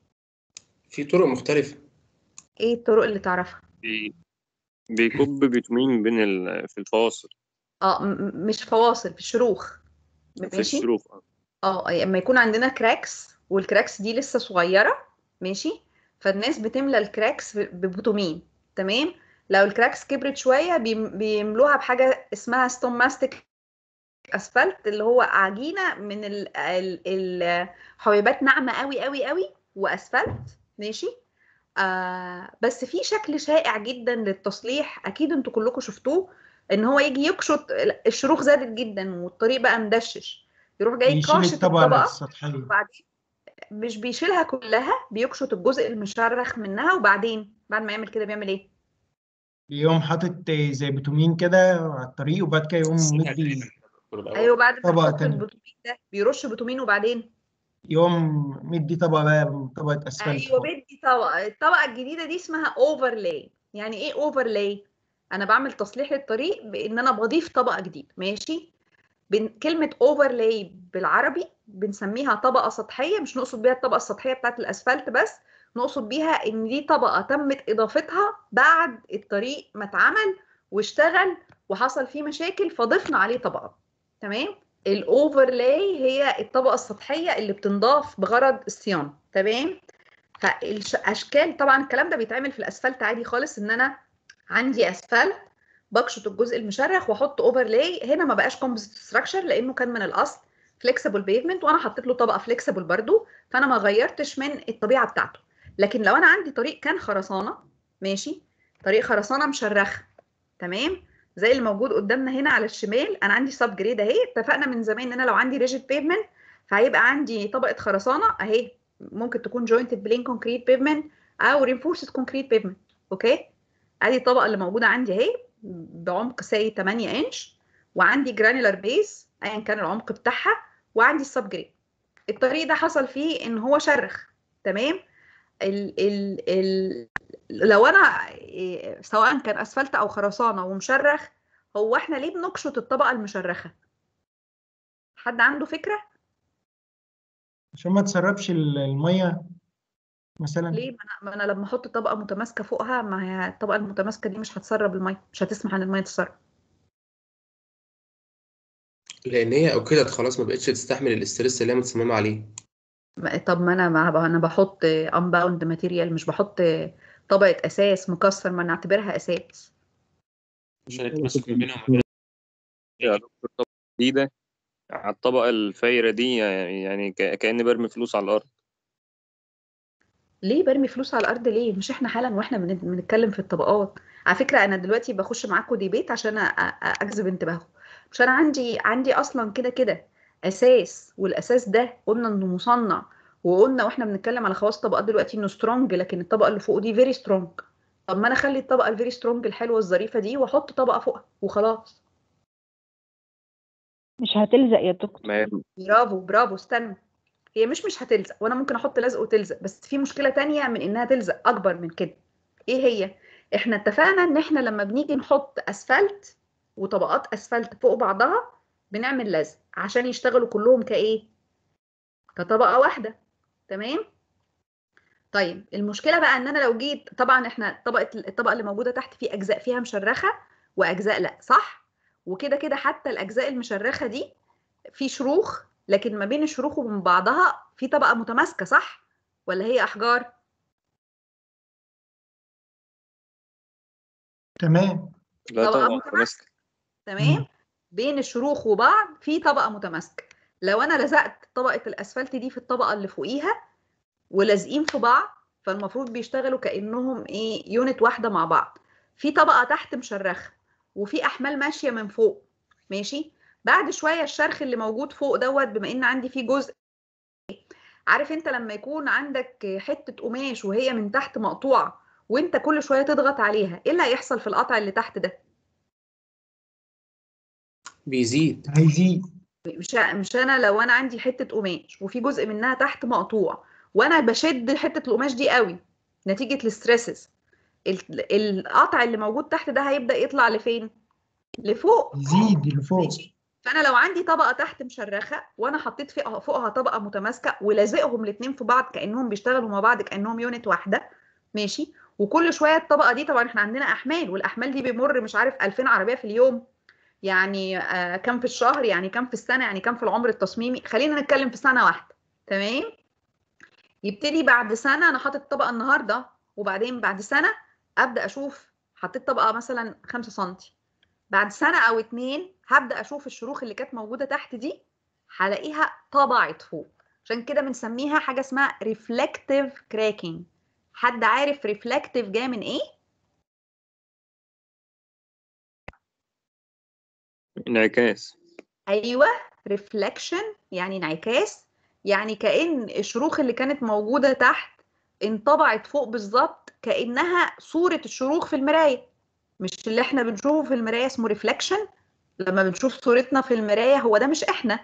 في طرق مختلفة ايه الطرق اللي تعرفها بي- بيكب بيتومين بين ال... في الفواصل اه م- م- مش فواصل في الشروخ في ماشي الشروخ آه. اه اما يكون عندنا كراكس والكراكس دي لسه صغيره ماشي فالناس بتملى الكراكس ب- ببوتومين تمام لو الكراكس كبرت شويه بيم- بيملوها بحاجه اسمها ستوماستيك اسفلت اللي هو عجينه من ال- ال- ال- حبيبات ناعمه قوي قوي قوي واسفلت ماشي آه بس في شكل شائع جدا للتصليح اكيد انتوا كلكم شفتوه ان هو يجي يقشط الشروخ زادت جدا والطريق بقى مدشش يروح جاي يشيل كاشط الطبقه الطبقه السطحيه وبعدين مش بيشيلها كلها بيقشط الجزء المشرخ منها وبعدين بعد ما يعمل كده بيعمل ايه يقوم حاطط زي بيتومين كده على الطريق وبعد كده يقوم مدي ايوه بعد ما طبقة يحط تانية. البوتومين ده بيرش بوتومين وبعدين يقوم مدي طبقه بقى طبقه اسفلت ايوه فوق. بدي طبقه الطبقه الجديده دي اسمها اوفرلاي يعني ايه اوفرلاي انا بعمل تصليح للطريق بان انا بضيف طبقه جديده ماشي بن... كلمه اوفرلاي بالعربي بنسميها طبقه سطحيه مش نقصد بيها الطبقه السطحيه بتاعت الاسفلت بس نقصد بيها ان دي طبقه تمت اضافتها بعد الطريق ما اتعمل واشتغل وحصل فيه مشاكل فضفنا عليه طبقه تمام الاوفرلاي هي الطبقه السطحيه اللي بتنضاف بغرض الصيانه تمام فالاشكال طبعا الكلام ده بيتعمل في الاسفلت عادي خالص ان انا عندي اسفلت بقشط الجزء المشرخ واحط اوفرلاي هنا ما بقاش كومبوزيت ستراكشر لانه كان من الاصل فليكسيبل بيفمنت وانا حطيت له طبقه فليكسيبل برضو فانا ما غيرتش من الطبيعه بتاعته لكن لو انا عندي طريق كان خرسانه ماشي طريق خرسانه مشرخه تمام زي اللي موجود قدامنا هنا على الشمال انا عندي سب جريد اهي اتفقنا من زمان ان انا لو عندي ريجيد بيفمنت فهيبقى عندي طبقه خرسانه اهي ممكن تكون جوينتد بلين كونكريت بيفمنت او رينفورسد كونكريت بيفمنت اوكي ادي الطبقه اللي موجوده عندي اهي بعمق سي 8 انش وعندي جرانيولار بيس ايا كان العمق بتاعها وعندي السب جريد الطريق ده حصل فيه ان هو شرخ تمام ال ال ال لو انا إيه، سواء كان اسفلت او خرسانه ومشرخ هو احنا ليه بنقشط الطبقه المشرخه حد عنده فكره عشان ما تسربش ال- الميه مثلا ليه ما انا, ما أنا لما احط طبقه متماسكه فوقها ما هي الطبقه المتماسكه دي مش هتسرب الميه مش هتسمح ان الميه تسرب لان هي او كده خلاص ما بقتش تستحمل الاسترس اللي هي متصممه عليه ما- طب ما انا ما انا بحط unbound ماتيريال مش بحط طبقة اساس مكسر ما نعتبرها اساس عشان التمسك ما بينهم وبين يا دكتور طب جديدة على الطبقة الفايرة دي يعني يعني ك- كأني برمي فلوس على الأرض ليه برمي فلوس على الارض ليه مش احنا حالا واحنا بن- بنتكلم في الطبقات على فكره انا دلوقتي بخش معاكم ديبيت عشان أ- أ- اجذب انتباهكم مش انا عندي عندي اصلا كده كده اساس والاساس ده قلنا انه مصنع وقلنا واحنا بنتكلم على خواص الطبقات دلوقتي انه سترونج لكن الطبقه اللي فوق دي فيري سترونج طب ما انا اخلي الطبقه الفيري سترونج الحلوه الظريفه دي واحط طبقه فوقها وخلاص مش هتلزق يا دكتور ما هي برافو برافو استنى هي مش مش هتلزق وانا ممكن احط لزق وتلزق بس في مشكله تانية من انها تلزق اكبر من كده ايه هي احنا اتفقنا ان احنا لما بنيجي نحط اسفلت وطبقات اسفلت فوق بعضها بنعمل لزق عشان يشتغلوا كلهم كايه كطبقه واحده تمام طيب المشكله بقى ان انا لو جيت طبعا احنا طبقه الطبقه اللي موجوده تحت في اجزاء فيها مشرخه واجزاء لا صح وكده كده حتى الاجزاء المشرخه دي في شروخ لكن ما بين الشروخ وبين بعضها في طبقه متماسكه صح ولا هي احجار تمام لا طبقة طبعا متماسكة. متماسكة تمام بين الشروخ وبعض في طبقه متماسكه لو انا لزقت طبقه الاسفلت دي في الطبقه اللي فوقيها ولازقين في بعض فالمفروض بيشتغلوا كانهم ايه يونت واحده مع بعض في طبقه تحت مشرخه وفي احمال ماشيه من فوق ماشي بعد شويه الشرخ اللي موجود فوق دوت بما ان عندي فيه جزء عارف انت لما يكون عندك حته قماش وهي من تحت مقطوعه وانت كل شويه تضغط عليها ايه اللي هيحصل في القطع اللي تحت ده بيزيد هيزيد مش مش انا لو انا عندي حته قماش وفي جزء منها تحت مقطوع وانا بشد حته القماش دي قوي نتيجه الاسترسز ال- القطع اللي موجود تحت ده هيبدا يطلع لفين لفوق يزيد لفوق ماشي فانا لو عندي طبقه تحت مشرخه وانا حطيت فوقها فوقها طبقه متماسكه ولازقهم الاثنين في بعض كانهم بيشتغلوا مع بعض كانهم يونت واحده ماشي وكل شويه الطبقه دي طبعا احنا عندنا احمال والاحمال دي بيمر مش عارف 2000 عربيه في اليوم يعني آه كم في الشهر يعني كم في السنه يعني كم في العمر التصميمي خلينا نتكلم في سنه واحده تمام يبتدي بعد سنه انا حاطط طبقه النهارده وبعدين بعد سنه ابدا اشوف حطيت طبقه مثلا 5 سم بعد سنه او اتنين هبدا اشوف الشروخ اللي كانت موجوده تحت دي هلاقيها طبعت فوق عشان كده بنسميها حاجه اسمها ريفلكتيف كراكنج حد عارف ريفلكتيف جاي من ايه انعكاس ايوه ريفلكشن يعني انعكاس يعني كأن الشروخ اللي كانت موجودة تحت انطبعت فوق بالظبط كأنها صورة الشروخ في المراية مش اللي احنا بنشوفه في المراية اسمه ريفلكشن لما بنشوف صورتنا في المراية هو ده مش احنا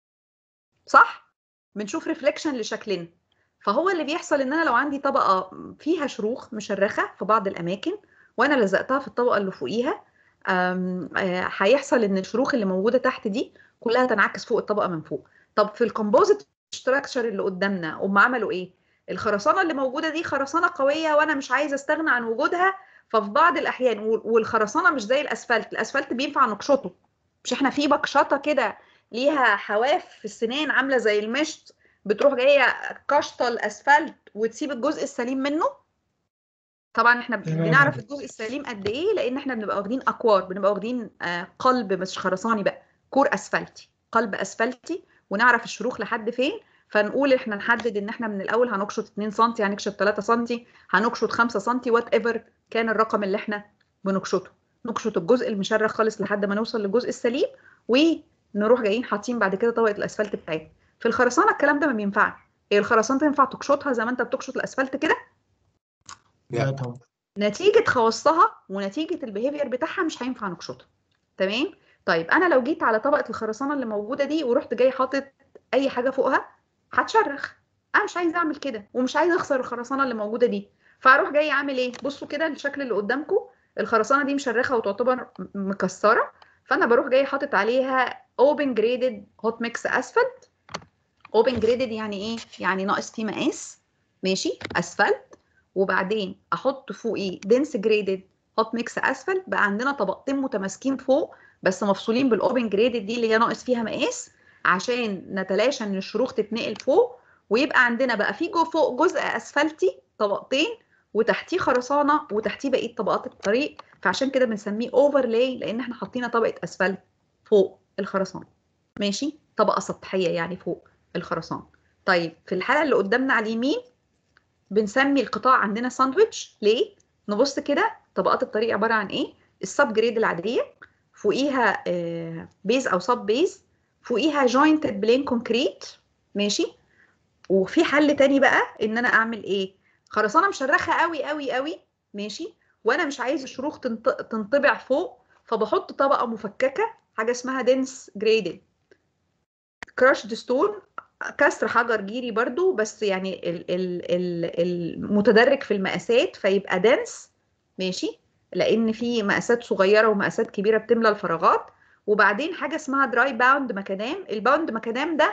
صح بنشوف ريفلكشن لشكلنا فهو اللي بيحصل ان انا لو عندي طبقة فيها شروخ مشرخة في بعض الاماكن وانا لزقتها في الطبقة اللي فوقيها أم، آه، هيحصل ان الشروخ اللي موجودة تحت دي كلها تنعكس فوق الطبقة من فوق طب في الكومبوزيت ستراكشر اللي قدامنا هم عملوا ايه الخرسانة اللي موجودة دي خرسانة قوية وانا مش عايزة استغنى عن وجودها ففي بعض الاحيان وال- والخرسانة مش زي الاسفلت الاسفلت بينفع نقشطه مش احنا في بقشطة كده ليها حواف في السنان عاملة زي المشط بتروح جاية قشطة الاسفلت وتسيب الجزء السليم منه طبعا احنا تمام. بنعرف الجزء السليم قد ايه لان احنا بنبقى واخدين اكوار بنبقى واخدين آه، قلب مش خرساني بقى كور اسفلتي قلب اسفلتي ونعرف الشروخ لحد فين فنقول احنا نحدد ان احنا من الاول هنقشط 2 سم هنقشط 3 سم هنقشط 5 سم وات ايفر كان الرقم اللي احنا بنقشطه نقشط الجزء المشرخ خالص لحد ما نوصل للجزء السليم ونروح جايين حاطين بعد كده طبقه الاسفلت بتاعتنا في الخرسانه الكلام ده ما بينفعش هي الخرسانه تنفع تقشطها زي ما انت بتقشط الاسفلت كده لا طبعا نتيجه خواصها ونتيجه البيهيفير بتاعها مش هينفع نقشطها تمام طيب انا لو جيت على طبقه الخرسانه اللي موجوده دي ورحت جاي حاطط اي حاجه فوقها هتشرخ انا مش عايزه اعمل كده ومش عايزه اخسر الخرسانه اللي موجوده دي فاروح جاي عامل ايه بصوا كده الشكل اللي قدامكم الخرسانه دي مشرخه وتعتبر م- مكسره فانا بروح جاي حاطط عليها اوبن جريدد هوت ميكس اسفلت اوبن جريدد يعني ايه يعني ناقص فيه مقاس ماشي اسفلت وبعدين احط فوقيه دنس جريدد هوت ميكس اسفلت بقى عندنا طبقتين متماسكين فوق بس مفصولين بالاوبن جريدد دي اللي هي ناقص فيها مقاس عشان نتلاشى ان الشروخ تتنقل فوق ويبقى عندنا بقى في جو فوق جزء اسفلتي طبقتين وتحتيه خرسانه وتحتيه بقيه طبقات الطريق فعشان كده بنسميه اوفرلاي لان احنا حاطين طبقه اسفلت فوق الخرسانه ماشي طبقه سطحيه يعني فوق الخرسانه طيب في الحاله اللي قدامنا على اليمين بنسمي القطاع عندنا ساندويتش ليه نبص كده طبقات الطريق عباره عن ايه السب جريد العاديه فوقيها آه، بيز او سب بيز فوقيها جوينتد بلين كونكريت ماشي وفي حل تاني بقى ان انا اعمل ايه خرسانه مشرخه قوي قوي قوي ماشي وانا مش عايز الشروخ تنط- تنطبع فوق فبحط طبقه مفككه حاجه اسمها دنس جريدد كراشد ستون كسر حجر جيري برضو بس يعني ال- ال- ال- المتدرج في المقاسات فيبقى دنس ماشي لان في مقاسات صغيره ومقاسات كبيره بتملى الفراغات وبعدين حاجه اسمها دراي باوند مكادام الباوند مكادام ده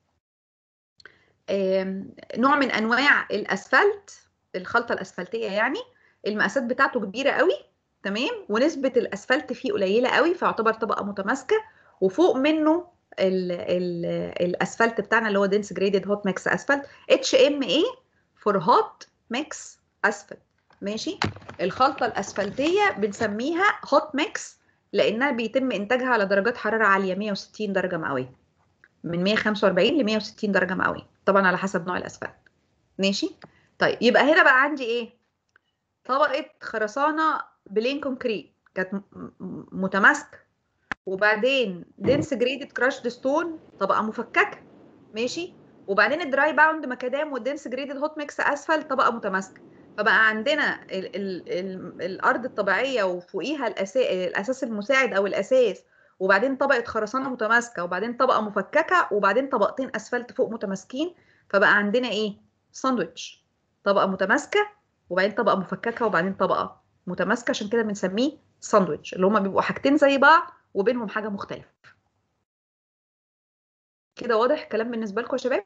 آم، نوع من انواع الاسفلت الخلطه الاسفلتيه يعني المقاسات بتاعته كبيره قوي تمام ونسبه الاسفلت فيه قليله قوي فيعتبر طبقه متماسكه وفوق منه ال ال الاسفلت بتاعنا اللي هو دنس جريدد هوت ميكس اسفلت اتش ام اي فور هوت ميكس اسفلت ماشي الخلطه الاسفلتيه بنسميها هوت ميكس لانها بيتم انتاجها على درجات حراره عاليه 160 درجه مئويه من 145 ل 160 درجه مئويه طبعا على حسب نوع الاسفلت ماشي طيب يبقى هنا بقى عندي ايه طبقه خرسانه بلين كونكريت كانت م- م- متماسكه وبعدين دنس جريدد كراشد ستون طبقه مفككه ماشي وبعدين الدراي باوند مكادام والدنس جريدد هوت ميكس اسفل طبقه متماسكه فبقى عندنا ال ال ال الارض الطبيعيه وفوقيها الأسا... الاساس المساعد او الاساس وبعدين طبقه خرسانه متماسكه وبعدين طبقه مفككه وبعدين طبقتين اسفلت فوق متماسكين فبقى عندنا ايه ساندويتش طبقه متماسكه وبعدين طبقه مفككه وبعدين طبقه متماسكه عشان كده بنسميه ساندويتش اللي هما بيبقوا حاجتين زي بعض وبينهم حاجه مختلفه كده واضح الكلام بالنسبه لكم يا شباب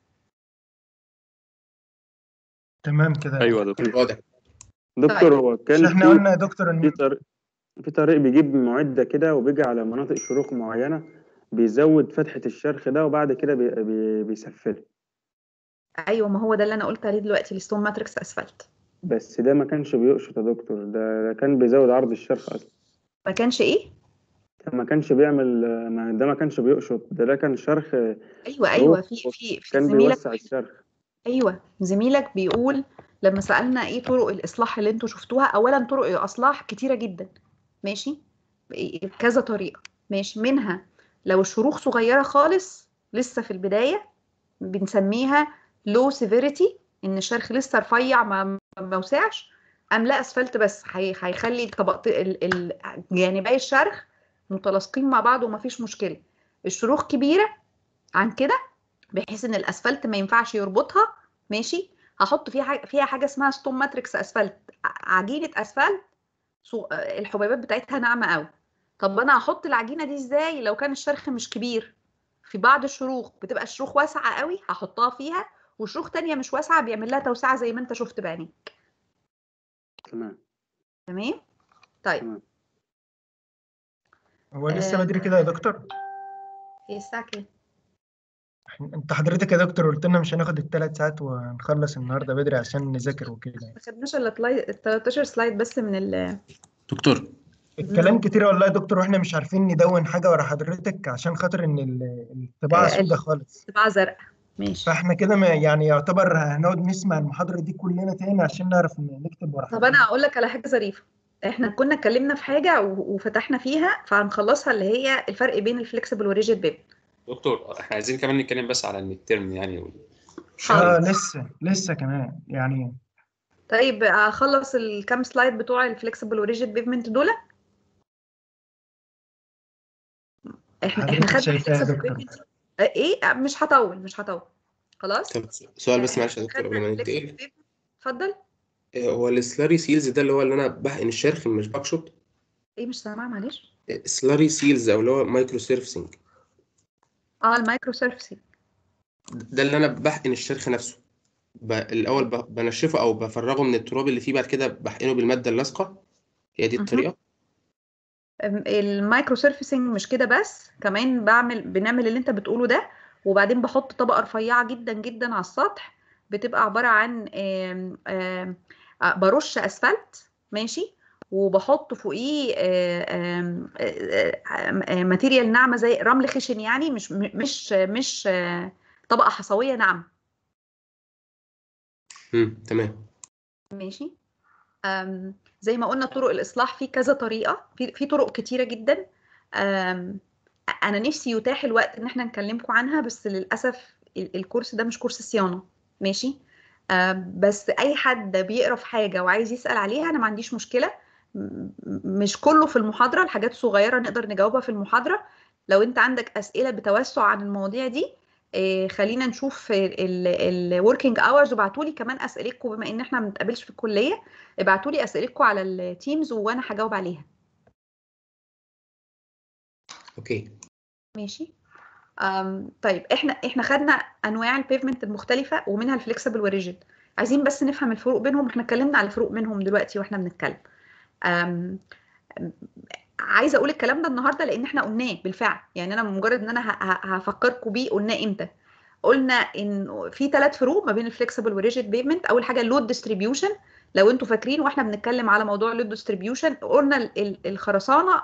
تمام كده ايوه يا دكتور واضح دكتور هو مش كان احنا في قلنا يا دكتور في ان طريق في طريق بيجيب معدة كده وبيجي على مناطق شروخ معينة بيزود فتحة الشرخ ده وبعد كده بي بي بيسفله ايوه ما هو ده اللي انا قلت عليه دلوقتي الستون ماتريكس اسفلت بس ده ما كانش بيقشط يا دكتور ده, ده كان بيزود عرض الشرخ أصلا ما كانش ايه ده ما كانش بيعمل ما ده ما كانش بيقشط ده ده كان شرخ ايوه ايوه في في في كان زميلك بيوسع الشرخ ايوه زميلك بيقول لما سالنا ايه طرق الاصلاح اللي انتوا شفتوها اولا طرق الاصلاح كتيره جدا ماشي إيه- كذا طريقه ماشي منها لو الشروخ صغيره خالص لسه في البدايه بنسميها لو سيفيريتي ان الشرخ لسه رفيع ما ما وسعش ام لا اسفلت بس هي- هيخلي طبقت ال- ال- جانبي الشرخ متلاصقين مع بعض ومفيش مشكله الشروخ كبيره عن كده بحيث ان الاسفلت ما ينفعش يربطها ماشي هحط فيها حاجه فيها حاجه اسمها ستون ماتريكس اسفلت ع- عجينه اسفلت صو- الحبيبات بتاعتها ناعمه قوي طب انا هحط العجينه دي ازاي لو كان الشرخ مش كبير في بعض الشروخ بتبقى الشروخ واسعه قوي هحطها فيها وشروخ تانية مش واسعه بيعمل لها توسعه زي ما انت شفت بعينيك تمام تمام طيب تمام. هو لسه آه. بدري كده يا دكتور هي الساعه كام انت حضرتك يا دكتور قلت لنا مش هناخد الثلاث ساعات وهنخلص النهارده بدري عشان نذاكر وكده ما خدناش الا تلاي- 13 سلايد بس من ال دكتور الكلام كتير والله يا دكتور واحنا مش عارفين ندون حاجه ورا حضرتك عشان خاطر ان ال- الطباعه آه، سودة خالص طباعه زرقاء ماشي فاحنا كده ما- يعني يعتبر هنقعد نسمع المحاضره دي كلنا تاني عشان نعرف ن- نكتب ورا طب انا هقول لك على حاجه ظريفه احنا كنا اتكلمنا في حاجه و- وفتحنا فيها فهنخلصها اللي هي الفرق بين الفليكسبل والريجيد بيب دكتور احنا عايزين كمان نتكلم بس على الميد ترم يعني وال- اه لسه لسه كمان يعني طيب هخلص الكام سلايد بتوع الفليكسبل والريجيد بيفمنت دول احنا احنا حضرتك خدنا شايفاها يا flexible دكتور pavement. آه، ايه مش هطول مش هطول خلاص طب سؤال بس معلش يا إحنا دكتور خدنا قبل ما flexible ننتقل pavement. اتفضل آه، هو السلاري سيلز ده اللي هو اللي انا بحقن الشرخ مش بكشط ايه مش سامعه معلش سلاري سيلز او اللي هو مايكرو سيرفسنج اه المايكرو سيرفسي ده اللي انا بحقن الشرخ نفسه ب... الاول ب... بنشفه او بفرغه من التراب اللي فيه بعد كده بحقنه بالماده اللاصقه هي دي مهم. الطريقه المايكرو سيرفيسنج مش كده بس كمان بعمل بنعمل اللي انت بتقوله ده وبعدين بحط طبقه رفيعه جدا جدا على السطح بتبقى عباره عن آم، آم، آه، برش اسفلت ماشي وبحط فوقيه آه، آم، آه، آه، آه، ماتيريال ناعمه زي رمل خشن يعني مش مش مش آه، طبقه حصويه ناعمه امم تمام ماشي أم، زي ما قلنا طرق الإصلاح في كذا طريقة في في طرق كتيرة جدا أم، أنا نفسي يتاح الوقت إن احنا نكلمكم عنها بس للأسف ال- الكورس ده مش كورس صيانة ماشي أم، بس أي حد بيقرا في حاجة وعايز يسأل عليها أنا ما عنديش مشكلة م- مش كله في المحاضرة الحاجات صغيرة نقدر نجاوبها في المحاضرة لو أنت عندك أسئلة بتوسع عن المواضيع دي إيه، خلينا نشوف الوركينج اورز وابعتوا لي كمان اسئلتكم بما ان احنا ما بنتقابلش في الكليه ابعتوا لي اسئلتكم على التيمز وانا هجاوب عليها اوكي ماشي أم طيب احنا احنا خدنا انواع البيفمنت المختلفه ومنها الفليكسبل والريجيد عايزين بس نفهم الفروق بينهم احنا اتكلمنا على الفروق منهم دلوقتي واحنا بنتكلم أم عايزه اقول الكلام ده النهارده لان احنا قلناه بالفعل يعني انا مجرد ان انا ه- ه- هفكركم بيه قلناه امتى قلنا ان في ثلاث فروق ما بين الفليكسبل والريجيد بيفمنت اول حاجه اللود ديستريبيوشن لو انتوا فاكرين واحنا بنتكلم على موضوع اللود ديستريبيوشن قلنا ال- ال- الخرسانه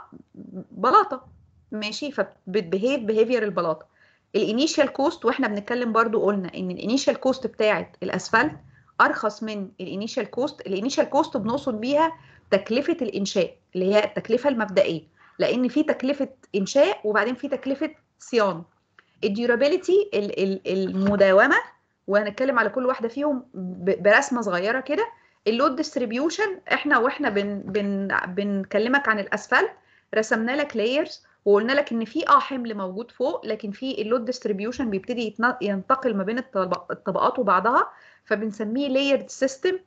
بلاطه ماشي فبتبهيف بيهيفير البلاطه الانيشال كوست واحنا بنتكلم برضو قلنا ان الانيشال كوست بتاعه الاسفلت ارخص من الانيشال كوست الانيشال كوست بنقصد بيها تكلفه الانشاء اللي هي التكلفه المبدئيه لان في تكلفه انشاء وبعدين في تكلفه صيانه الديورابيليتي المداومه وهنتكلم على كل واحده فيهم ب- برسمه صغيره كده اللود ديستريبيوشن احنا واحنا بن بن بنكلمك عن الاسفلت رسمنا لك لايرز وقلنا لك ان في اه حمل موجود فوق لكن في اللود ديستريبيوشن بيبتدي يتن- ينتقل ما بين الطبق- الطبقات وبعضها فبنسميه لايرد سيستم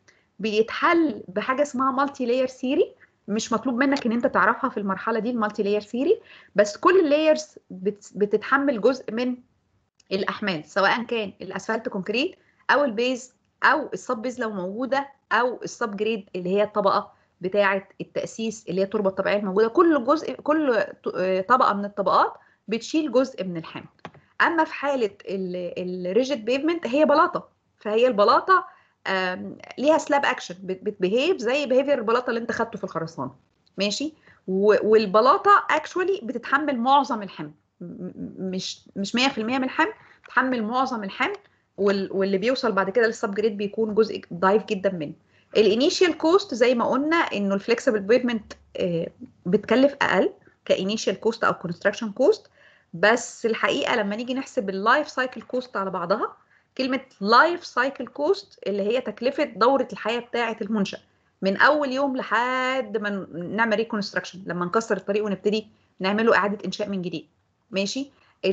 بيتحل بحاجه اسمها مالتي لاير سيري مش مطلوب منك ان انت تعرفها في المرحله دي المالتي لاير سيري بس كل اللايرز بتتحمل جزء من الاحمال سواء كان الاسفلت كونكريت او البيز او السب بيز لو موجوده او السب جريد اللي هي الطبقه بتاعه التاسيس اللي هي التربه الطبيعيه الموجوده كل جزء كل ط- طبقه من الطبقات بتشيل جزء من الحمل اما في حاله الريجيد بيفمنت هي بلاطه فهي البلاطه آم، ليها سلاب اكشن بتبيهيف زي بيهيفير البلاطه اللي انت خدته في الخرسانه ماشي و- والبلاطه اكشولي بتتحمل معظم الحمل م- م- مش مش 100% من الحمل بتحمل معظم الحمل وال- واللي بيوصل بعد كده للسب جريد بيكون جزء ضعيف جدا منه الانيشال كوست زي ما قلنا انه الفليكسبل بيفمنت بتكلف اقل كانيشال كوست او كونستراكشن كوست بس الحقيقه لما نيجي نحسب اللايف سايكل كوست على بعضها كلمه لايف سايكل كوست اللي هي تكلفه دوره الحياه بتاعه المنشا من اول يوم لحد ما نعمل ريكونستراكشن لما نكسر الطريق ونبتدي نعمله اعاده انشاء من جديد ماشي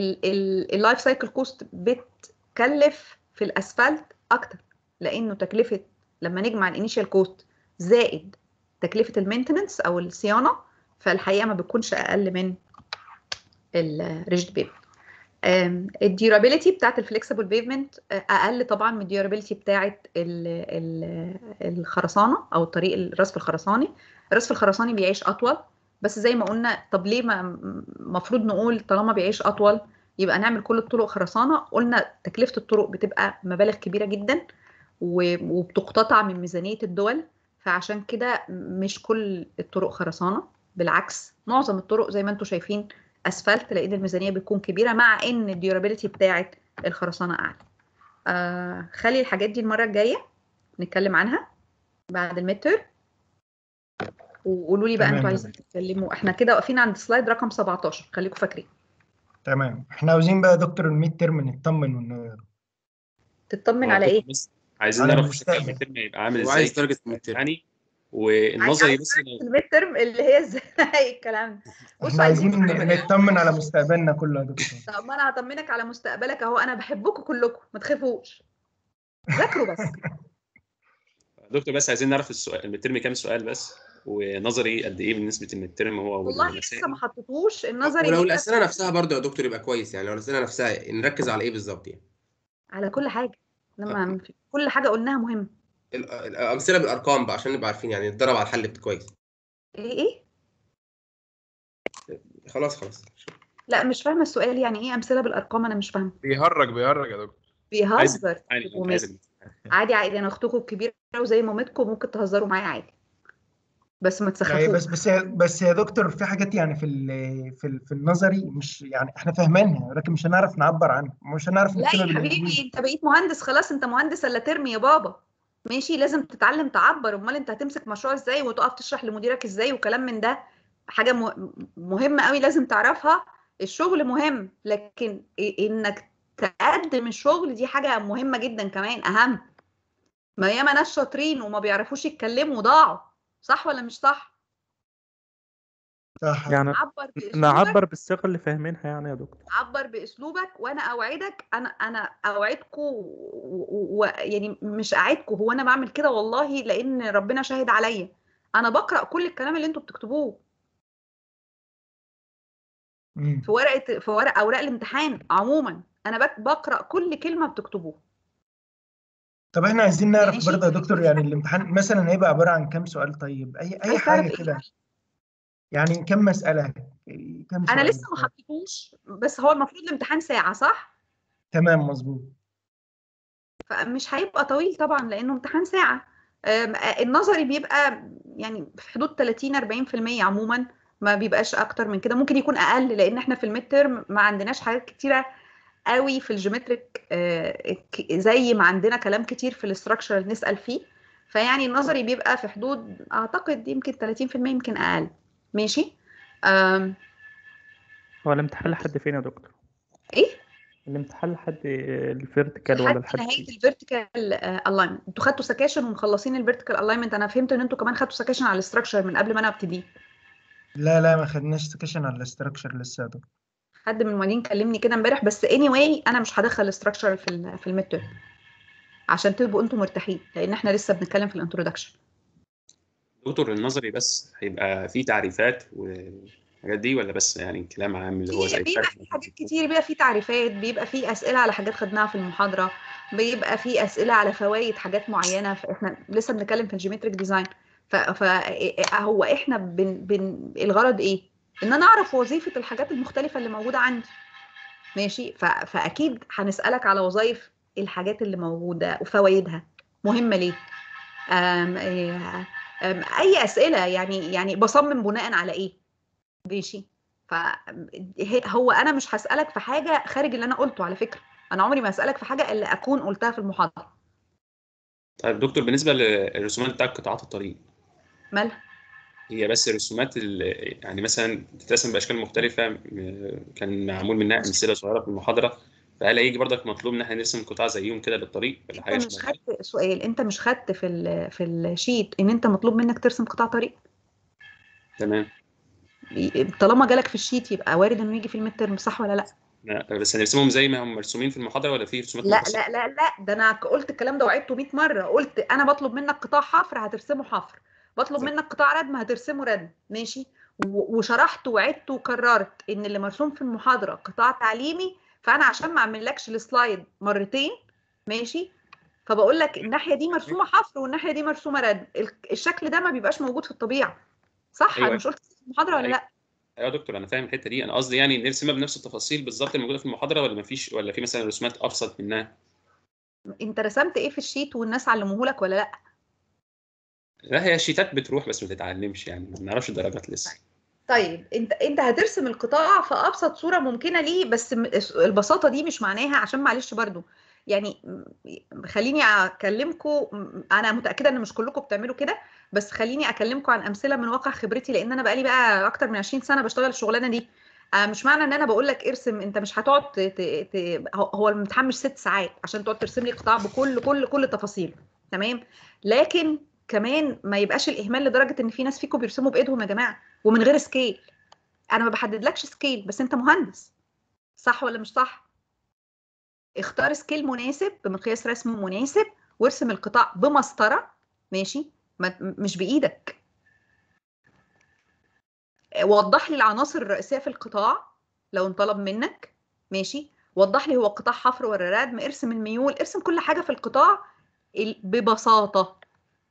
اللايف سايكل كوست بتكلف في الاسفلت اكتر لانه تكلفه لما نجمع الانيشال كوست زائد تكلفه المينتننس او الصيانه فالحقيقه ما بتكونش اقل من الريجد بيفمنت الديورابيلتي بتاعت الفليكسبل بيفمنت اقل طبعا من الديورابيلتي بتاعت ال- ال- الخرسانه او الطريق الرصف الخرساني الرصف الخرساني بيعيش اطول بس زي ما قلنا طب ليه ما المفروض نقول طالما بيعيش اطول يبقى نعمل كل الطرق خرسانه قلنا تكلفه الطرق بتبقى مبالغ كبيره جدا و- وبتقتطع من ميزانيه الدول فعشان كده مش كل الطرق خرسانه بالعكس معظم الطرق زي ما انتم شايفين اسفلت لان الميزانيه بتكون كبيره مع ان الديورابيلتي بتاعه الخرسانه اعلى آه خلي الحاجات دي المره الجايه نتكلم عنها بعد المتر وقولوا لي بقى تمام. انتوا عايزين تتكلموا احنا كده واقفين عند سلايد رقم 17 خليكم فاكرين تمام احنا عاوزين بقى يا دكتور الميد ترم نطمن ون- تطمن هو على ايه بس عايزين على نعرف شكل المستقبل. المترم يبقى عامل هو ازاي عايز درجة المتر يعني عايز والنظري عايز بس درجة الميد ترم اللي هي ازاي الكلام ده بصوا احنا عايزين عايزين نطمن على مستقبلنا كله يا دكتور طب ما انا هطمنك على مستقبلك اهو انا بحبكم كلكم ما تخافوش ذاكروا بس دكتور بس عايزين نعرف السؤال المترم كام سؤال بس ونظري قد ايه بالنسبه للمترم هو والله والمسائل لسه ما حطيتوش النظري ولو لسه الاسئله نفسها برضه يا دكتور يبقى كويس يعني لو الاسئله نفسها نركز على ايه بالظبط يعني على كل حاجه لما كل حاجه قلناها مهمه ال- الامثله بالارقام بقى عشان نبقى عارفين يعني نتدرب على الحل كويس ايه ايه خلاص خلاص لا مش فاهمه السؤال يعني ايه امثله بالارقام انا مش فاهمه بيهرج بيهرج يا دكتور عايز بيهزر يعني وماشي. عايز عادي عادي انا اختكم الكبيره وزي مامتكم ممكن تهزروا معايا عادي بس ما لا، بس تسخفوش بس بس يا دكتور في حاجات يعني في ال- في ال- في النظري مش يعني احنا فاهمينها ولكن مش هنعرف نعبر عنها مش هنعرف لا نكتبها يا حبيبي بالانجليزي انت بقيت مهندس خلاص انت مهندس الا ترمي يا بابا ماشي لازم تتعلم تعبر امال انت هتمسك مشروع ازاي وتقف تشرح لمديرك ازاي وكلام من ده حاجه مه- مهمه قوي لازم تعرفها الشغل مهم لكن إ- انك تقدم الشغل دي حاجه مهمه جدا كمان اهم ما ياما ناس شاطرين وما بيعرفوش يتكلموا وضاعوا صح ولا مش صح صح يعني عبر باسلوبك نعبر بالصيغة اللي فاهمينها يعني يا دكتور عبر باسلوبك وانا اوعدك انا انا اوعدكم ويعني مش اوعدكم هو انا بعمل كده والله لان ربنا شاهد عليا انا بقرا كل الكلام اللي انتوا بتكتبوه مم. في ورقه في ورق اوراق الامتحان عموما انا بك- بقرا كل كلمه بتكتبوها طب احنا عايزين نعرف ماشي. برضه يا دكتور يعني الامتحان مثلا هيبقى عبارة عن كام سؤال طيب اي اي عايز تعرف حاجة ايه كده يعني كام مسألة كام انا سؤال لسه ما حطيتوش بس هو المفروض الامتحان ساعه صح تمام مظبوط فمش هيبقى طويل طبعا لانه امتحان ساعه أم، آه، النظري بيبقى يعني في حدود 30 40% عموما ما بيبقاش اكتر من كده ممكن يكون اقل لان احنا في الميد تيرم ما عندناش حاجات كتيره قوي في الجيومتريك آه، ك- زي ما عندنا كلام كتير في الاستراكشر نسال فيه فيعني النظري بيبقى في حدود اعتقد يمكن 30% يمكن اقل ماشي أم، هو الامتحان لحد فين يا دكتور؟ ايه الامتحان لحد الفيرتيكال ولا لحد لحد نهايه فين؟ الفيرتيكال الاينمنت انتوا خدتوا سكاشن ومخلصين الفيرتيكال الاينمنت انا فهمت ان انتوا كمان خدتوا سكاشن على الاستراكشر من قبل ما انا ابتدي لا لا ما خدناش سكشن على الاستراكشر لسه يا دكتور حد من المعيدين كلمني كده امبارح بس اني anyway انا مش هدخل الاستراكشر في ال في الميد تيرم عشان تبقوا انتوا مرتاحين لان احنا لسه بنتكلم في الانترودكشن دكتور النظري بس هيبقى فيه تعريفات والحاجات دي ولا بس يعني كلام عام اللي هو زي بيبقى الفرق في حاجات كتير بيبقى في تعريفات بيبقى في اسئله على حاجات خدناها في المحاضره بيبقى في اسئله على فوائد حاجات معينه احنا لسه بنتكلم في الجيومتريك ديزاين فهو احنا بن بن الغرض ايه ان انا اعرف وظيفه الحاجات المختلفه اللي موجوده عندي ماشي ف... فاكيد هنسالك على وظائف الحاجات اللي موجوده وفوائدها مهمه ليه أم... إيه، أم... اي اسئله يعني يعني بصمم بناء على ايه ماشي فهو انا مش هسالك في حاجه خارج اللي انا قلته على فكره انا عمري ما هسالك في حاجه الا اكون قلتها في المحاضره طيب دكتور بالنسبه للرسومات بتاع قطاعات الطريق مالها هي بس الرسومات ال- يعني مثلا بتترسم باشكال مختلفه م- كان معمول منها امثله صغيره في المحاضره فهل هيجي برضك مطلوب ان احنا نرسم قطاع زيهم كده للطريق ولا حاجه انت مش شبه كده؟ خدت سؤال انت مش خدت في ال... في الشيت ان انت مطلوب منك ترسم قطاع طريق تمام طالما جالك في الشيت يبقى وارد انه يجي في الميد ترم صح ولا لا لا، بس هنرسمهم زي ما هم مرسومين في المحاضره ولا في رسومات لا منفصلة؟ لا لا لا ده انا قلت الكلام ده وعدته 100 مره قلت انا بطلب منك قطاع حفر هترسمه حفر بطلب منك قطاع ردم هترسمه ردم ماشي و- وشرحت وعدت وكررت ان اللي مرسوم في المحاضره قطاع تعليمي فانا عشان ما اعملكش السلايد مرتين ماشي فبقول لك الناحيه دي مرسومه حفر والناحيه دي مرسومه ردم ال- الشكل ده ما بيبقاش موجود في الطبيعه صح أيوة. انا مش قلت في المحاضره ولا لا ايوه يا دكتور انا فاهم الحته دي انا قصدي يعني نرسمها بنفس التفاصيل بالظبط الموجوده في المحاضره ولا مفيش ولا في مثلا رسومات ابسط منها انت رسمت ايه في الشيت والناس علموهولك ولا لا لا هي الشيتات بتروح بس ما تتعلمش يعني ما بنعرفش الدرجات لسه طيب انت انت هترسم القطاع في ابسط صوره ممكنه ليه بس م- البساطه دي مش معناها عشان معلش برضو يعني م- خليني اكلمكم انا متاكده ان مش كلكم بتعملوا كده بس خليني اكلمكم عن امثله من واقع خبرتي لان انا بقالي بقى اكتر من 20 سنه بشتغل الشغلانه دي آه، مش معنى ان انا بقول لك ارسم انت مش هتقعد ت... ت... ت... هو- هو الامتحان مش ست ساعات عشان تقعد ترسم لي قطاع بكل كل كل تفاصيله تمام لكن كمان ما يبقاش الاهمال لدرجه ان في ناس فيكم بيرسموا بايدهم يا جماعه ومن غير سكيل انا ما بحددلكش سكيل بس انت مهندس صح ولا مش صح اختار سكيل مناسب بمقياس رسم مناسب وارسم القطاع بمسطره ماشي ما مش بايدك وضح لي العناصر الرئيسيه في القطاع لو انطلب منك ماشي وضح لي هو قطاع حفر ولا ردم ارسم الميول ارسم كل حاجه في القطاع ال- ببساطه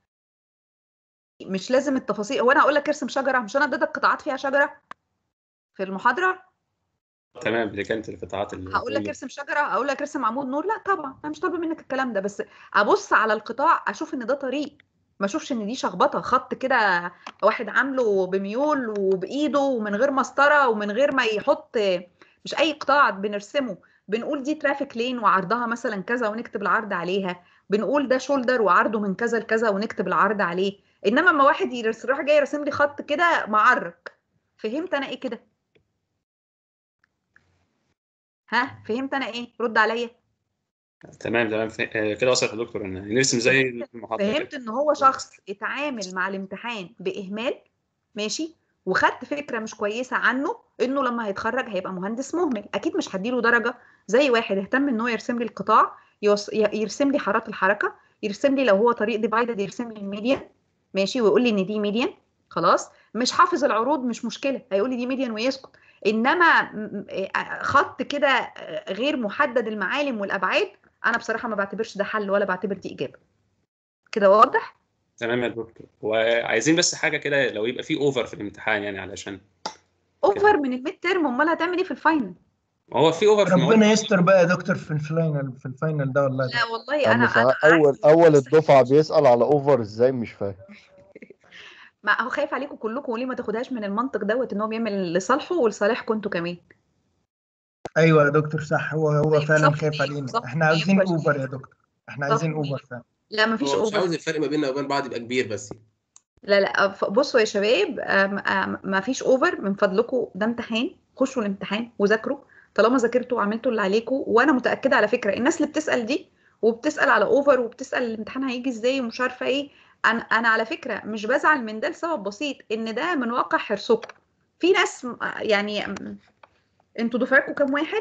مش لازم التفاصيل هو انا هقول لك ارسم شجره مش انا اديتك قطاعات فيها شجره في المحاضره تمام دي كانت القطاعات اللي هقول لك ارسم شجره اقول لك ارسم عمود نور لا طبعا انا مش طالبه منك الكلام ده بس ابص على القطاع اشوف ان ده طريق ما اشوفش ان دي شخبطه خط كده واحد عامله بميول وبايده ومن غير مسطره ومن غير ما يحط مش اي قطاع بنرسمه بنقول دي ترافيك لين وعرضها مثلا كذا ونكتب العرض عليها بنقول ده شولدر وعرضه من كذا لكذا ونكتب العرض عليه انما اما واحد يروح جاي راسم لي خط كده معرق فهمت انا ايه كده ها فهمت انا ايه رد عليا تمام تمام ف- آه، كده وصلت يا دكتور ان نرسم زي المحاضره فهمت كده ان هو شخص اتعامل مع الامتحان باهمال ماشي وخدت فكره مش كويسه عنه انه لما هيتخرج هيبقى مهندس مهمل اكيد مش هديله درجه زي واحد اهتم ان هو يرسم لي القطاع يوص... ي- يرسم لي حارات الحركه يرسم لي لو هو طريق ديفايدد يرسم لي الميديان ماشي ويقول لي ان دي ميديان خلاص مش حافظ العروض مش مشكله هيقول لي دي ميديان ويسكت انما م- م- آه، خط كده آه، غير محدد المعالم والابعاد انا بصراحه ما بعتبرش ده حل ولا بعتبر دي اجابه كده واضح تمام يا دكتور وعايزين بس حاجه كده لو يبقى في اوفر في الامتحان يعني علشان اوفر من الميد تيرم امال هتعمل ايه في الفاينل ما هو في اوفر في المواد ربنا يستر بقى يا دكتور في الفاينل في الفاينل ده والله لا والله يعني انا مش انا ع- اول اول الدفعه بيسال على اوفر ازاي مش فاهم ما هو خايف عليكم كلكم وليه ما تاخدهاش من المنطق دوت ان هو بيعمل لصالحه ولصالحكم انتوا كمان ايوه يا دكتور صح هو هو فعلا بالظبط خايف كده، علينا بالظبط احنا كده، عاوزين يبقى اوفر يا دكتور احنا عايزين بالظبط اوفر فعلا لا مفيش هو مش عاوز اوفر الفرق ما بيننا وبين بعض يبقى كبير بس لا لا ف- بصوا يا شباب آم، آم، ما فيش اوفر من فضلكم ده امتحان خشوا الامتحان وذاكروا طالما ذاكرتوا وعملتوا اللي عليكم وانا متاكده على فكره الناس اللي بتسال دي وبتسال على اوفر وبتسال الامتحان هيجي ازاي ومش عارفه ايه انا انا على فكره مش بزعل من ده لسبب بسيط ان ده من واقع حرصكم في ناس م- يعني م- انتوا دفعتكم كام واحد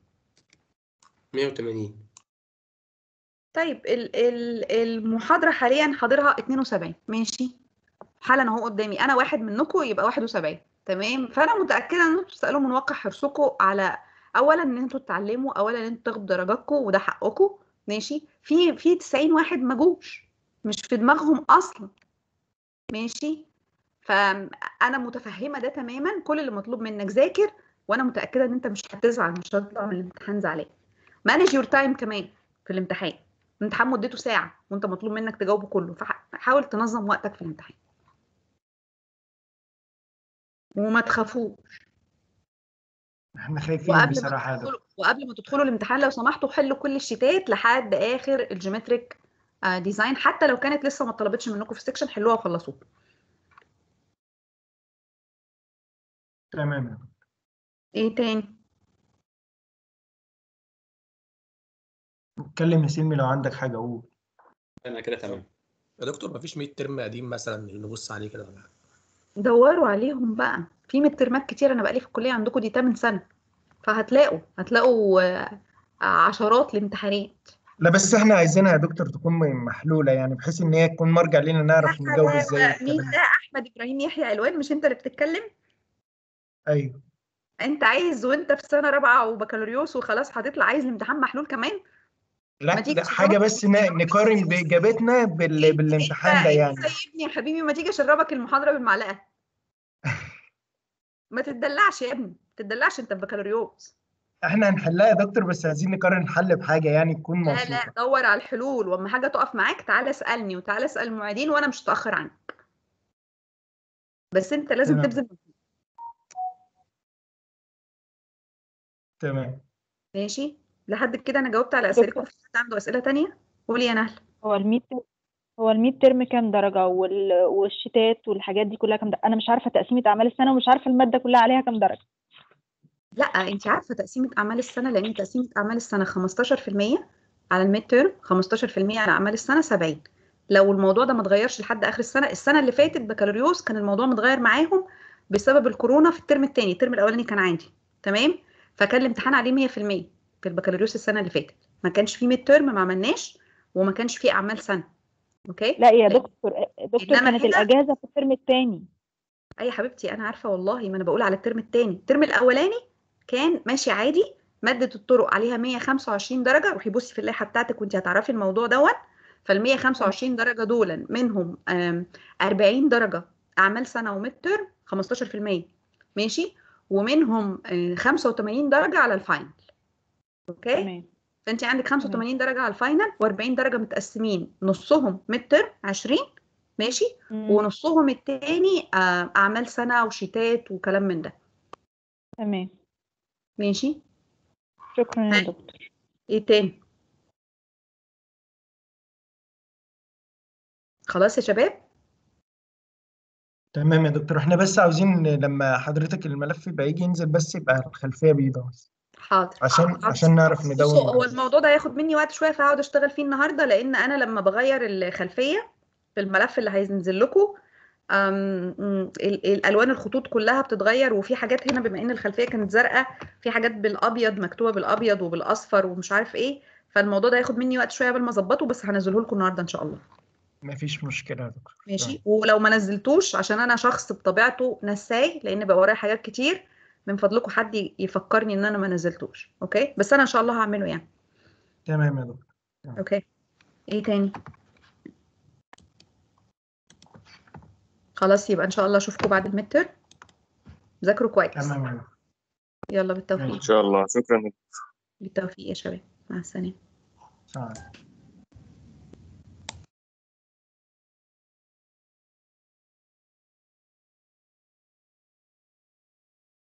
180 طيب ال- ال- المحاضرة حاليا حاضرها 72 ماشي حالا اهو قدامي انا واحد منكم يبقى 71 تمام فانا متأكدة ان انتوا بتسألوا من واقع حرصكم على اولا ان انتوا تتعلموا اولا ان انتوا تاخدوا درجاتكم وده حقكم ماشي في في 90 واحد ما جوش مش في دماغهم اصلا ماشي فانا متفهمة ده تماما كل اللي مطلوب منك ذاكر وانا متأكدة ان انت مش هتزعل مش هتطلع من الامتحان زعلان مانج يور تايم كمان في الامتحان الامتحان مدته ساعة وانت مطلوب منك تجاوبه كله فحاول تنظم وقتك في الامتحان وما تخافوش احنا خايفين وقبل ما بصراحه يا دكتور تدخلوا وقبل ما تدخلوا الامتحان لو سمحتوا حلوا كل الشيتات لحد اخر الجيومتريك ديزاين حتى لو كانت لسه ما طلبتش منكم في السكشن حلوها وخلصوها تمام يا دكتور. ايه تاني اتكلم يا سلمي لو عندك حاجه قول انا كده تمام يا دكتور مفيش ميد ترم قديم مثلا نبص عليه كده ولا حاجة؟ دوروا عليهم بقى في مترمات كتير انا بقالي في الكليه عندكم دي 8 سنه فهتلاقوا هتلاقوا آه، عشرات الامتحانات لا بس احنا عايزينها يا دكتور تكون محلوله يعني بحيث ان هي تكون مرجع لينا نعرف نجاوب ازاي مين والكلام ده احمد ابراهيم يحيى علوان مش انت اللي بتتكلم ايوه انت عايز وانت في سنه رابعه وبكالوريوس وخلاص هتطلع عايز الامتحان محلول كمان لا ما تيجي ده حاجه بس ن- نقارن باجابتنا بال... بالامتحان ده يعني انت يا ابني يا حبيبي ما تيجي اشربك المحاضره بالمعلقه ما تتدلعش يا ابني ما تتدلعش انت في بكالوريوس احنا هنحلها يا دكتور بس عايزين نقارن الحل بحاجه يعني تكون لا موثوقه لا دور على الحلول واما حاجه تقف معاك تعالى اسالني وتعالى اسال المعيدين وانا مش هتاخر عنك بس انت لازم تمام. تبذل مجهود. تمام ماشي لحد كده انا جاوبت على اسئلتكم في حد عنده اسئله تانية قولي يا نهله هو الميد هو الميد ترم كام درجة وال... والشتات والحاجات دي كلها كام درجة أنا مش عارفة تقسيمة أعمال السنة ومش عارفة المادة كلها عليها كام درجة لا انت عارفه تقسيمه اعمال السنه لان تقسيمه اعمال السنه 15% على الميد تيرم 15% على اعمال السنه 70 لو الموضوع ده ما اتغيرش لحد اخر السنه السنه اللي فاتت بكالوريوس كان الموضوع متغير معاهم بسبب الكورونا في الترم الثاني الترم الاولاني كان عادي تمام فكان الامتحان عليه 100% في البكالوريوس السنه اللي فاتت ما كانش فيه ميد تيرم ما عملناش وما كانش فيه اعمال سنه اوكي لا يا دكتور دكتور إنما كانت هنا- الأجازة في الترم التاني اي يا حبيبتي انا عارفه والله ما انا بقول على الترم الثاني الترم الاولاني كان ماشي عادي ماده الطرق عليها 125 درجه روحي بصي في اللائحه بتاعتك وانت هتعرفي الموضوع دون فال 125 درجه دول منهم آم، 40 درجه اعمال سنه وميد ترم 15% ماشي ومنهم آه، 85 درجه على الفاينل اوكي تمام فانت عندك 85 درجه على الفاينل و40 درجه متقسمين نصهم ميد ترم 20 ماشي مم. ونصهم التاني آه، اعمال سنه وشيتات وكلام من ده تمام ماشي شكرا يا دكتور ايه تاني خلاص يا شباب تمام يا دكتور احنا بس عاوزين لما حضرتك الملف يبقى يجي ينزل بس يبقى الخلفية بيضاء بس حاضر عشان عشان نعرف بصوا ندون هو الموضوع ده هياخد مني وقت شويه فهقعد اشتغل فيه النهارده لان انا لما بغير الخلفيه في الملف اللي هينزل لكم أم، م، ال- الالوان الخطوط كلها بتتغير وفي حاجات هنا بما ان الخلفيه كانت زرقاء في حاجات بالابيض مكتوبه بالابيض وبالاصفر ومش عارف ايه فالموضوع ده هياخد مني وقت شويه قبل ما اظبطه بس هنزله لكم النهارده ان شاء الله مفيش مشكلة يا دكتور ماشي ولو ما نزلتوش عشان انا شخص بطبيعته نساي لان بقى ورايا حاجات كتير من فضلكم حد يفكرني ان انا ما نزلتوش اوكي بس انا ان شاء الله هعمله يعني تمام يا دكتور اوكي ايه تاني خلاص يبقى ان شاء الله اشوفكم بعد المتر ذاكروا كويس تمام يا دكتور يلا ان بالتوفيق شاء الله شكرا بالتوفيق يا شباب مع السلامه سلام